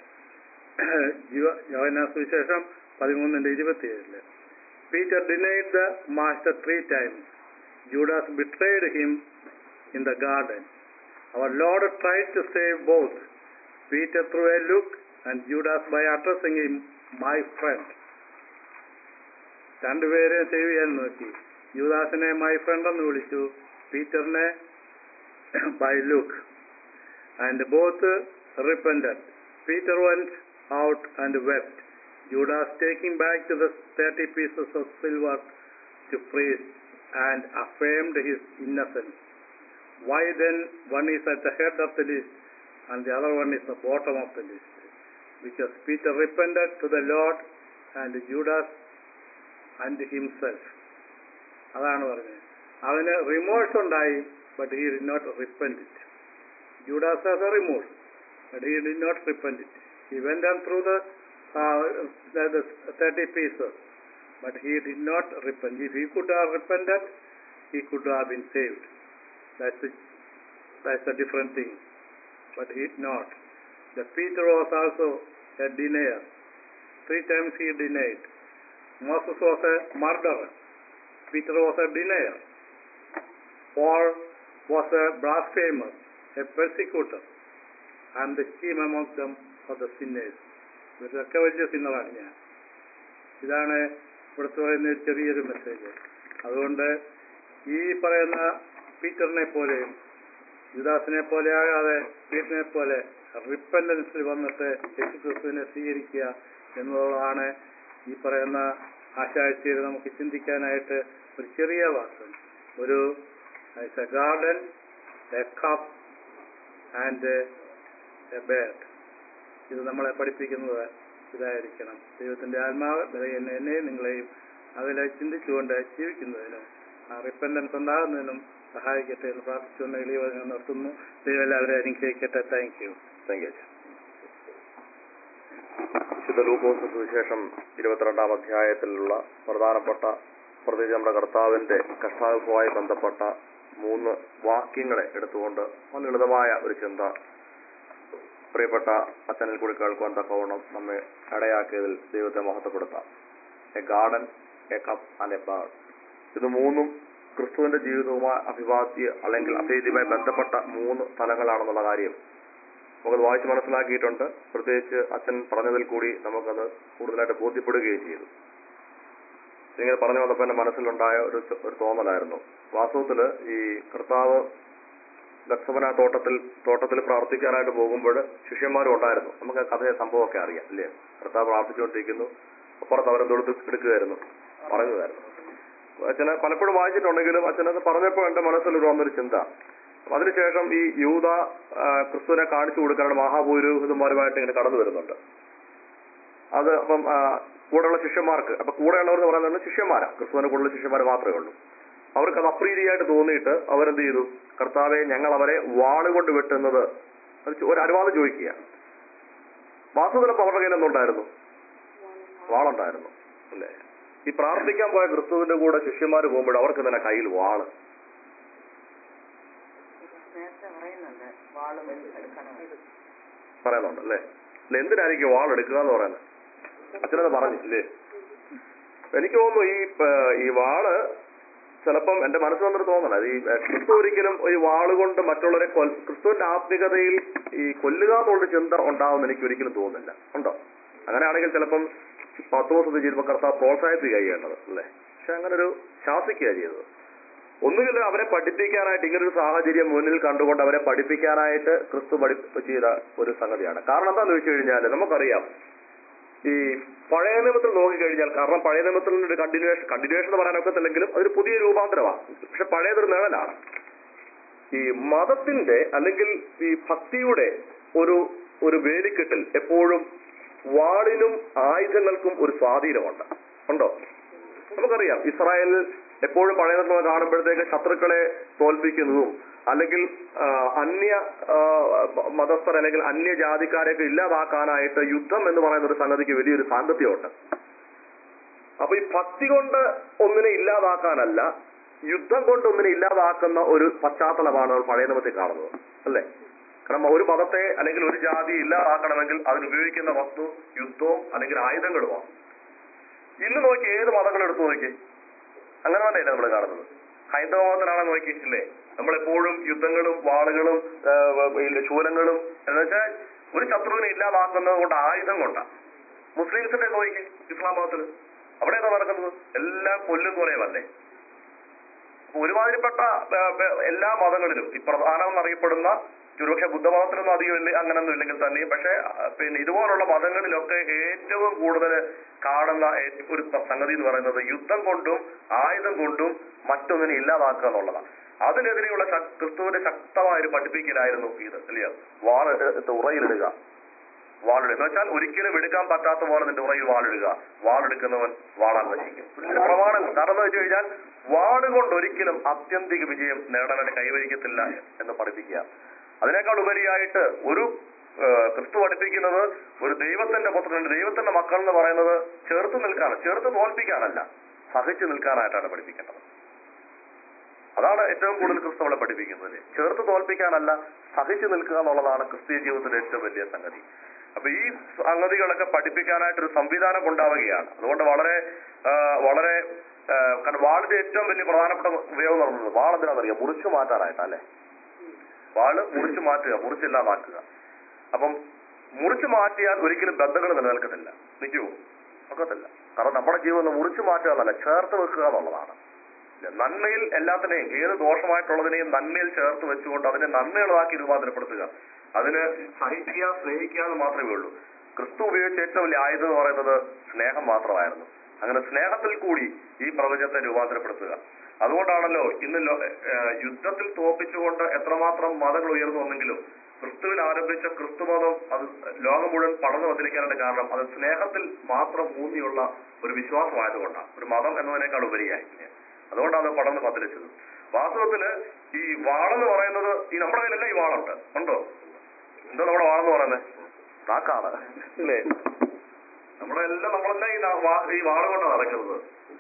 യോഹന സുവിശേഷം പതിമൂന്നിന്റെ ഇരുപത്തിയേഴില് Peter denied the master three times Judas betrayed him in the garden our Lord tried to save both Peter through a look and Judas by addressing him my friend രണ്ടുപേരെ സേവ് ചെയ്യാൻ നോക്കി യൂദാസിനെ my friend എന്ന് വിളിച്ചു പീറ്ററിനെ by look and both repentant Peter went out and wept. Judas taking back to the thirty pieces of silver to priest and affirmed his innocence. Why then one is at the head of the list and the other one is the bottom of the list? Because Peter repented to the Lord and Judas and himself. അതാണ് പറഞ്ഞത് അവന് remorse ഉണ്ടായി but he did not repent it Judas has a remorse but he did not repent it. He went on through the, uh, the, the 30 pieces, but he did not repent. If he could have repented, he could have been saved. That's a, that's a different thing. But he did not. The Peter was also a denier. Three times he denied. Moses was a murderer. Peter was a denier. Paul was a blasphemer, a persecutor. and the chief among them for the sinners. ഇവരൊക്കെ വലിയ സിന്നറാണ് ഞാൻ ഇതാണ് ഇവിടുത്തെ പറയുന്ന ഒരു ചെറിയൊരു message അതുകൊണ്ട് ഈ പറയുന്ന പീറ്ററിനെ പോലെയും യുദാസിനെ പോലെ ആകാതെ പീറ്ററിനെ പോലെ റിപ്പൻഡൻസിൽ വന്നിട്ട് യേശുക്രിസ്തുവിനെ സ്വീകരിക്കുക എന്നുള്ളതാണ് ഈ പറയുന്ന ആശാഴ്ചയിൽ നമുക്ക് ചിന്തിക്കാനായിട്ട് ഒരു ചെറിയ വാക്ക് ഒരു a garden a cup and a bird ഇത് നമ്മളെ പഠിപ്പിക്കുന്നത് ഇതായിരിക്കണം ദൈവത്തിന്റെ ആത്മാവ് എന്നെ എന്നെയും നിങ്ങളെയും അതിലെ ചിന്തിച്ചുകൊണ്ട് ജീവിക്കുന്നതിനും ആ റിപ്പൻഡൻസ് ഉണ്ടാകുന്നതിനും സഹായിക്കട്ടെ എന്ന് പ്രാർത്ഥിച്ചുകൊണ്ട് എളിയ ഞാൻ നിർത്തുന്നു ദൈവം എല്ലാവരും അനുഗ്രഹിക്കട്ടെ താങ്ക് യു താങ്ക് യു വിശുദ്ധ ലൂക്കോസ് സുവിശേഷം ഇരുപത്തിരണ്ടാം അധ്യായത്തിലുള്ള പ്രധാനപ്പെട്ട പ്രത്യേകിച്ച് നമ്മുടെ കർത്താവിന്റെ കഷ്ടാനുഭവമായി ബന്ധപ്പെട്ട മൂന്ന് വാക്യങ്ങളെ എടുത്തുകൊണ്ട് ലളിതമായ ഒരു ചിന്ത പ്രിയപ്പെട്ട അച്ഛനിൽ കൂടി കേൾക്കുവാൻ തക്കവണ്ണം നമ്മെ ഇടയാക്കിയതിൽ ദൈവത്തെ മഹത്വപ്പെടുത്താം a garden a cup and a bird ഇത് മൂന്നും ക്രിസ്തുവിന്റെ ജീവിതവുമായി അഭിവാദ്യ അല്ലെങ്കിൽ അഭേദ്യമായി ബന്ധപ്പെട്ട മൂന്ന് തലങ്ങളാണെന്നുള്ള കാര്യം നമുക്കത് വായിച്ച് മനസ്സിലാക്കിയിട്ടുണ്ട് പ്രത്യേകിച്ച് അച്ഛൻ പറഞ്ഞതിൽ കൂടി നമുക്കത് കൂടുതലായിട്ട് ബോധ്യപ്പെടുകയും ചെയ്തു ഇങ്ങനെ പറഞ്ഞു വന്നപ്പോൾ എന്റെ മനസ്സിലുണ്ടായ ഒരു ഒരു തോന്നലായിരുന്നു വാസ്തവത്തില് ഈ കർത്താവ് ലക്സവന തോട്ടത്തിൽ തോട്ടത്തിൽ പ്രാർത്ഥിക്കാനായിട്ട് പോകുമ്പോൾ ശിഷ്യന്മാരും ഉണ്ടായിരുന്നു നമുക്ക് ആ കഥയെ സംഭവമൊക്കെ അറിയാം അല്ലേ കർത്താവ് പ്രാർത്ഥിച്ചുകൊണ്ടിരിക്കുന്നു അപ്പുറത്ത് അവരെന്തെടുത്ത് എടുക്കുകയായിരുന്നു പറയുകയായിരുന്നു അച്ഛനെ പലപ്പോഴും വായിച്ചിട്ടുണ്ടെങ്കിലും അച്ഛനത് പറഞ്ഞപ്പോൾ എന്റെ മനസ്സിൽ ഒരു വന്നൊരു ചിന്ത അതിനുശേഷം ഈ യൂത ആ, ക്രിസ്തുവിനെ കാണിച്ചു കൊടുക്കാനുള്ള മഹാപുരോഹിതന്മാരുമായിട്ട് ഇങ്ങനെ കടന്നു വരുന്നുണ്ട് അത് അപ്പം ആ, കൂടെയുള്ള ശിഷ്യന്മാർക്ക് അപ്പൊ കൂടെയുള്ളവർ എന്ന് പറയുന്നത് ശിഷ്യന്മാരാ ക്രിസ്തുവിന്റെ കൂടുതൽ ശിഷ്യന്മാർ മാത്രമേ ഉള്ളൂ അവർക്ക് അത് അപ്രീതിയായിട്ട് തോന്നിയിട്ട് അവരെന്ത് ചെയ്തു കർത്താവെ ഞങ്ങൾ അവരെ വാളുകൊണ്ട് വെട്ടുന്നത് അത് ചോ- ഒരു അനുവാദം ചോദിക്കുക വാസ്തുവിലപ്പോൾ അവരുടെ കയ്യിൽ എന്തുണ്ടായിരുന്നു വാളുണ്ടായിരുന്നു അല്ലേ ഈ പ്രാർത്ഥിക്കാൻ പോയ ക്രിസ്തുവിന്റെ കൂടെ ശിഷ്യന്മാർ പോകുമ്പോൾ അവർക്ക് തന്നെ കയ്യിൽ വാള് നേരത്തെ പറയുന്നുണ്ട് വാളും എടുക്കണം പറയുന്നുണ്ട് അല്ലേ അല്ല എന്തിനായിരിക്കും വാൾ എടുക്കുക എന്ന് പറയുന്നത് അച്ഛനത് പറഞ്ഞില്ലേ എനിക്ക് തോന്നുന്നു ഈ പ- ഈ വാള് ചിലപ്പം എന്റെ മനസ്സിൽ വന്നൊരു തോന്നല ഈ ഏഹ്, ക്രിസ്തു ഒരിക്കലും ഈ വാള് കൊണ്ട് മറ്റുള്ളവരെ കൊൽ ക്രിസ്തുവിന്റെ ആത്മികതയിൽ ഈ കൊല്ലുക എന്നുള്ള ചിന്ത ഉണ്ടാവുമെന്ന് എനിക്ക് ഒരിക്കലും തോന്നുന്നില്ല ഉണ്ടോ അങ്ങനെയാണെങ്കിൽ ചിലപ്പം പത്രോസ് ചെയ്യുമ്പോൾ കർത്താവ് പ്രോത്സാഹിപ്പിക്കുക ചെയ്യേണ്ടത് അല്ലേ പക്ഷെ അങ്ങനെ ഒരു ശാസിക്കുക ചെയ്തത് ഒന്നുകിൽ അവരെ പഠിപ്പിക്കാനായിട്ട് ഇങ്ങനൊരു സാഹചര്യം മുന്നിൽ കണ്ടുകൊണ്ട് അവരെ പഠിപ്പിക്കാനായിട്ട് ക്രിസ്തു പഠിപ്പ് ചെയ്ത ഒരു സംഗതിയാണ് കാരണം എന്താണെന്ന് വെച്ച് കഴിഞ്ഞാൽ നമുക്കറിയാം ഈ പഴയ നിയമത്തിൽ നോക്കിക്കഴിഞ്ഞാൽ കാരണം പഴയ നിയമത്തിൽ ഒരു കണ്ടിന്യൂവേഷൻ കണ്ടിന്യൂവേഷൻ എന്ന് പറയാനൊക്കത്തില്ലെങ്കിലും അതൊരു പുതിയ രൂപാന്തരമാണ് പക്ഷെ പഴയതൊരു നിഴലാണ് ഈ മതത്തിന്റെ അല്ലെങ്കിൽ ഈ ഭക്തിയുടെ ഒരു ഒരു വേലിക്കെട്ടിൽ എപ്പോഴും വാളിനും ആയുധങ്ങൾക്കും ഒരു സ്വാധീനമുണ്ട് ഉണ്ടോ നമുക്കറിയാം ഇസ്രായേലിൽ എപ്പോഴും പഴയ നിയമം കാണുമ്പോഴത്തേക്ക് ശത്രുക്കളെ തോൽപ്പിക്കുന്നതും അല്ലെങ്കിൽ ആ, അന്യ ആ, മതസ്ഥർ അല്ലെങ്കിൽ അന്യ ജാതിക്കാരെയൊക്കെ ഇല്ലാതാക്കാനായിട്ട് യുദ്ധം എന്ന് പറയുന്ന ഒരു സംഗതിക്ക് വലിയൊരു സാങ്കത്യമുണ്ട് അപ്പൊ ഈ ഭക്തി കൊണ്ട് ഒന്നിനെ ഇല്ലാതാക്കാനല്ല യുദ്ധം കൊണ്ട് ഒന്നിനെ ഇല്ലാതാക്കുന്ന ഒരു പശ്ചാത്തലമാണ് നമ്മൾ പഴയ നിയമത്തിൽ കാണുന്നത് അല്ലേ കാരണം ഒരു മതത്തെ അല്ലെങ്കിൽ ഒരു ജാതി ഇല്ലാതാക്കണമെങ്കിൽ അതിനുപയോഗിക്കുന്ന വസ്തു യുദ്ധവും അല്ലെങ്കിൽ ആയുധങ്ങളുമാണ് ഇന്ന് നോക്കി ഏത് മതങ്ങൾ എടുത്തു നോക്കി അങ്ങനെ തന്നെയല്ലേ നമ്മൾ കാണുന്നത് ഹൈന്ദവ മതത്തിലാണ് നോക്കി ഇല്ലേ നമ്മളെപ്പോഴും യുദ്ധങ്ങളും വാളുകളും ആ, ഇല്ല, ശൂലങ്ങളും എന്ന് വെച്ചാൽ ഒരു ശത്രുവിനെ ഇല്ലാതാക്കുന്നത് കൊണ്ട് ആയുധം കൊണ്ടാണ് മുസ്ലിംസിന്റെ നോക്കി ഇസ്ലാം മതത്തിൽ അവിടെ ഏതാ നടക്കുന്നത് എല്ലാം കൊല്ലും കുറേവല്ലേ അപ്പൊ ഒരുമാതിരിപ്പെട്ട ആ, ആ, എല്ലാ മതങ്ങളിലും ഈ പ്രധാനമെന്നറിയപ്പെടുന്ന ഒരുപക്ഷെ ബുദ്ധമതത്തിലൊന്നും അധികം ഇല്ല അങ്ങനൊന്നും ഇല്ലെങ്കിൽ തന്നെയും പക്ഷെ ആ, പിന്നെ ഇതുപോലുള്ള മതങ്ങളിലൊക്കെ ഏറ്റവും കൂടുതൽ കാണുന്ന ഏ- ഒരു പ- സംഗതി എന്ന് പറയുന്നത് യുദ്ധം കൊണ്ടും ആയുധം കൊണ്ടും മറ്റൊന്നിനെ ഇല്ലാതാക്കുക എന്നുള്ളതാണ് അതിനെതിരെയുള്ള ശക്- ക്രിസ്തുവിന്റെ ശക്തമായ ഒരു പഠിപ്പിക്കലായിരുന്നു ഇത് ഇല്ലയോ വാള് എടുത്ത് ഉറയിലിടുക വാളിടുക എന്ന് വെച്ചാൽ ഒരിക്കലും എടുക്കാൻ പറ്റാത്ത പോലെ നിന്റെ ഉറയിൽ വാളിടുക വാളെടുക്കുന്നവൻ വാളാൻ നശിക്കും ഇതിന്റെ പ്രമാണങ്ങൾ കാരണം എന്ന് വെച്ച് കഴിഞ്ഞാൽ വാളുകൊണ്ട് ഒരിക്കലും ആത്യന്തിക വിജയം നേടാനായിട്ട് കൈവരിക്കത്തില്ല എന്ന് പഠിപ്പിക്കുക അതിനേക്കാൾ ഉപരിയായിട്ട് ഒരു ആ, ക്രിസ്തു പഠിപ്പിക്കുന്നത് ഒരു ദൈവത്തിന്റെ പുത്രൻ ദൈവത്തിന്റെ മക്കൾ എന്ന് പറയുന്നത് ചേർത്ത് നിൽക്കാണ് ചേർത്ത് തോൽപ്പിക്കാനല്ല സഹിച്ചു നിൽക്കാനായിട്ടാണ് പഠിപ്പിക്കേണ്ടത് അതാണ് ഏറ്റവും കൂടുതൽ ക്രിസ്തു നമ്മളെ പഠിപ്പിക്കുന്നത് ചേർത്ത് തോൽപ്പിക്കാനല്ല സഹിച്ചു നിൽക്കുക എന്നുള്ളതാണ് ക്രിസ്തീയ ജീവിതത്തിലെ ഏറ്റവും വലിയ സംഗതി അപ്പൊ ഈ സംഗതികളൊക്കെ പഠിപ്പിക്കാനായിട്ട് ഒരു സംവിധാനം ഉണ്ടാവുകയാണ് അതുകൊണ്ട് വളരെ ആ, വളരെ ആ, കാരണം വാളിന്റെ ഏറ്റവും വലിയ പ്രധാനപ്പെട്ട ഉപയോഗം നടന്നത് വാൾ എന്തിനാണെന്നറിയാം മുറിച്ചു മാറ്റാനായിട്ടല്ലേ വാള് മുറിച്ചു മാറ്റുക മുറിച്ചില്ലാതാക്കുക അപ്പം മുറിച്ചു മാറ്റിയാൽ ഒരിക്കലും ബന്ധങ്ങൾ നിലനിൽക്കത്തില്ല നിൽക്കുമോ ഒക്കത്തില്ല കാരണം നമ്മുടെ ജീവിതം മുറിച്ചു മാറ്റുക എന്നല്ല ചേർത്ത് വെക്കുക എന്നുള്ളതാണ് ഇല്ല, നന്മയിൽ എല്ലാത്തിനെയും ഏത് ദോഷമായിട്ടുള്ളതിനെയും നന്മയിൽ ചേർത്ത് വെച്ചുകൊണ്ട് അതിനെ നന്മയുള്ളതാക്കി രൂപാന്തരപ്പെടുത്തുക അതിന് സഹിക്കുക സ്നേഹിക്കുക എന്ന് മാത്രമേ ഉള്ളൂ ക്രിസ്തു ഉപയോഗിച്ച ഏറ്റവും വലിയ ആയുധം എന്ന് പറയുന്നത് സ്നേഹം മാത്രമായിരുന്നു അങ്ങനെ സ്നേഹത്തിൽ കൂടി ഈ പ്രപഞ്ചത്തെ രൂപാന്തരപ്പെടുത്തുക അതുകൊണ്ടാണല്ലോ ഇന്ന് ലോ- ഏഹ് യുദ്ധത്തിൽ തോപ്പിച്ചുകൊണ്ട് എത്രമാത്രം മതങ്ങൾ ഉയർന്നു വന്നെങ്കിലും ക്രിസ്തുവിൽ ആരംഭിച്ച ക്രിസ്തുമതം അത് ലോകം മുഴുവൻ പടർന്നു വന്നിരിക്കാനുള്ള കാരണം അത് സ്നേഹത്തിൽ മാത്രം ഊന്നിയുള്ള ഒരു വിശ്വാസമായതുകൊണ്ടാണ് ഒരു മതം എന്നതിനേക്കാൾ ഉപരിയായി അതുകൊണ്ടാണ് അത് പടർന്ന് പന്തലിച്ചത് വാസ്തവത്തില് ഈ വാളെന്ന് പറയുന്നത് ഈ നമ്മുടെ കയ്യിലല്ല ഈ വാളുണ്ട് ഉണ്ടോ എന്താ നമ്മുടെ വാളെന്ന് പറയുന്നത് നാക്കാണ് അല്ലേ നമ്മുടെ എല്ലാം നമ്മളെല്ലാം ഈ നാ- വാ- ഈ വാള് കൊണ്ടാണ് നടക്കുന്നത്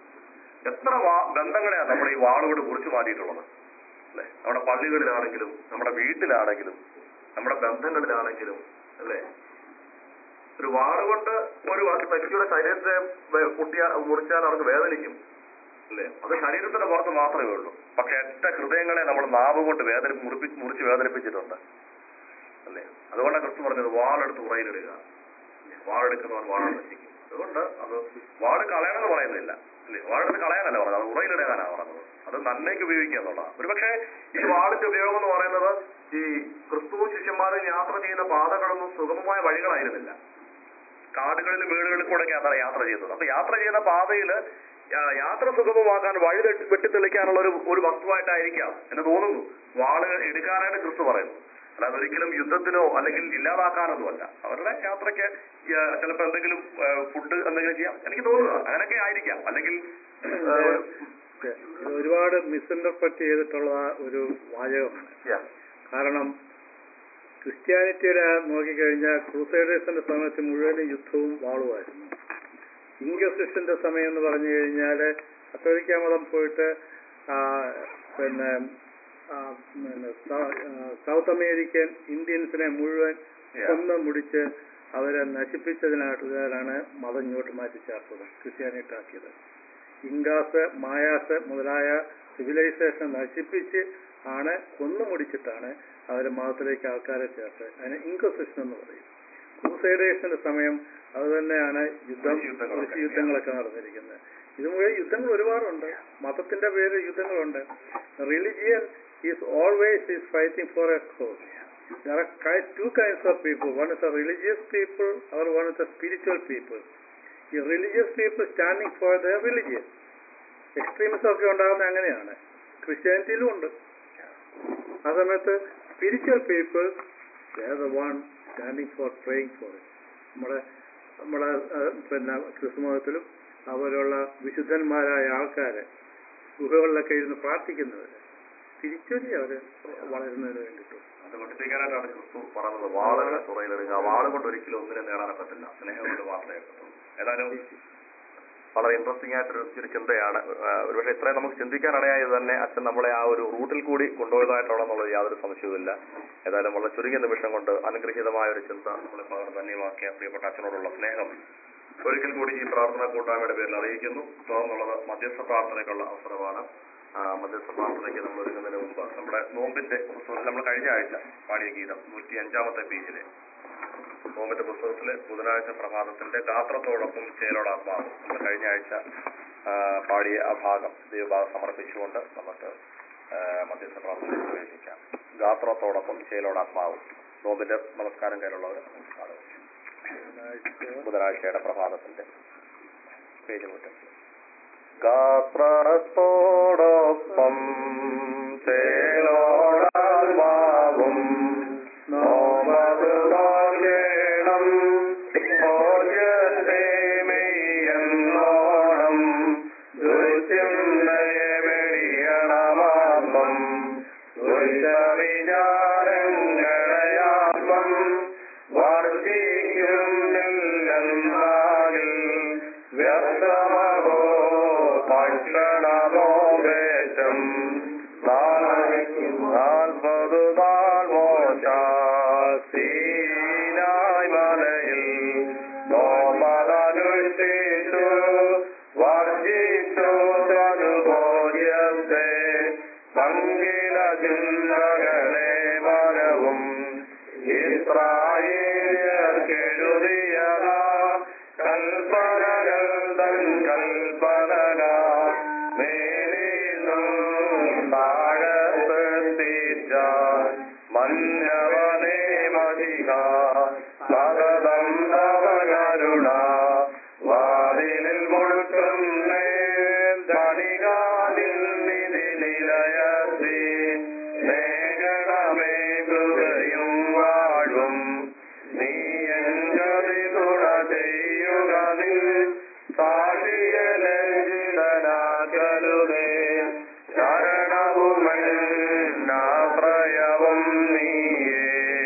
എത്ര വാ- ബന്ധങ്ങളെയാണ് നമ്മൾ ഈ വാളുകൊണ്ട് കുറിച്ച് മാറ്റിയിട്ടുള്ളത് അല്ലെ നമ്മുടെ പള്ളികളിലാണെങ്കിലും നമ്മുടെ വീട്ടിലാണെങ്കിലും നമ്മുടെ ബന്ധങ്ങളിലാണെങ്കിലും അല്ലേ ഒരു വാളുകൊണ്ട് ഒരു വ്യക്തിയുടെ ശരീരത്തെ വെ- കുട്ടിയാൽ മുറിച്ചാൽ അവർക്ക് വേദനിക്കും അല്ലേ അത് ശരീരത്തിന്റെ പുറത്ത് മാത്രമേ ഉള്ളൂ പക്ഷെ എത്ര ഹൃദയങ്ങളെ നമ്മൾ നാവ് കൊണ്ട് വേദന മുറിപ്പി മുറിച്ച് വേദനിപ്പിച്ചിട്ടുണ്ട് അല്ലേ അതുകൊണ്ടാണ് ക്രിസ്തു പറഞ്ഞത് വാളെടുത്ത് ഉറയിലിടുക അല്ലേ? വാളെടുക്കുന്നവൻ വാളാൻ നശിക്കും അതുകൊണ്ട് അത് വാള് കളയണമെന്ന് പറയുന്നില്ല അല്ലേ വാളെടുത്ത് കളയാനല്ല പറഞ്ഞത് അത് ഉറയിലിടാനാണ് പറഞ്ഞത് അത് നന്മയ്ക്ക് ഉപയോഗിക്കുക എന്നുള്ളതാണ് ഒരുപക്ഷെ ഈ വാളിന്റെ ഉപയോഗം എന്ന് പറയുന്നത് ഈ ക്രിസ്തു ശിഷ്യന്മാരും യാത്ര ചെയ്യുന്ന പാതകളൊന്നും സുഗമമായ വഴികളായിരുന്നില്ല കാടുകളിലും വീടുകളിൽ കൂടെയൊക്കെയാണ് അതാണ് യാത്ര ചെയ്യുന്നത് അപ്പൊ യാത്ര ചെയ്യുന്ന പാതയിൽ യാത്ര സുഗമമാക്കാൻ വഴി വെട്ടി- വെട്ടിത്തെളിക്കാനുള്ള ഒരു ഒരു വസ്തുവായിട്ടായിരിക്കാം എന്ന് തോന്നുന്നു വാള് എടുക്കാനായിട്ട് ക്രിസ്തു പറയുന്നു അല്ലാതെ ഒരിക്കലും യുദ്ധത്തിനോ അല്ലെങ്കിൽ ഇല്ലാതാക്കാനൊന്നുമല്ല അവരുടെ യാത്രയ്ക്ക് ചിലപ്പോൾ എന്തെങ്കിലും ഫുഡ് എന്തെങ്കിലും ചെയ്യാം എനിക്ക് തോന്നുന്നു അങ്ങനെയൊക്കെ ആയിരിക്കാം അല്ലെങ്കിൽ ആ, ഒരു- ഇത് ഒരുപാട് മിസ്ഇന്റർപ്രറ്റ് ചെയ്തിട്ടുള്ള ഒരു വാചകമാണ് yeah. കാരണം ക്രിസ്ത്യാനിറ്റിയുടെ നോക്കിക്കഴിഞ്ഞാൽ ക്രൂസൈഡേഴ്സിന്റെ സമയത്ത് മുഴുവനും യുദ്ധവും വാളുമായിരുന്നു ഇൻക്വസിഷന്റെ സമയം എന്ന് പറഞ്ഞു കഴിഞ്ഞാൽ കത്തോലിക്ക മതം പോയിട്ട് ആ, പിന്നെ ആ, പിന്നെ സൗ- ആ, സൗത്ത് അമേരിക്കൻ ഇന്ത്യൻസിനെ മുഴുവൻ Yeah. കൊന്ന് മുടിച്ച് അവരെ നശിപ്പിച്ചതിനായിട്ടുള്ളവരാണ് മതം ഇങ്ങോട്ട് മാറ്റി ചേർത്തത് ക്രിസ്ത്യാനിറ്റി ആക്കിയത് ഇങ്കാസ് മായാസ് മുതലായ സിവിലൈസേഷൻ നശിപ്പിച്ച് ആണ് കൊന്നു മുടിച്ചിട്ടാണ് അവർ മതത്തിലേക്ക് ആൾക്കാരെ ചേർത്ത് അതിന് ഇൻക്വസിഷൻ എന്ന് പറയും ക്രൂസൈഡേഴ്സിന്റെ സമയം അത് തന്നെയാണ് യുദ്ധം യുദ്ധങ്ങളൊക്കെ. കുരിശ് യുദ്ധങ്ങളൊക്കെ നടന്നിരിക്കുന്നത് ഇത് മുഴുവൻ യുദ്ധങ്ങൾ ഒരുപാടുണ്ട് മതത്തിന്റെ പേരിൽ യുദ്ധങ്ങളുണ്ട് religion is always is fighting for a cause There are ki- two kinds of people. One is a religious people or one is a spiritual people. ഈ religious people standing for the religion extremism ഒക്കെ ഉണ്ടാകുന്നത് അങ്ങനെയാണ് ക്രിസ്ത്യാനിറ്റിയിലും ഉണ്ട് ആ സമയത്ത് spiritual people the one standing for praying for നമ്മുടെ നമ്മുടെ ആ, പിന്നെ ക്രിസ്തുമതത്തിലും അവരുള്ള വിശുദ്ധന്മാരായ ആൾക്കാര് ഗുഹകളിലൊക്കെ ഇരുന്ന് പ്രാർത്ഥിക്കുന്നവര് സ്പിരിച്വലി അവര് വളരുന്നതിന് വേണ്ടിയിട്ടും അത് പഠിപ്പിക്കാനായിട്ടാണ് ക്രിസ്തു പറഞ്ഞത് വാളുകളെ തുറയിലെടുക്കുക വാള് കൊണ്ട് ഒരിക്കലും ഒന്നിനെ നേടാനൊക്കത്തില്ല സ്നേഹം കൊണ്ട് മാത്രമേ ഒക്കത്തുള്ളൂ ഏതായാലും വളരെ ഇൻട്രസ്റ്റിംഗ് ആയിട്ടൊരു ഒരു ചിന്തയാണ് ആ, ഒരുപക്ഷെ ഇത്രയും നമുക്ക് ചിന്തിക്കാനിടയായത് തന്നെ അച്ഛൻ നമ്മളെ ആ ഒരു റൂട്ടിൽ കൂടി കൊണ്ടുപോയതായിട്ടുള്ളതെന്നുള്ളത് യാതൊരു സംശയവുമില്ല ഏതായാലും വളരെ ചുരുങ്ങിയ നിമിഷം കൊണ്ട് അനുഗ്രഹീതമായ ഒരു ചിന്ത നമ്മളെ പകർന്ന് ധന്യമാക്കിയ പ്രിയപ്പെട്ട അച്ഛനോടുള്ള സ്നേഹം ഒരിക്കൽ കൂടി ഈ പ്രാർത്ഥന കൂട്ടായ്മയുടെ പേരിൽ അറിയിക്കുന്നു തുടർന്നുള്ളത് മധ്യസ്ഥ പ്രാർത്ഥനയ്ക്കുള്ള അവസരമാണ് ആ, മധ്യസ്ഥ പ്രാർത്ഥനയ്ക്ക് നമ്മൾ ഒരുങ്ങുന്നതിന് മുമ്പ് നമ്മുടെ നോമ്പിന്റെ പുസ്തകത്തിൽ നമ്മൾ കഴിഞ്ഞ ആഴ്ച പാടിയ ഗീതം നൂറ്റി അഞ്ചാമത്തെ പേജിലെ നോമ്പിന്റെ പുസ്തകത്തിലെ ബുധനാഴ്ച പ്രഭാതത്തിന്റെ ഗാത്രത്തോടൊപ്പം ചേലോടാത്മാവ് നമ്മൾ കഴിഞ്ഞ ആഴ്ച ആ, പാടിയ ആ ഭാഗം ദൈവഭാഗം സമർപ്പിച്ചുകൊണ്ട് നമുക്ക് ആ, മധ്യസ്ഥ പ്രാർത്ഥനയിൽ പ്രവേശിക്കാം ഗാത്രത്തോടൊപ്പം ചേലോടാത്മാവ് നോമ്പിന്റെ നമസ്കാരം കയ്യിലുള്ളവർ നമസ്കാരം ബുധനാഴ്ചയുടെ പ്രഭാതത്തിന്റെ പേജ് മുറ്റം ഗാത്രത്തോടൊപ്പം ചേലോടാത്മാവും നോമത് നൽകണം ഭോജത്തെ മെയ്യെന്നോണം ദുശ്ചിന്തയെ വെടിയണമാത്മം ദുശ്ചവിചാരങ്ങളയാത്മം വർദ്ധിക്കുന്നില്ലെന്നാകിൽ വ്യർത്ഥമഹോ ഭക്ഷണമോ വേഷം നാൽപ്പതു നാൾ മോശാസീനായ് മലയിൽ നോമതനുഷ്ഠിച്ചു വർജിച്ചു തനുഭോജ്യത്തെ പങ്കില ചിന്തകളെ വരവും ഇസ്രായേലിയർക്കെഴുതിയതാ കൽപ്പനകൾ തൻ കൽപ്പനക മേലിന്നും താഴത്തെത്തിച്ച മന്നവനേ മതിക സതതം തവകരുണ വാതിലിൽ മുഴുക്കുന്നേ തണികാതിൽ നിധി നിലയത്തി നേകണമേ കൃപയും വാഴും നീ എങ്കതി തുണ ചെയ്യുക നീ സാക്ഷിയലഞ്ചിതനാകരുതേ ശരണവുമെന്നാശ്രയവും നീയേ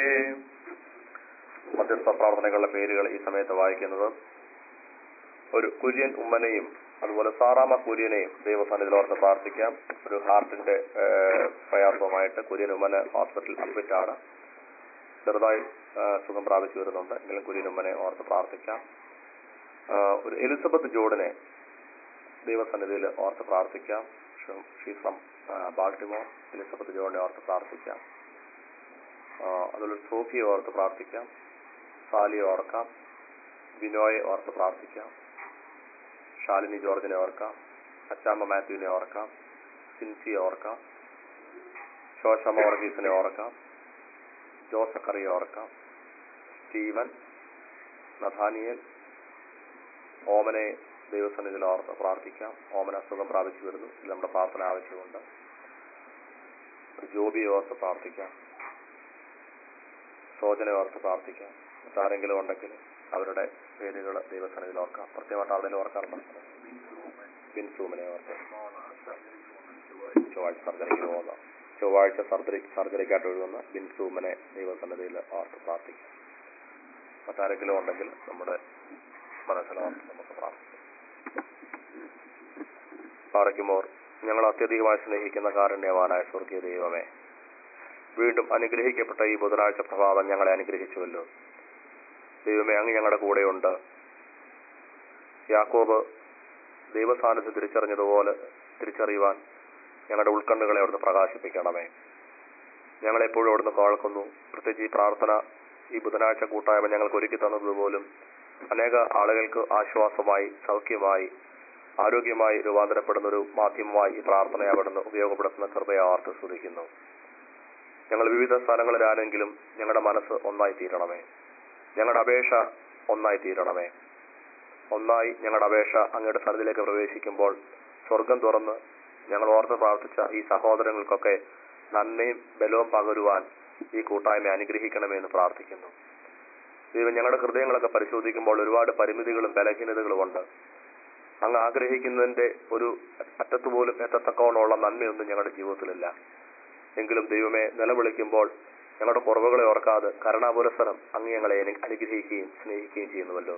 മധ്യസ്ഥ പ്രാർത്ഥനകളുടെ പേരുകൾ ഈ സമയത്ത് വായിക്കുന്നത് ഒരു കുര്യൻ ഉമ്മനെയും അതുപോലെ സാറാമ കുര്യനെയും ദൈവസന്നിധിയിൽ ഓർത്ത് പ്രാർത്ഥിക്കാം ഒരു ഹാർട്ടിന്റെ ഏഹ്, പ്രയാസവുമായിട്ട് കുര്യൻ ഉമ്മന് ഹോസ്പിറ്റലിൽ അഡ്മിറ്റ് ആണ് ചെറുതായി ഏഹ്, സുഖം പ്രാപിച്ചു വരുന്നുണ്ട് എങ്കിലും കുര്യൻ ഉമ്മനെ ഓർത്ത് പ്രാർത്ഥിക്കാം ഏഹ്, ഒരു എലിസബത്ത് ജോർഡിനെ ദൈവസന്നിധിയിൽ ഓർത്ത് പ്രാർത്ഥിക്കാം ഷീ ഫ്രം ബാൾട്ടിമോർ എലിസബത്ത് ജോർഡിനെ ഓർത്ത് പ്രാർത്ഥിക്കാം ആഹ്, അതുപോലെ സോഫിയെ ഓർത്ത് പ്രാർത്ഥിക്കാം സാലിയെ ഓർക്കാം ബിനോയെ ഓർത്ത് പ്രാർത്ഥിക്കാം ശാലിനി ജോർജിനെ ഓർക്കാം അച്ചാമ്മ മാത്യുവിനെ ഓർക്കാം സിൻസിയെ ഓർക്കാം ശോശമ്മ വർഗീസിനെ ഓർക്കാം ജോസക്കറിയെ ഓർക്കാം സ്റ്റീവൻ നഥാനിയൽ ഓമനെ ദൈവസന്നിധിയിൽ ഓർത്ത് പ്രാർത്ഥിക്കാം ഓമന സുഖം പ്രാപിച്ചു വരുന്നു ഇതിൽ നമ്മുടെ പ്രാർത്ഥന ആവശ്യമുണ്ട് ഒരു ജോബിയെ ഓർത്ത് പ്രാർത്ഥിക്കാം സോജനെ ഓർത്ത് പ്രാർത്ഥിക്കാം മറ്റാരെങ്കിലും ഉണ്ടെങ്കിൽ അവരുടെ പേരുകൾ ദൈവസന്നിധിയിൽ ഓർക്കാം പ്രത്യേകമായിട്ട് ആളുടെ ഓർക്കാറുണ്ട് ബിൻസൂമിനെ ഓർത്ത് ചൊവ്വാഴ്ച സർജറിക്ക് പോകുന്ന ചൊവ്വാഴ്ച സർജറി സർജറിക്കായിട്ട് എഴുതുന്ന ബിൻസൂമിനെ ദൈവസന്നിധിയിൽ ഓർത്ത് പ്രാർത്ഥിക്കാം മറ്റാരെങ്കിലും ഉണ്ടെങ്കിൽ നമ്മുടെ മനസ്സിലോർത്ത് നമുക്ക് പ്രാർത്ഥിക്കാം പാറയ്ക്കുമോർ ഞങ്ങൾ അത്യധികമായി സ്നേഹിക്കുന്ന കാരുണ്യവാനായ സ്വർഗീയ ദൈവമേ വീണ്ടും അനുഗ്രഹിക്കപ്പെട്ട ഈ ബുധനാഴ്ച പ്രഭാതം ഞങ്ങളെ അനുഗ്രഹിച്ചുവല്ലോ ദൈവമേ അങ്ങ് ഞങ്ങളുടെ കൂടെയുണ്ട് യാക്കോബ് ദൈവസാന്നിധ്യം തിരിച്ചറിഞ്ഞതുപോലെ തിരിച്ചറിയുവാൻ ഞങ്ങളുടെ ഉൾക്കണ്ണുകളെ അവിടുന്ന് പ്രകാശിപ്പിക്കണമേ ഞങ്ങളെപ്പോഴും അവിടുന്ന് കേൾക്കുന്നു പ്രത്യേകിച്ച് ഈ പ്രാർത്ഥന ഈ ബുധനാഴ്ച കൂട്ടായ്മ ഞങ്ങൾക്ക് ഒരുക്കി തന്നതുപോലും അനേക ആളുകൾക്ക് ആശ്വാസമായി സൗഖ്യമായി ആരോഗ്യമായി രൂപാന്തരപ്പെടുന്ന ഒരു മാധ്യമമായി ഈ പ്രാർത്ഥനയെ അവിടുന്ന് ഉപയോഗപ്പെടുത്തുന്ന കൃപയെ ആർത്ത് സ്തുതിക്കുന്നു ഞങ്ങൾ വിവിധ സ്ഥലങ്ങളിലാണെങ്കിലും ഞങ്ങളുടെ മനസ്സ് ഒന്നായി തീരണമേ ഞങ്ങളുടെ അപേക്ഷ ഒന്നായി തീരണമേ ഒന്നായി ഞങ്ങളുടെ അപേക്ഷ അങ്ങയുടെ സ്ഥലത്തിലേക്ക് പ്രവേശിക്കുമ്പോൾ സ്വർഗം തുറന്ന് ഞങ്ങൾ ഓർത്ത് പ്രാർത്ഥിച്ച ഈ സഹോദരങ്ങൾക്കൊക്കെ നന്മയും ബലവും പകരുവാൻ ഈ കൂട്ടായ്മ അനുഗ്രഹിക്കണമെന്ന് പ്രാർത്ഥിക്കുന്നു ദൈവം ഞങ്ങളുടെ ഹൃദയങ്ങളൊക്കെ പരിശോധിക്കുമ്പോൾ ഒരുപാട് പരിമിതികളും ബലഹീനതകളും ഉണ്ട് അങ്ങ് ആഗ്രഹിക്കുന്നതിന്റെ ഒരു അറ്റത്ത് പോലും എത്തത്തക്കവണ്ണമുള്ള നന്മയൊന്നും ഞങ്ങളുടെ ജീവിതത്തിലില്ല എങ്കിലും ദൈവമേ നിലവിളിക്കുമ്പോൾ ഞങ്ങളുടെ കുറവുകളെ ഓർക്കാതെ കരുണാപുരസരം അങ്ങ് ഞങ്ങളെ അനു- അനുഗ്രഹിക്കുകയും സ്നേഹിക്കുകയും ചെയ്യുന്നുവല്ലോ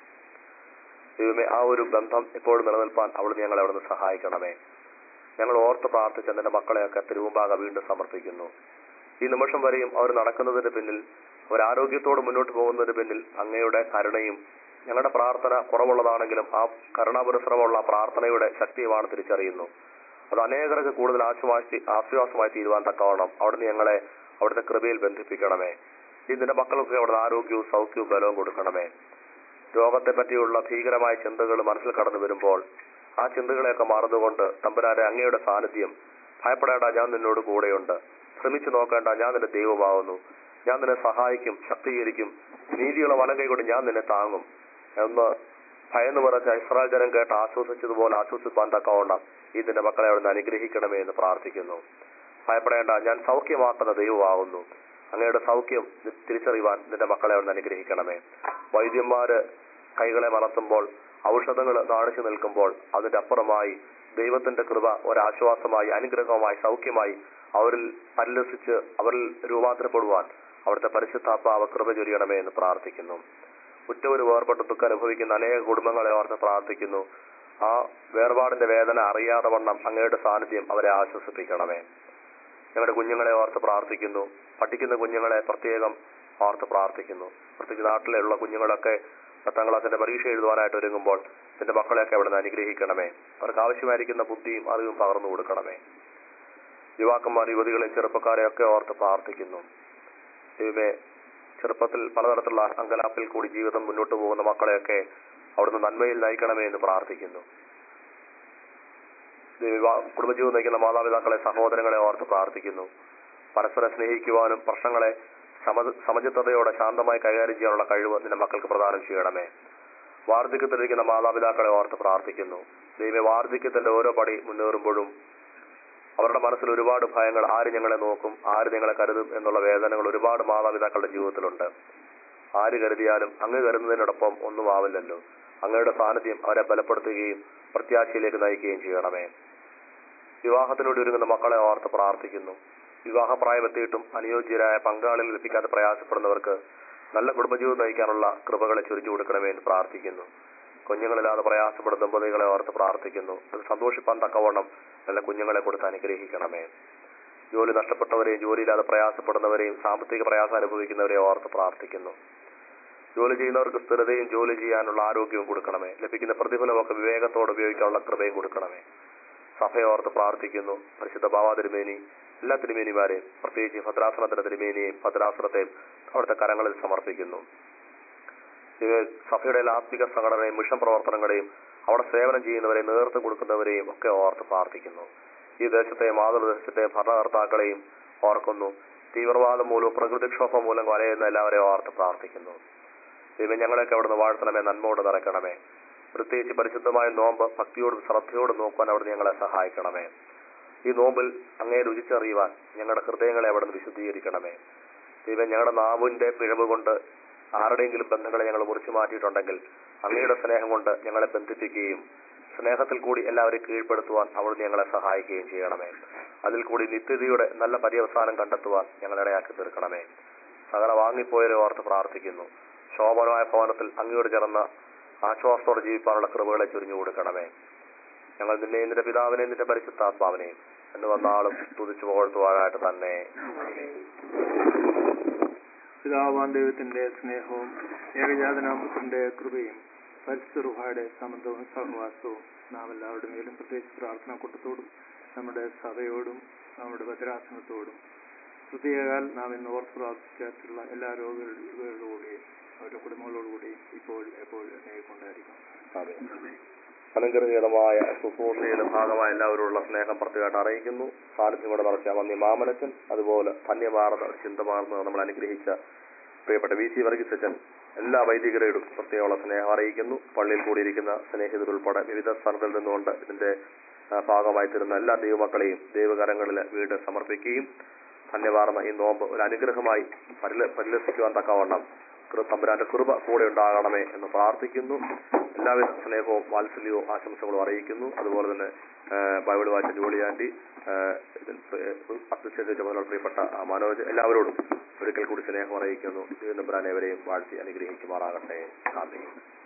ദൈവമേ ആ ഒരു ബന്ധം എപ്പോഴും നിലനിൽപ്പാൻ അവിടുന്ന് ഞങ്ങളെ അവിടുന്ന് സഹായിക്കണമേ ഞങ്ങൾ ഓർത്ത് പ്രാർത്ഥിച്ച നിന്റെ മക്കളെയൊക്കെ തിരുവുമ്പാകെ വീണ്ടും സമർപ്പിക്കുന്നു ഈ നിമിഷം വരെയും അവർ നടക്കുന്നതിന് പിന്നിൽ അവർ ആരോഗ്യത്തോട് മുന്നോട്ട് പോകുന്നതിന് പിന്നിൽ അങ്ങയുടെ കരുണയും ഞങ്ങളുടെ പ്രാർത്ഥന കുറവുള്ളതാണെങ്കിലും ആ കരുണാപുരശ്രമമുള്ള പ്രാർത്ഥനയുടെ ശക്തിയുമാണ് തിരിച്ചറിയുന്നു അത് അനേകർക്ക് കൂടുതൽ ആശ്വാസി ആശ്വാസമായി തീരുവാൻ തക്കവണ്ണം അവിടുന്ന് ഞങ്ങളെ അവിടുത്തെ കൃപയിൽ ബന്ധിപ്പിക്കണമേ ഈ നിന്റെ മക്കൾക്ക് അവിടുന്ന് ആരോഗ്യവും സൗഖ്യവും ബലവും കൊടുക്കണമേ രോഗത്തെ പറ്റിയുള്ള ഭീകരമായ ചിന്തകൾ മനസ്സിൽ കടന്നു വരുമ്പോൾ ആ ചിന്തകളെയൊക്കെ മറന്നുകൊണ്ട് തമ്പുരാരെ അങ്ങയുടെ സാന്നിധ്യം ഭയപ്പെടേണ്ട ഞാൻ നിന്നോട് കൂടെയുണ്ട് ശ്രമിച്ചു നോക്കേണ്ട ഞാൻ നിന്റെ ദൈവമാവുന്നു ഞാൻ നിന്നെ സഹായിക്കും ശക്തീകരിക്കും നീതിയുള്ള വലം കൈകൊണ്ട് ഞാൻ നിന്നെ താങ്ങും എന്ന് ഭയന്ന് പറഞ്ഞ ഇസ്രായേൽ ജനം കേട്ട് ആശ്വസിച്ചതുപോലെ ആശ്വസിപ്പാൻ തക്കവണ്ണം ഇതിന്റെ മക്കളെ അവിടുന്ന് അനുഗ്രഹിക്കണമേ എന്ന് പ്രാർത്ഥിക്കുന്നു ഭയപ്പെടേണ്ട ഞാൻ സൗഖ്യമാക്കുന്ന ദൈവമാവുന്നു അങ്ങയുടെ സൗഖ്യം തിരിച്ചറിയുവാൻ നിന്റെ മക്കളെ അവിടുന്ന് അനുഗ്രഹിക്കണമേ വൈദ്യന്മാര് കൈകളെ മലർത്തുമ്പോൾ ഔഷധങ്ങൾ നാണിച്ചു നിൽക്കുമ്പോൾ അതിന്റെ അപ്പുറമായി ദൈവത്തിന്റെ കൃപ ഒരാശ്വാസമായി അനുഗ്രഹമായി സൗഖ്യമായി അവരിൽ പരിലസിച്ച് അവരിൽ രൂപാന്തരപ്പെടുവാൻ അവിടുത്തെ പരിശുദ്ധാത്മാവ് കൃപ ചൊരിയണമേ എന്ന് പ്രാർത്ഥിക്കുന്നു ഉറ്റവര് വേർപെട്ട് ദുഃഖം അനുഭവിക്കുന്ന അനേക കുടുംബങ്ങളെ ഓർത്ത് പ്രാർത്ഥിക്കുന്നു ആ വേർപാടിന്റെ വേദന അറിയാതെ വണ്ണം അങ്ങയുടെ സാന്നിധ്യം അവരെ ആശ്വസിപ്പിക്കണമേ ഞങ്ങളുടെ കുഞ്ഞുങ്ങളെ ഓർത്ത് പ്രാർത്ഥിക്കുന്നു പഠിക്കുന്ന കുഞ്ഞുങ്ങളെ പ്രത്യേകം ഓർത്ത് പ്രാർത്ഥിക്കുന്നു പ്രത്യേകിച്ച് നാട്ടിലുള്ള കുഞ്ഞുങ്ങളൊക്കെ പത്താം ക്ലാസ്സിന്റെ പരീക്ഷ എഴുതുവാനായിട്ട് ഒരുങ്ങുമ്പോൾ നിന്റെ മക്കളെയൊക്കെ അവിടെ നിന്ന് അനുഗ്രഹിക്കണമേ അവർക്ക് ആവശ്യമായിരിക്കുന്ന ബുദ്ധിയും അറിവും പകർന്നു കൊടുക്കണമേ യുവാക്കന്മാർ യുവതികളെ ചെറുപ്പക്കാരെ ഒക്കെ ഓർത്ത് പ്രാർത്ഥിക്കുന്നു ദൈവമേ ചെറുപ്പത്തിൽ പലതരത്തിലുള്ള അങ്കലാപ്പിൽ കൂടി ജീവിതം മുന്നോട്ട് പോകുന്ന മക്കളെയൊക്കെ അവിടുന്ന് നന്മയിൽ നയിക്കണമേ എന്ന് പ്രാർത്ഥിക്കുന്നു ദൈവ- കുടുംബജീവിതം നയിക്കുന്ന മാതാപിതാക്കളെ സഹോദരങ്ങളെ ഓർത്ത് പ്രാർത്ഥിക്കുന്നു പരസ്പരം സ്നേഹിക്കുവാനും പ്രശ്നങ്ങളെ സമ- സമചിത്തതയോടെ ശാന്തമായി കൈകാര്യം ചെയ്യാനുള്ള കഴിവ് നിന്റെ മക്കൾക്ക് പ്രദാനം ചെയ്യണമേ വാർദ്ധക്യത്തിലിരിക്കുന്ന മാതാപിതാക്കളെ ഓർത്ത് പ്രാർത്ഥിക്കുന്നു ദൈവ വാർദ്ധക്യത്തിന്റെ ഓരോ പടി മുന്നേറുമ്പോഴും അവരുടെ മനസ്സിൽ ഒരുപാട് ഭയങ്ങൾ ആര് ഞങ്ങളെ നോക്കും ആര് ഞങ്ങളെ കരുതും എന്നുള്ള വേദനകൾ ഒരുപാട് മാതാപിതാക്കളുടെ ജീവിതത്തിലുണ്ട് ആര് കരുതിയാലും അങ്ങ് കരുതുന്നതിനോടൊപ്പം ഒന്നും ആവില്ലല്ലോ അങ്ങയുടെ സാന്നിധ്യം അവരെ ബലപ്പെടുത്തുകയും പ്രത്യാശയിലേക്ക് നയിക്കുകയും ചെയ്യണമേ വിവാഹത്തിനോട് ഒരുങ്ങുന്ന മക്കളെ ഓർത്ത് പ്രാർത്ഥിക്കുന്നു വിവാഹപ്രായമെത്തിയിട്ടും അനുയോജ്യരായ പങ്കാളികൾ ലഭിക്കാതെ പ്രയാസപ്പെടുന്നവർക്ക് നല്ല കുടുംബജീവിതം നയിക്കാനുള്ള കൃപകളെ ചൊരിഞ്ഞു കൊടുക്കണമേ എന്ന് പ്രാർത്ഥിക്കുന്നു കുഞ്ഞുങ്ങളില്ലാതെ പ്രയാസപ്പെടുന്ന ദമ്പതികളെ ഓർത്ത് പ്രാർത്ഥിക്കുന്നു അത് സന്തോഷിപ്പാൻ തക്കവണ്ണം നല്ല കുഞ്ഞുങ്ങളെ കൊടുത്ത് അനുഗ്രഹിക്കണമേ ജോലി നഷ്ടപ്പെട്ടവരെയും ജോലിയില്ലാതെ പ്രയാസപ്പെടുന്നവരെയും സാമ്പത്തിക പ്രയാസം അനുഭവിക്കുന്നവരെയും ഓർത്ത് പ്രാർത്ഥിക്കുന്നു ജോലി ചെയ്യുന്നവർക്ക് സ്ഥിരതയും ജോലി ചെയ്യാനുള്ള ആരോഗ്യവും കൊടുക്കണമേ ലഭിക്കുന്ന പ്രതിഫലമൊക്കെ വിവേകത്തോടെ ഉപയോഗിക്കാനുള്ള കൃപയും കൊടുക്കണമേ സഭയോർത്ത് പ്രാർത്ഥിക്കുന്നു പരിശുദ്ധ ബാബാ തിരുമേനി എല്ലാ തിരുമേനിമാരെയും പ്രത്യേകിച്ച് ഭദ്രാസനത്തിന്റെ തിരുമേനിയെയും ഭദ്രാസനത്തെയും അവിടുത്തെ കരങ്ങളിൽ സമർപ്പിക്കുന്നു ഇത് സഭയുടെ എല്ലാ ആത്മിക സംഘടനയും മിഷൻ പ്രവർത്തനങ്ങളെയും അവിടെ സേവനം ചെയ്യുന്നവരെയും നേതൃത്വം കൊടുക്കുന്നവരെയും ഒക്കെ ഓർത്ത് പ്രാർത്ഥിക്കുന്നു ഈ ദേശത്തെ മാതൃദേശത്തെ ഭരണകർത്താക്കളെയും ഓർക്കുന്നു തീവ്രവാദം മൂലവും പ്രകൃതിക്ഷോഭം മൂലം വലയുന്ന എല്ലാവരെയും ഓർത്ത് പ്രാർത്ഥിക്കുന്നു ദൈവം ഞങ്ങളെയൊക്കെ അവിടുന്ന് വാഴ്ത്തണമേ നന്മയോട് നിറയ്ക്കണമേ പ്രത്യേകിച്ച് പരിശുദ്ധമായ നോമ്പ് ഭക്തിയോടും ശ്രദ്ധയോടും നോക്കുവാൻ അവിടുന്ന് ഞങ്ങളെ സഹായിക്കണമേ ഈ നോമ്പിൽ അങ്ങേ രുചിച്ചറിയുവാൻ ഞങ്ങളുടെ ഹൃദയങ്ങളെ അവിടുന്ന് വിശുദ്ധീകരിക്കണമേ ദൈവം ഞങ്ങളുടെ നാവിന്റെ പിഴവ് കൊണ്ട് ആരുടെയെങ്കിലും ബന്ധങ്ങളെ ഞങ്ങൾ മുറിച്ചു മാറ്റിയിട്ടുണ്ടെങ്കിൽ അങ്ങയുടെ സ്നേഹം കൊണ്ട് ഞങ്ങളെ ബന്ധിപ്പിക്കുകയും സ്നേഹത്തിൽ കൂടി എല്ലാവരെയും കീഴ്പ്പെടുത്തുവാൻ അവിടുന്ന് ഞങ്ങളെ സഹായിക്കുകയും ചെയ്യണമേ അതിൽ കൂടി നിത്യതയുടെ നല്ല പര്യവസാനം കണ്ടെത്തുവാൻ ഞങ്ങളിടയാക്കി തീർക്കണമേ സകല വാങ്ങിപ്പോയവരെ ഓർത്ത് പ്രാർത്ഥിക്കുന്നു ശോഭനമായ ഭവനത്തിൽ അങ്ങയോട് ചേർന്ന ആശ്വാസത്തോടെ ജീവിക്കാനുള്ള കൃപകളെ ചുരിഞ്ഞു കൊടുക്കണമേ ഞങ്ങൾ നിന്നെയും നിന്റെ പിതാവിനെയും നിന്റെ പരിശുദ്ധാത്മാവിനെയും എന്ന് വന്നാളും സ്തുതിച്ചു പുകഴ്ത്തുവാനായിട്ട് തന്നെ പിതാവാൻ ദൈവത്തിന്റെ സ്നേഹവും ഏകജാതനാമത്തിന്റെ കൃപയും പരിശുദ്ധ റുഹായുടെ സമത്വവും സഹവാസവും നാം എല്ലാവരുടെ മേലും പ്രത്യേകിച്ച് പ്രാർത്ഥനാ കൂട്ടത്തോടും നമ്മുടെ സഭയോടും നമ്മുടെ ഭദ്രാസനത്തോടും പ്രത്യേകാൽ നാം ഇന്ന് ഓർത്ത് പ്രാർത്ഥിച്ചിട്ടുള്ള എല്ലാ രോഗികളോടുകൂടിയും അവരുടെ കുടുംബങ്ങളോടുകൂടിയും ഇപ്പോൾ എപ്പോഴും കൊണ്ടായിരിക്കും അതെ അനുഗ്രഹീതമായ ശുശ്രൂഷയുടെ ഭാഗമായ എല്ലാവരോടുള്ള സ്നേഹം പ്രത്യേകമായിട്ട് അറിയിക്കുന്നു സാന്നിധ്യം കൊണ്ട് നടത്തിയ വന്നി മാമനച്ചൻ അതുപോലെ ധന്യമാർന്ന ചിന്തമാർന്ന് നമ്മൾ അനുഗ്രഹിച്ച പ്രിയപ്പെട്ട വി സി വർഗീസച്ചൻ എല്ലാ വൈദികരോടും പ്രത്യേകമുള്ള സ്നേഹം അറിയിക്കുന്നു പള്ളിയിൽ കൂടിയിരിക്കുന്ന സ്നേഹിതരുൾപ്പെടെ വിവിധ സ്ഥലങ്ങളിൽ നിന്നുകൊണ്ട് ഇതിന്റെ ആ, ഭാഗമായി തരുന്ന എല്ലാ ദൈവമക്കളെയും ദൈവകരങ്ങളിൽ വീട് സമർപ്പിക്കുകയും ധന്യവാർന്ന ഈ നോമ്പ് ഒരു അനുഗ്രഹമായി പരില പരിലസിക്കുവാൻ തക്കവണ്ണം കൃ- തമ്പുരാന്റെ കൃപ കൂടെ ഉണ്ടാകണമേ എന്ന് പ്രാർത്ഥിക്കുന്നു എല്ലാവിധ സ്നേഹവും വാത്സല്യവും ആശംസകളും അറിയിക്കുന്നു അതുപോലെ തന്നെ ആ, ബൈബിൾ വായിച്ച ജോളിയാൻറ്റി അധ്യക്ഷ ചുമതല പ്രിയപ്പെട്ട ആ, മനോജ് എല്ലാവരോടും ഒരിക്കൽ കൂടി സ്നേഹം അറിയിക്കുന്നു ദൈവം തമ്പുരാൻ ഏവരെയും വാഴ്ത്തി അനുഗ്രഹിക്കുമാറാകട്ടെ ആമേൻ